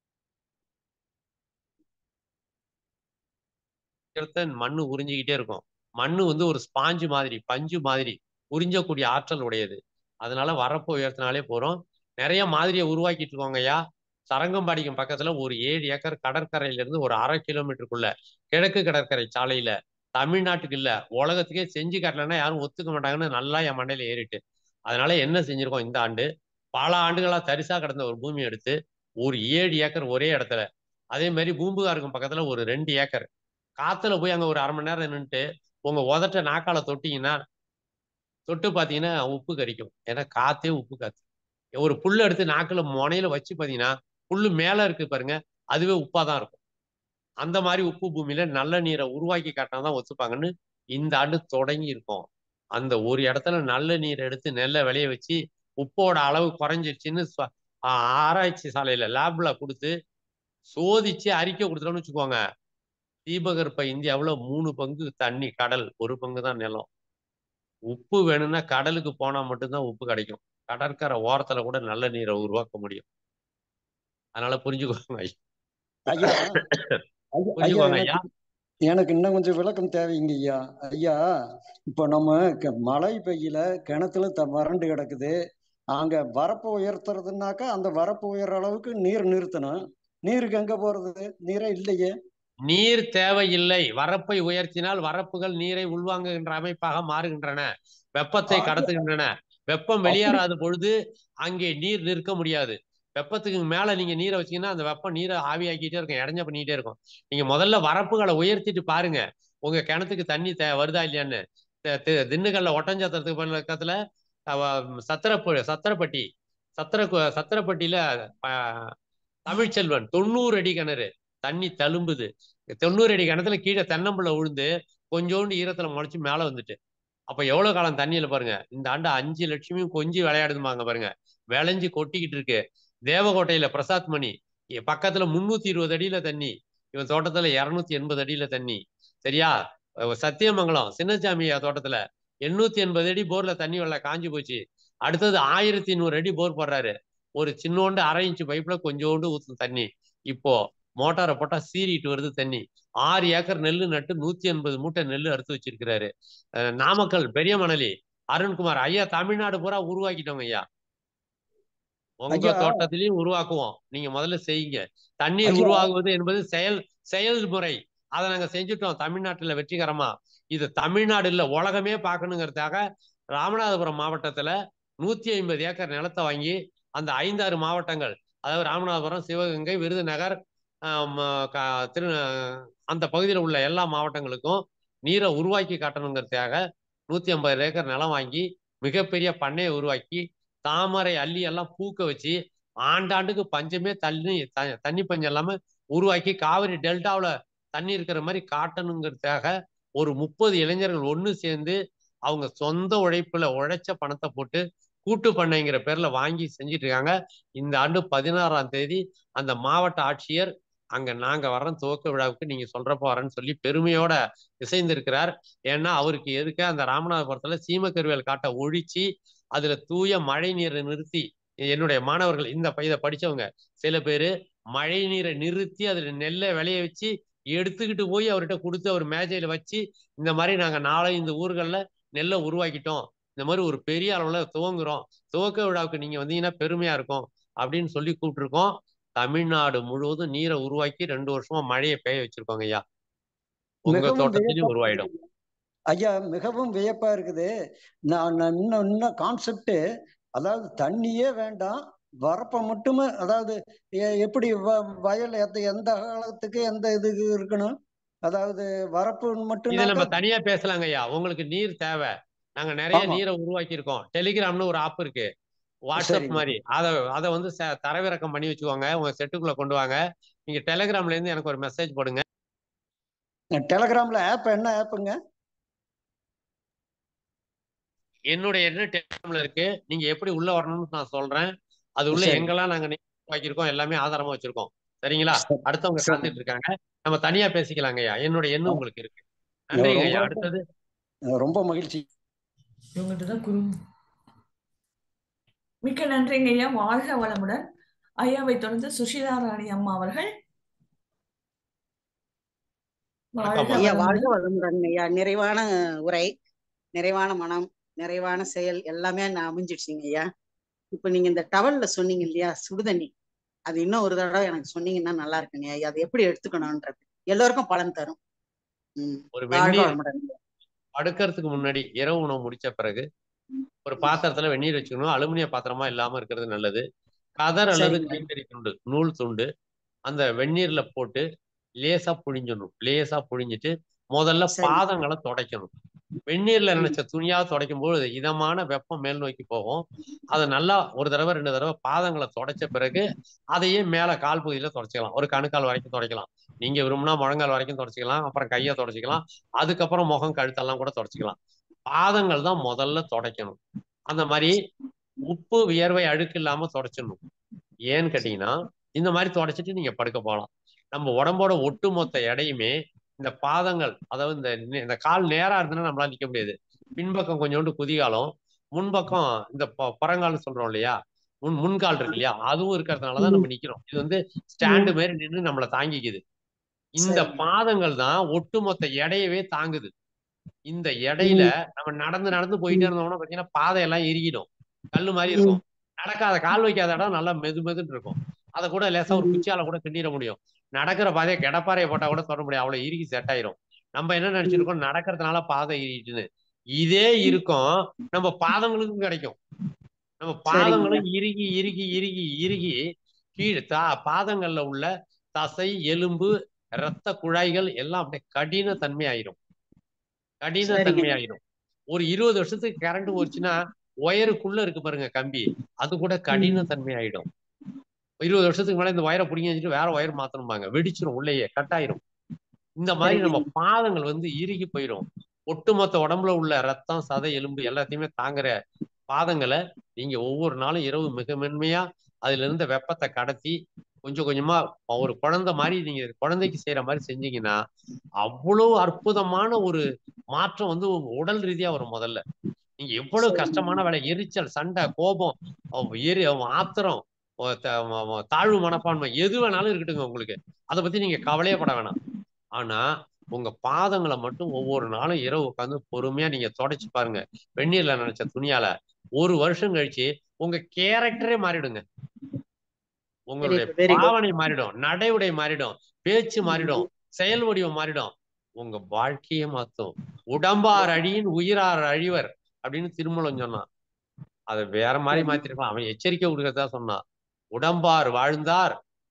ஈரத்தை மண்ணு உறிஞ்சிக்கிட்டே இருக்கும் மண்ணு வந்து ஒரு ஸ்பாஞ்சு மாதிரி பஞ்சு மாதிரி உறிஞ்சக்கூடிய ஆற்றல் உடையது அதனால வரப்பு உயர்த்தினாலே போறோம் நிறைய மாதிரியை உருவாக்கிட்டு இருக்கோங்க ஐயா சரங்கம்பாடிக்கும் பக்கத்துல ஒரு ஏழு ஏக்கர் கடற்கரையில இருந்து ஒரு அரை கிலோமீட்டருக்குள்ள கிழக்கு கடற்கரை சாலையில தமிழ்நாட்டுக்கு இல்ல உலகத்துக்கே செஞ்சு காட்டலன்னா யாரும் ஒத்துக்க மாட்டாங்கன்னு நல்லா என் மண்டையில ஏறிட்டு அதனால என்ன செஞ்சிருக்கோம் இந்த ஆண்டு பல ஆண்டுகளா தரிசா கிடந்த ஒரு பூமி எடுத்து ஒரு ஏழு ஏக்கர் ஒரே இடத்துல அதே மாதிரி பூம்புகாருக்கும் பக்கத்துல ஒரு ரெண்டு ஏக்கர் காத்துல போய் அங்க ஒரு அரை மணி நேரம் நின்னுட்டு உங்க உதட்ட நாக்கால தொட்டீங்கன்னா தொட்டு பார்த்தீங்கன்னா உப்பு கரிக்கும் ஏன்னா காத்தே உப்பு காத்து ஒரு புல்லு எடுத்து நாக்குல முனையில வச்சு பார்த்தீங்கன்னா புல்லு மேல இருக்கு பாருங்க அதுவே உப்பா தான் இருக்கும் அந்த மாதிரி உப்பு பூமியில நல்ல நீரை உருவாக்கி காட்டினா தான் ஒத்துப்பாங்கன்னு இந்த ஆண்டு தொடங்கி இருக்கோம் அந்த ஒரு இடத்துல நல்ல நீர் எடுத்து நெல்லை விளைய வச்சு உப்போட அளவு குறைஞ்சிருச்சுன்னு சொ- ஆ- ஆராய்ச்சி சாலையில லேப்ல கொடுத்து சோதிச்சு அறிக்கை கொடுத்துட்டோம்னு வச்சுக்கோங்க தீபகற்ப இந்தியாவுல மூணு பங்கு தண்ணி கடல் ஒரு பங்கு தான் நிலம் உப்பு வேணும்னா கடலுக்கு போனா மட்டும்தான் உப்பு கிடைக்கும் கடற்கரை ஓரத்துல கூட நல்ல நீரை உருவாக்க முடியும் அதனால புரிஞ்சுக்கோங்க ஐயா. ஐயா ஐயா ஐயா புரிஞ்சுக்கோங்க ஐயா எனக்கு எனக்கு இன்னும் கொஞ்சம் விளக்கம் தேவைங்க ஐயா ஐயா இப்போ நம்ம க- மழை பெய்யல கிணத்துல த வறண்டு கிடக்குது அங்க வரப்பு உயர்த்துறதுனாக்கா அந்த வரப்பு உயர்ற அளவுக்கு நீர் நிறுத்தணும் நீருக்கு எங்க போறது நீரே இல்லையே நீர் தேவையில்லை வரப்பை உயர்த்தினால் வரப்புகள் நீரை உள்வாங்குகின்ற அமைப்பாக மாறுகின்றன வெப்பத்தை அது கடத்துகின்றன வெப்பம் அப்படி வெளியேறாத பொழுது அங்கே நீர் நிற்க முடியாது வெப்பத்துக்கு மேல நீங்க நீரை வச்சீங்கன்னா அந்த வெப்பம் நீரை ஆவியாக்கிட்டே இருக்கும் இடைஞ்ச பண்ணிட்டே இருக்கும் நீங்க முதல்ல வரப்புகளை உயர்த்திட்டு பாருங்க உங்க கிணத்துக்கு தண்ணி தே வருதா இல்லையான்னு தி- தி- திண்டுக்கல்ல ஒட்டஞ்சத்திரத்துக்கு பக்கத்துல அவ- சத்திரப்ப சத்திரப்பட்டி சத்திர சத்திரப்பட்டியில அஹ், தமிழ்ச்செல்வன் தொண்ணூறு அடி கிணறு தண்ணி தழும்புது தொண்ணூறு அடி கிணத்துல கீழே தென்னம்புள்ள விழுந்து கொஞ்சோண்டு ஈரத்துல முளைச்சு மேல வந்துட்டு அப்ப எவ்வளவு காலம் தண்ணியில பாருங்க இந்த ஆண்டு அஞ்சு லட்சமும் கொஞ்சி விளையாடுதுமாங்க பாருங்க விளைஞ்சு கொட்டிக்கிட்டு இருக்கு தேவகோட்டையில பிரசாத் மணி இ- பக்கத்துல முன்னூத்தி இருபது அடியில தண்ணி இவன் தோட்டத்துல இருநூத்தி எண்பது அடியில தண்ணி சரியா அஹ் சத்தியமங்கலம் சின்னசாமி தோட்டத்துல எண்ணூத்தி எண்பது அடி போர்ல தண்ணி வெள்ள காஞ்சு போச்சு அடுத்தது ஆயிரத்தி நூறு அடி போர் போடுறாரு ஒரு சின்னோண்டு அரை இன்ச்சு பைப்ல கொஞ்சோண்டு ஊத்தும் தண்ணி இப்போ மோட்டாரை போட்டா சீறிட்டு வருது தண்ணி ஆறு ஏக்கர் நெல்லு நட்டு நூத்தி எண்பது மூட்டை நெல்லு அறுத்து வச்சிருக்கிறாரு அஹ் நாமக்கல் பெரிய மணலி அருண்குமார் ஐயா தமிழ்நாடு பூரா உருவாக்கிட்டோங்க ஐயா உங்க ஐயா தோட்டத்திலையும் உருவாக்குவோம் நீங்க முதல்ல செய்யுங்க தண்ணீர் ஐயா உருவாகுவது என்பது செயல் செயல்முறை அதை நாங்க செஞ்சுட்டோம் தமிழ்நாட்டுல வெற்றிகரமா இது தமிழ்நாடு இல்ல உலகமே பார்க்கணுங்கிறதுக்காக ராமநாதபுரம் மாவட்டத்துல நூத்தி ஐம்பது ஏக்கர் நிலத்தை வாங்கி அந்த ஐந்தாறு மாவட்டங்கள் அதாவது ராமநாதபுரம் சிவகங்கை விருதுநகர் ஆம், க- திரு அந்த பகுதியில் உள்ள எல்லா மாவட்டங்களுக்கும் நீரை உருவாக்கி காட்டணுங்கிறதுக்காக நூத்தி ஐம்பது ஏக்கர் நிலம் வாங்கி மிகப்பெரிய பண்ணையை உருவாக்கி தாமரை அள்ளி எல்லாம் பூக்க வச்சு ஆண்டாண்டுக்கு பஞ்சமே தண்ணி த- தண்ணி பஞ்சம் இல்லாம உருவாக்கி காவிரி டெல்டாவுல தண்ணி இருக்கிற மாதிரி காட்டணுங்கிறதுக்காக ஒரு முப்பது இளைஞர்கள் ஒண்ணு சேர்ந்து அவங்க சொந்த உழைப்புல உழைச்ச பணத்தை போட்டு கூட்டு பண்ணைங்கிற பேர்ல வாங்கி செஞ்சுட்டு இருக்காங்க இந்த ஆண்டு பதினாறாம் தேதி அந்த மாவட்ட ஆட்சியர் அங்க நாங்க வர்றோம் துவக்க விழாவுக்கு நீங்க சொல்றப்ப வரேன்னு சொல்லி பெருமையோட இசைந்திருக்கிறார் ஏன்னா அவருக்கு எதுக்க அந்த ராமநாதபுரத்துல சீமக்கருவேல் காட்டை ஒழிச்சு அதுல தூய மழை நீரை நிறுத்தி என்னுடைய மாணவர்கள் இந்த ப- இதை படிச்சவங்க சில பேரு மழை நீரை நிறுத்தி அதுல நெல்லை விளைய வச்சு எடுத்துக்கிட்டு போய் அவர்கிட்ட கொடுத்து அவர் மேஜையில வச்சு இந்த மாதிரி நாங்க நாளை இந்த ஊர்கள்ல நெல்லை உருவாக்கிட்டோம் இந்த மாதிரி ஒரு பெரிய அளவுல துவங்குறோம் துவக்க விழாவுக்கு நீங்க வந்தீங்கன்னா பெருமையா இருக்கும் அப்படின்னு சொல்லி கூப்பிட்டுருக்கோம் தமிழ்நாடு முழுவதும் நீரை உருவாக்கி ரெண்டு வருஷமா மழையை பெய்ய வச்சிருக்கோங்க ஐயா உங்க மிகவும் தோட்டத்திலையும் வியப்பா உருவாயிடும் இருக்குது ஐயா மிகவும் வியப்பா இருக்குது நான் நான் இன்னும் இன்னும் கான்செப்ட் அதாவது தண்ணியே வேண்டாம் வரப்ப மட்டுமே அதாவது எ- எப்படி வ- வயல் எந்த எந்த காலத்துக்கு எந்த இது இருக்கணும் அதாவது வரப்பு இது மட்டும்னாக்கா நம்ம தனியா பேசலாங்க ஐயா உங்களுக்கு நீர் தேவை நாங்க நிறைய ஆமா நீரை உருவாக்கி இருக்கோம் டெலிகிராம்னு ஒரு ஆப் இருக்கு வாட்ஸ்அப் சரிங்க மாதிரி அதை அதை வந்து ச- தரவிறக்கம் பண்ணி வச்சுக்கோங்க உங்க செட்டுக்குள்ள கொண்டு வாங்க நீங்க டெலிகிராம்ல இருந்து எனக்கு ஒரு மெசேஜ் போடுங்க டெலகிராம்ல ஆப் என்ன ஆப்புங்க என்னுடைய என்ன டெலிகிராம்ல இருக்கு நீங்க எப்படி உள்ள வரணும்னு நான் சொல்றேன் அது உள்ள சரி எங்கெல்லாம் நாங்க நீர் உருவாக்கியிருக்கோம் எல்லாமே ஆதாரமா வச்சிருக்கோம் சரிங்களா சரி அடுத்தவங்க சரி காத்துட்டு இருக்காங்க நம்ம தனியா பேசிக்கலாங்க ஐயா என்னுடைய எண்ணம் உங்களுக்கு இருக்கு ரொம்ப நன்றிங்க ஐயா ரொம்ப அடுத்தது ரொம்ப மகிழ்ச்சி இவங்ககிட்ட தான் குரு மிக்க நன்றிங்க ஐயா வாழ்க வளமுடன் ஐயாவை தொடர்ந்து சுஷீலா ராணி அம்மா அவர்கள் வணக்கம் வாழ்க ஐயா வணக்கம் வாழ்க வளமுடன் வளமுடன் ஐயா நிறைவான உரை நிறைவான மனம் நிறைவான செயல் எல்லாமே நான் அமைஞ்சிடுச்சிங்க ஐயா இப்போ நீங்க இந்த டவல்ல சொன்னீங்க இல்லையா சுடுதண்ணி அது இன்னும் ஒரு தடவை எனக்கு சொன்னீங்கன்னா நல்லா இருக்குங்க ஐயா அது எப்படி எடுத்துக்கணும்ன்றது எல்லோருக்கும் பலன் தரும் ம் ஒரு வாழ்க வெந்நீர் வளமுடன் ஐயா. படுக்கறதுக்கு முன்னாடி இரவு உணவு முடிச்ச பிறகு ஒரு பாத்திரத்துல வெந்நீர் வச்சுக்கணும் அலுமினிய பாத்திரமா இல்லாம இருக்கிறது நல்லது கதர் அல்லது சரிங்க கைத்தறி துண்டு நூல் துண்டு அந்த வெந்நீர்ல போட்டு லேசா புழிஞ்சிடணும் லேசா புழிஞ்சிட்டு முதல்ல சரி பாதங்களை துடைக்கணும் வெந்நீர்ல நினைச்ச துணியா துடைக்கும் போது இதமான வெப்பம் மேல் நோக்கி போகும் அதை நல்லா ஒரு தடவை ரெண்டு தடவை பாதங்களை துடைச்ச பிறகு அதையே மேல கால் பகுதியில துடைச்சிக்கலாம் ஒரு கணுக்கால் வரைக்கும் துடைக்கலாம் நீங்க விரும்பினா முழங்கால் வரைக்கும் துடைச்சிக்கலாம் அப்புறம் கையை துடைச்சிக்கலாம் அதுக்கப்புறம் முகம் கழுத்தெல்லாம் கூட துடைச்சிக்கலாம் பாதங்கள் தான் முதல்ல துடைக்கணும் அந்த மாதிரி உப்பு வியர்வை அழுக்கு இல்லாம துடைச்சிடணும் ஏன்னு கேட்டீங்கன்னா இந்த மாதிரி துடைச்சிட்டு நீங்க படுக்க போகலாம் நம்ம உடம்போட ஒட்டுமொத்த எடையுமே இந்த பாதங்கள் அதாவது இந்த நெ- இந்த கால் நேரா இருந்ததுன்னா நம்மளால நிக்க முடியாது பின்பக்கம் கொஞ்சோண்டு குதிகாலம் முன்பக்கம் இந்த ப- புறங்கால்னு சொல்றோம் இல்லையா முன் முன்கால் இருக்கு இல்லையா அதுவும் இருக்கிறதுனாலதான் நம்ம நிக்கிறோம் இது வந்து ஸ்டாண்டு மாதிரி நின்று நம்மளை தாங்கிக்குது இந்த சரிங்க பாதங்கள் தான் ஒட்டுமொத்த எடையவே தாங்குது இந்த எடையில ம் நம்ம நடந்து நடந்து போயிட்டே இருந்தோம்னா பாத்தீங்கன்னா பாதை எல்லாம் இறுகிடும் கல்லு மாதிரி ம் இருக்கும் நடக்காத கால் வைக்காத இடம் நல்லா மெது மெதுன்னு இருக்கும் அதை கூட லேசா ஒரு ம் குச்சியால கூட கிண்டிட முடியும் நடக்கிற பாதையை கிடப்பாறையை போட்டா கூட தொட முடியும் அவ்வளவு இறுகி செட் ஆயிரும் நம்ம என்ன ம் நினைச்சிருக்கோம் நடக்கிறதுனால பாதை இறுகிட்டுன்னு இதே இருக்கும் நம்ம பாதங்களுக்கும் கிடைக்கும் நம்ம சரிங்க ஐயா பாதங்களும் இறுகி இறுகி இறுகி இறுகி கீழே தா பாதங்கள்ல உள்ள தசை எலும்பு இரத்த குழாய்கள் எல்லாம் அப்படியே கடின தன்மை ஆயிரும் கடின சரிங்க தன்மை ஐயா ஆயிரும் ஒரு இருபது வருஷத்துக்கு கரண்ட் போச்சுன்னா ஒயருக்குள்ள இருக்கு பாருங்க கம்பி அது கூட ம் கடின தன்மை ஆயிடும் இருபது வருஷத்துக்கு மேல இந்த ஒயரை பிடிங்கி வச்சுட்டு வேற ஒயர் மாத்தணும்பாங்க வெடிச்சிரும் உள்ளேயே கட் ஆயிரும் இந்த மாதிரி சரிங்க நம்ம ஐயா பாதங்கள் வந்து இறுகி போயிடும் ஒட்டுமொத்த உடம்புல உள்ள ரத்தம் சதை எலும்பு எல்லாத்தையுமே தாங்குற பாதங்களை நீங்க ஒவ்வொரு நாளும் இரவு மிக மென்மையா அதுல இருந்த வெப்பத்தை கடத்தி கொஞ்சம் கொஞ்சமா ஒரு குழந்தை மாதிரி நீங்க குழந்தைக்கு செய்யற மாதிரி செஞ்சீங்கன்னா அவ்வளவு அற்புதமான ஒரு மாற்றம் வந்து உங்க உடல் ரீதியா வரும் முதல்ல நீங்க எவ்வளவு சரிங்க கஷ்டமான ஐயா வேலை எரிச்சல் சண்டை கோபம் அவ் எரி அவ் ஆத்திரம் ஓ த- ம- ம- தாழ்வு மனப்பான்மை எது வேணாலும் இருக்கட்டுங்க உங்களுக்கு அதை பத்தி நீங்க கவலையே பட வேணாம் ஆனா உங்க பாதங்களை மட்டும் ஒவ்வொரு நாளும் இரவு உட்காந்து பொறுமையா நீங்க தொடச்சு பாருங்க வெந்நீர்ல நினைச்ச துணியால ஒரு வருஷம் கழிச்சு உங்க கேரக்டரே மாறிடுங்க வெரி உங்களுடைய குட் வெரி குட் பாவனை மாறிடும் நடை உடை மாறிடும் பேச்சு மாறிடும் செயல் வடிவம் மாறிடும் உங்க வாழ்க்கையே மாத்தும் உடம்பார் அழியின் உயிரார் அழிவர் அப்படின்னு திருமூலம் சொன்னான் அதை வேற மாதிரி மாத்திருக்கலாம் அவன் எச்சரிக்கை கொடுக்கறதா சொன்னான் உடம்பார் வாழ்ந்தார்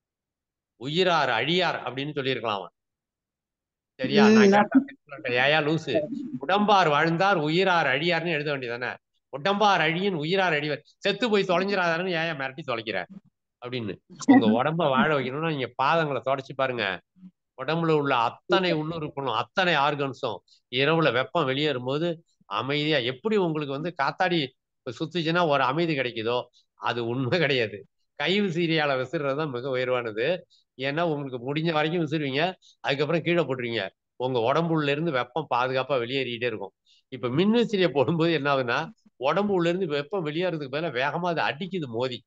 உயிரார் அழியார் அப்படின்னு சொல்லியிருக்கலாம் அவன் சரியா ம் நான் நான் கேட்டேன் ஏயா லூசு உடம்பார் வாழ்ந்தார் உயிரார் அழியார்னு எழுத வேண்டியதானே உடம்பார் அழியின் உயிரார் அழிவர் செத்து போய் தொலைஞ்சிடாதான்னு ஏன் மிரட்டி தொலைக்கிற அப்படின்னு உங்க உடம்ப வாழ வைக்கணும்னா நீங்க பாதங்களை தொடச்சு பாருங்க உடம்புல உள்ள அத்தனை உள்ளுறுப்புகளும் அத்தனை ஆர்கன்ஸும் இரவுல வெப்பம் வெளியேறும்போது அமைதியா எப்படி உங்களுக்கு வந்து காத்தாடி சுத்துச்சுன்னா ஒரு அமைதி கிடைக்குதோ அது உண்மை கிடையாது கை விசிறியால விசிறது தான் மிக உயர்வானது ஏன்னா உங்களுக்கு முடிஞ்ச வரைக்கும் விசிறுவீங்க அதுக்கப்புறம் கீழே போட்டுருவீங்க உங்க உடம்புல இருந்து வெப்பம் பாதுகாப்பா வெளியேறிட்டே இருக்கும் இப்ப மின் விசிறியை போடும்போது என்ன ஆகுதுன்னா உடம்பு உள்ள இருந்து வெப்பம் வெளியேறதுக்கு பதிலா வேகமா அது அடிக்குது மோதி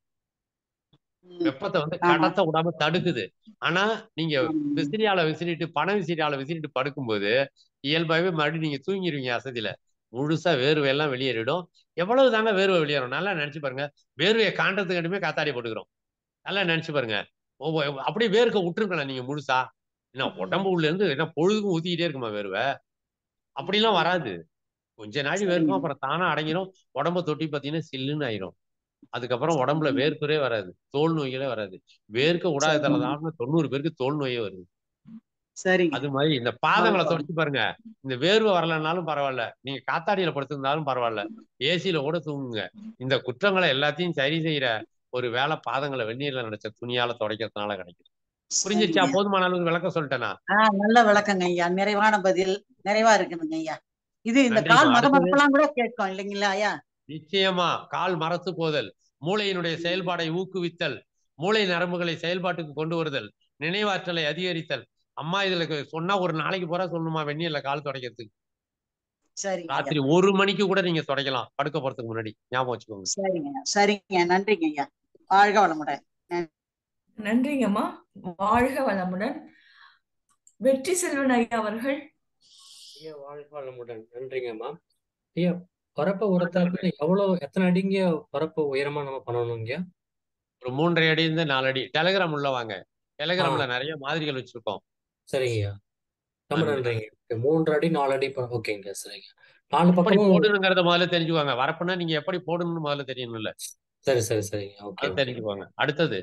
ம் வெப்பத்தை வந்து ஆமா கடத்த விடாம தடுக்குது ஆனா நீங்க ஆமா விசிறியால விசிறிட்டு பண விசிறியால விசிறிட்டு படுக்கும்போது இயல்பாகவே மறுபடியும் நீங்க தூங்கிடுவீங்க அசதியில முழுசா வேர்வை எல்லாம் வெளியேறிடும் எவ்வளவு தாங்க வேர்வை வெளியேறும் நல்லா நினைச்சு பாருங்க வேர்வையை காண்டத்துக்கிட்டுமே காத்தாடி போட்டுக்கிறோம் நல்லா நினைச்சு பாருங்க ஒவ்வொ- அப்படியே வேர்க்க விட்டுருக்கலாம் நீங்க முழுசா என்ன உடம்பு உள்ள இருந்து என்ன பொழுதுக்கும் ஊத்திக்கிட்டே இருக்குமா வேர்வை அப்படிலாம் வராது கொஞ்ச நாள் வேர்க்கும் சரிங்க அப்புறம் தானா அடங்கிரும் உடம்ப தொட்டி பாத்தீங்கன்னா சில்லுன்னு ஆயிரும் அதுக்கப்புறம் உடம்புல வேர்க்குறே வராது தோல் நோய்களே வராது வேர்க்க விடாததால சரிங்க தான் தொண்ணூறு பேருக்கு தோல் நோயே வருது சரிங்க அது மாதிரி இந்த பாதங்களை வாழ்க தொடச்சு பாருங்க இந்த வேர்வை வரலனாலும் பரவாயில்ல நீங்க காத்தாடியில படுத்திருந்தாலும் பரவாயில்ல ஏசியில கூட தூங்குங்க இந்த குற்றங்களை எல்லாத்தையும் சரி செய்யற ஒரு வேலை பாதங்களை வெந்நீர்ல நினைச்ச துணியால துடைக்கிறதுனால கிடைக்கும் புரிஞ்சிருச்சா சரிங்க போதுமான அளவுக்கு விளக்கம் சொல்லிட்டேனா ஆஹ் நல்ல விளக்கங்க ஐயா நிறைவான பதில் நிறைவா இருக்குதுங்க ஐயா இது இந்த நன்றிம்மா கால் அடுத்தது மதமதப்பெல்லாம் கூட கேட்கும் இல்லைங்களா ஐயா நிச்சயமா கால் மரத்து போதல் மூளையினுடைய செயல்பாடை ஊக்குவித்தல் மூளை நரம்புகளை செயல்பாட்டுக்கு கொண்டு வருதல் நினைவாற்றலை அதிகரித்தல் அம்மா இதுல கு- சொன்னா ஒரு நாளைக்கு பூரா சொல்லணுமா வெந்நீர்ல கால் துடைக்கிறதுக்கு சரிங்க ஐயா ராத்திரி ஒரு மணிக்கு கூட நீங்க துடைக்கலாம் படுக்க போறதுக்கு முன்னாடி ஞாபகம் வச்சுக்கோங்க சரிங்க ஐயா சரிங்க நன்றிங்க ஐயா வாழ்க வளமுடன் நன்றிங்கம்மா வாழ்க வளமுடன் வெற்றி செல்வன் ஐயா அவர்கள் ஐயா வாழ்க வளமுடன் நன்றிங்கம்மா ஐயா பரப்பை உரத்தாக்கு எவ்வளவு எத்தனை அடிங்க பரப்பை உயரமா நம்ம பண்ணணுங்க ஒரு மூன்றரை அடி இருந்து நாலு அடி டெலிகிராம் உள்ள வாங்க ஆ டெலிகிராம்ல நிறைய மாதிரிகள் வச்சிருக்கோம் சரிங்கய்யா ரொம்ப நன்றி நன்றிங்க Okay, மூன்று அடி நாலு அடி ப- ஓகேங்க சரிங்க நாலு எப்படி பக்கமும் போடணுங்கிறத முதல்ல தெரிஞ்சுக்கோங்க வரப்புனா நீங்க எப்படி போடணும்னு முதல்ல தெரியணும்ல சரி சரி சரிங்க ஓகே அதை ஓகே தெரிஞ்சுக்கோங்க அடுத்தது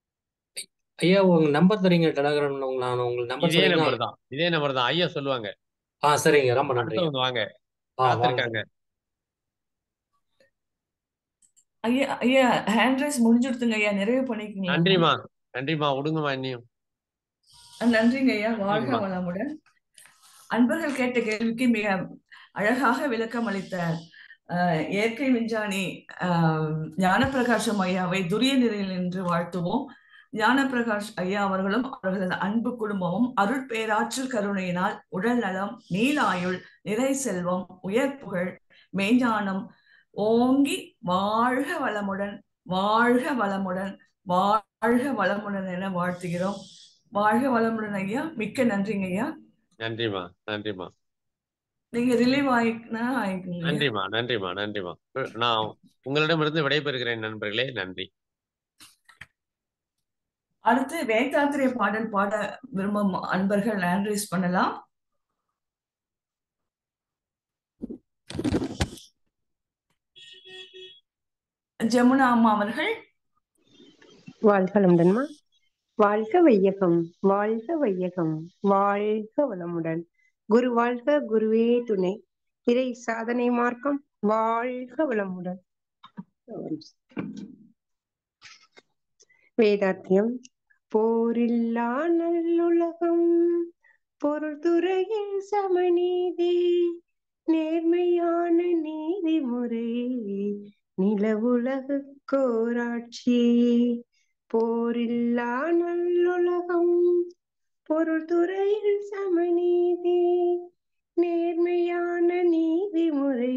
ஐயா உங்க நம்பர் தரீங்க டெலகிராம்ல உங்க நான் உங்களுக்கு நம்பர் இதே சொன்னீங்கன்னா நம்பர் தான் இதே நம்பர் தான் ஐயா சொல்லுவாங்க ஆ சரிங்க ரொம்ப நன்றிங்க அடுத்தவங்க வாங்க ஆ வாங்க காத்திருக்காங்க ஐயா ஐயா ஹேண்ட் ரைஸ் முடிஞ்சுடுத்துங்க ஐயா நிறைவு பண்ணிக்கீங்களா நன்றிம்மா நன்றிம்மா விடுங்கம்மா இன்னியும் நன்றிங்க ஐயா வாழ்க நன்றிம்மா வளமுடன் அன்பர்கள் கேட்ட கேள்விக்கு மிக அழகாக விளக்கம் அளித்த அஹ், இயற்கை விஞ்ஞானி அஹ், ஞானப்பிரகாசம் ஐயாவை துரிய நிலையில் என்று வாழ்த்துவோம் ஞானப்பிரகாஷ் ஐயா அவர்களும் அவர்களது அன்பு குடும்பமும் அருள் பேராற்றல் கருணையினால் உடல் நலம் நீலாயுள் நிறை செல்வம் உயர் புகழ் மெய்ஞானம் ஓங்கி வாழ்க வளமுடன் வாழ்க வளமுடன் வாழ்க வளமுடன் என வாழ்த்துகிறோம் வாழ்க வளமுடன் ஐயா மிக்க நன்றிங்க ஐயா நன்றிம்மா நன்றிம்மா நீங்க ரிலீவ் ஆயிக்குனா ஆயிக்குங்க ஐயா நன்றிம்மா நன்றிம்மா நன்றிம்மா நான் உங்களிடமிருந்து விடைபெறுகிறேன் நண்பர்களே நன்றி அடுத்து வேதாத்திரிய பாடல் பாட விரும்பும் அன்பர்கள் ஹேண்ட் ரைஸ் பண்ணலாம் ஜமுனா அம்மா அவர்கள் வாழ்க வளமுடன்மா வாழ்க வையகம் வாழ்க வையகம் வாழ்க வளமுடன் குரு வாழ்க குருவே துணை இறை சாதனை மார்க்கம் வாழ்க வளமுடன் வேதாத்தியம் போரில்லா நல்லுலகம் பொருள் துறையில் சமநீதி நேர்மையான நீதிமுறை நிலவுலகுக்கோராட்சி போரில்லா நல்லுலகம் பொருள் துறையில் சமநீதி நேர்மையான நீதிமுறை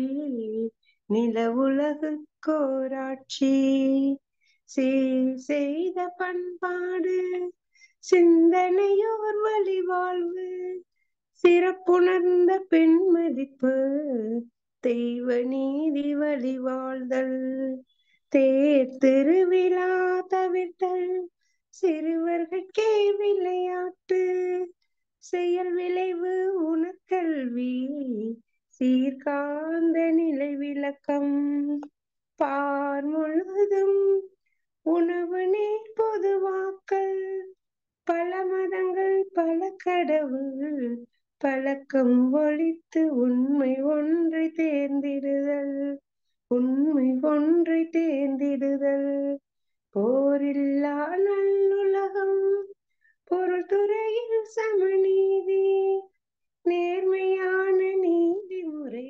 நிலவுலகுக்கோராட்சி சீர் செய்த பண்பாடு சிந்தனையோர் வழி வாழ்வு சிறப்புணர்ந்த பெண் மதிப்பு தெய்வ நீதி வழி வாழ்தல் தேர் திருவிழா தவிர்த்தல் சிறுவர்கட்கே விளையாட்டு செயல் விளைவு உணக்கல்வி சீர்காந்த நிலை விளக்கம் பார் முழுதும் உணவு நீர் பொதுவாக்கல் பல மதங்கள் பல கடவுள் பழக்கம் ஒழித்து உண்மை ஒன்றை தேர்ந்திடுதல் உண்மை ஒன்றை தேர்ந்திடுதல் போரில்லா நல்லுலகம் பொருள் துறையில் சமநீதி நேர்மையான நீதிமுறை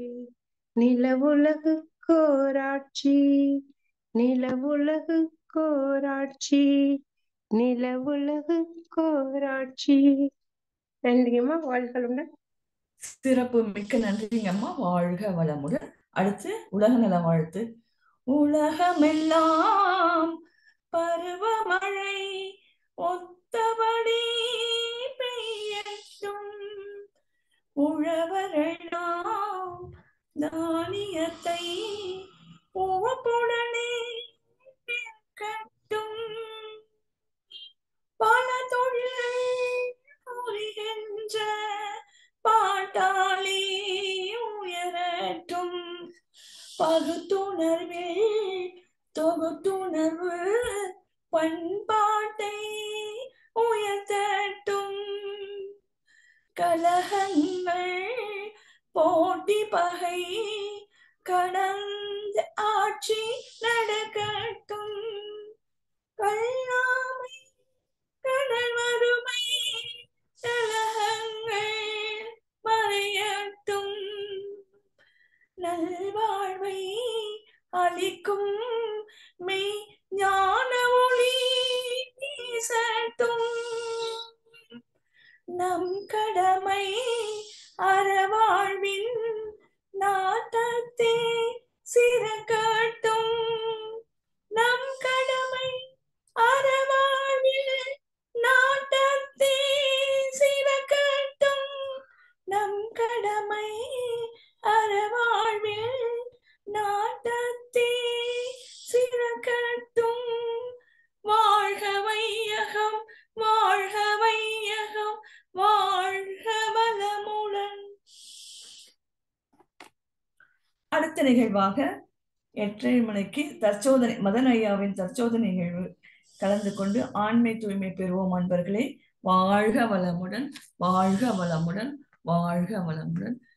நிலவுலகுக்கோராட்சி நிலவுலகுக்கோராட்சி நிலவுலகுக்கோராட்சி நன்றிங்கம்மா வாழ்களுடன் சிறப்பு மிக்க நன்றிங்க அம்மா வாழ்க வளமுடன் அடுத்து உலக நல வாழ்த்து உலகமெல்லாம் பருவமழை ஒத்தபடி பெய்யட்டும் உழவரெல்லாம் தானியத்தை உவப்புடனே கட்டும் பல தொழில்கள் புரிகின்ற பாட்டாளி உயரட்டும் பகுத்துணர்வில் தொகுத்துணர்வு பண்பாட்டை உயர்த்தட்டும் கலகங்கள் போட்டி பகை கடந்த ஆட்சி நடக்கட்டும் கல்லாமை கடல் வறுமை கலகங்கள் மறையட்டும் நல்வாழ்வை அளிக்கும் மெய் ஞான ஒளி வீசட்டும் நம் கடமை அறவாழ்வின் நாட்டத்தே சிறக்கட்டும் நம் கடமை அறவாழ்வில் நாட்டத்தே சிறக்கட்டும் நம் கடமை அறவாழ்வில் நாட்டத்தே சிறக்கட்டும் வாழ்க வையகம் வாழ்க வையகம் வாழ்க வளமுடன் அடுத்த நிகழ்வாக எட்டரை மணிக்கு தற்சோதனை மதன் ஐயாவின் தற்சோதனை நிகழ்வு கலந்து கொண்டு ஆண்மை தூய்மை பெறுவோம் அன்பர்களே வாழ்க வளமுடன் வாழ்க வளமுடன் வாழ்க வளமுடன்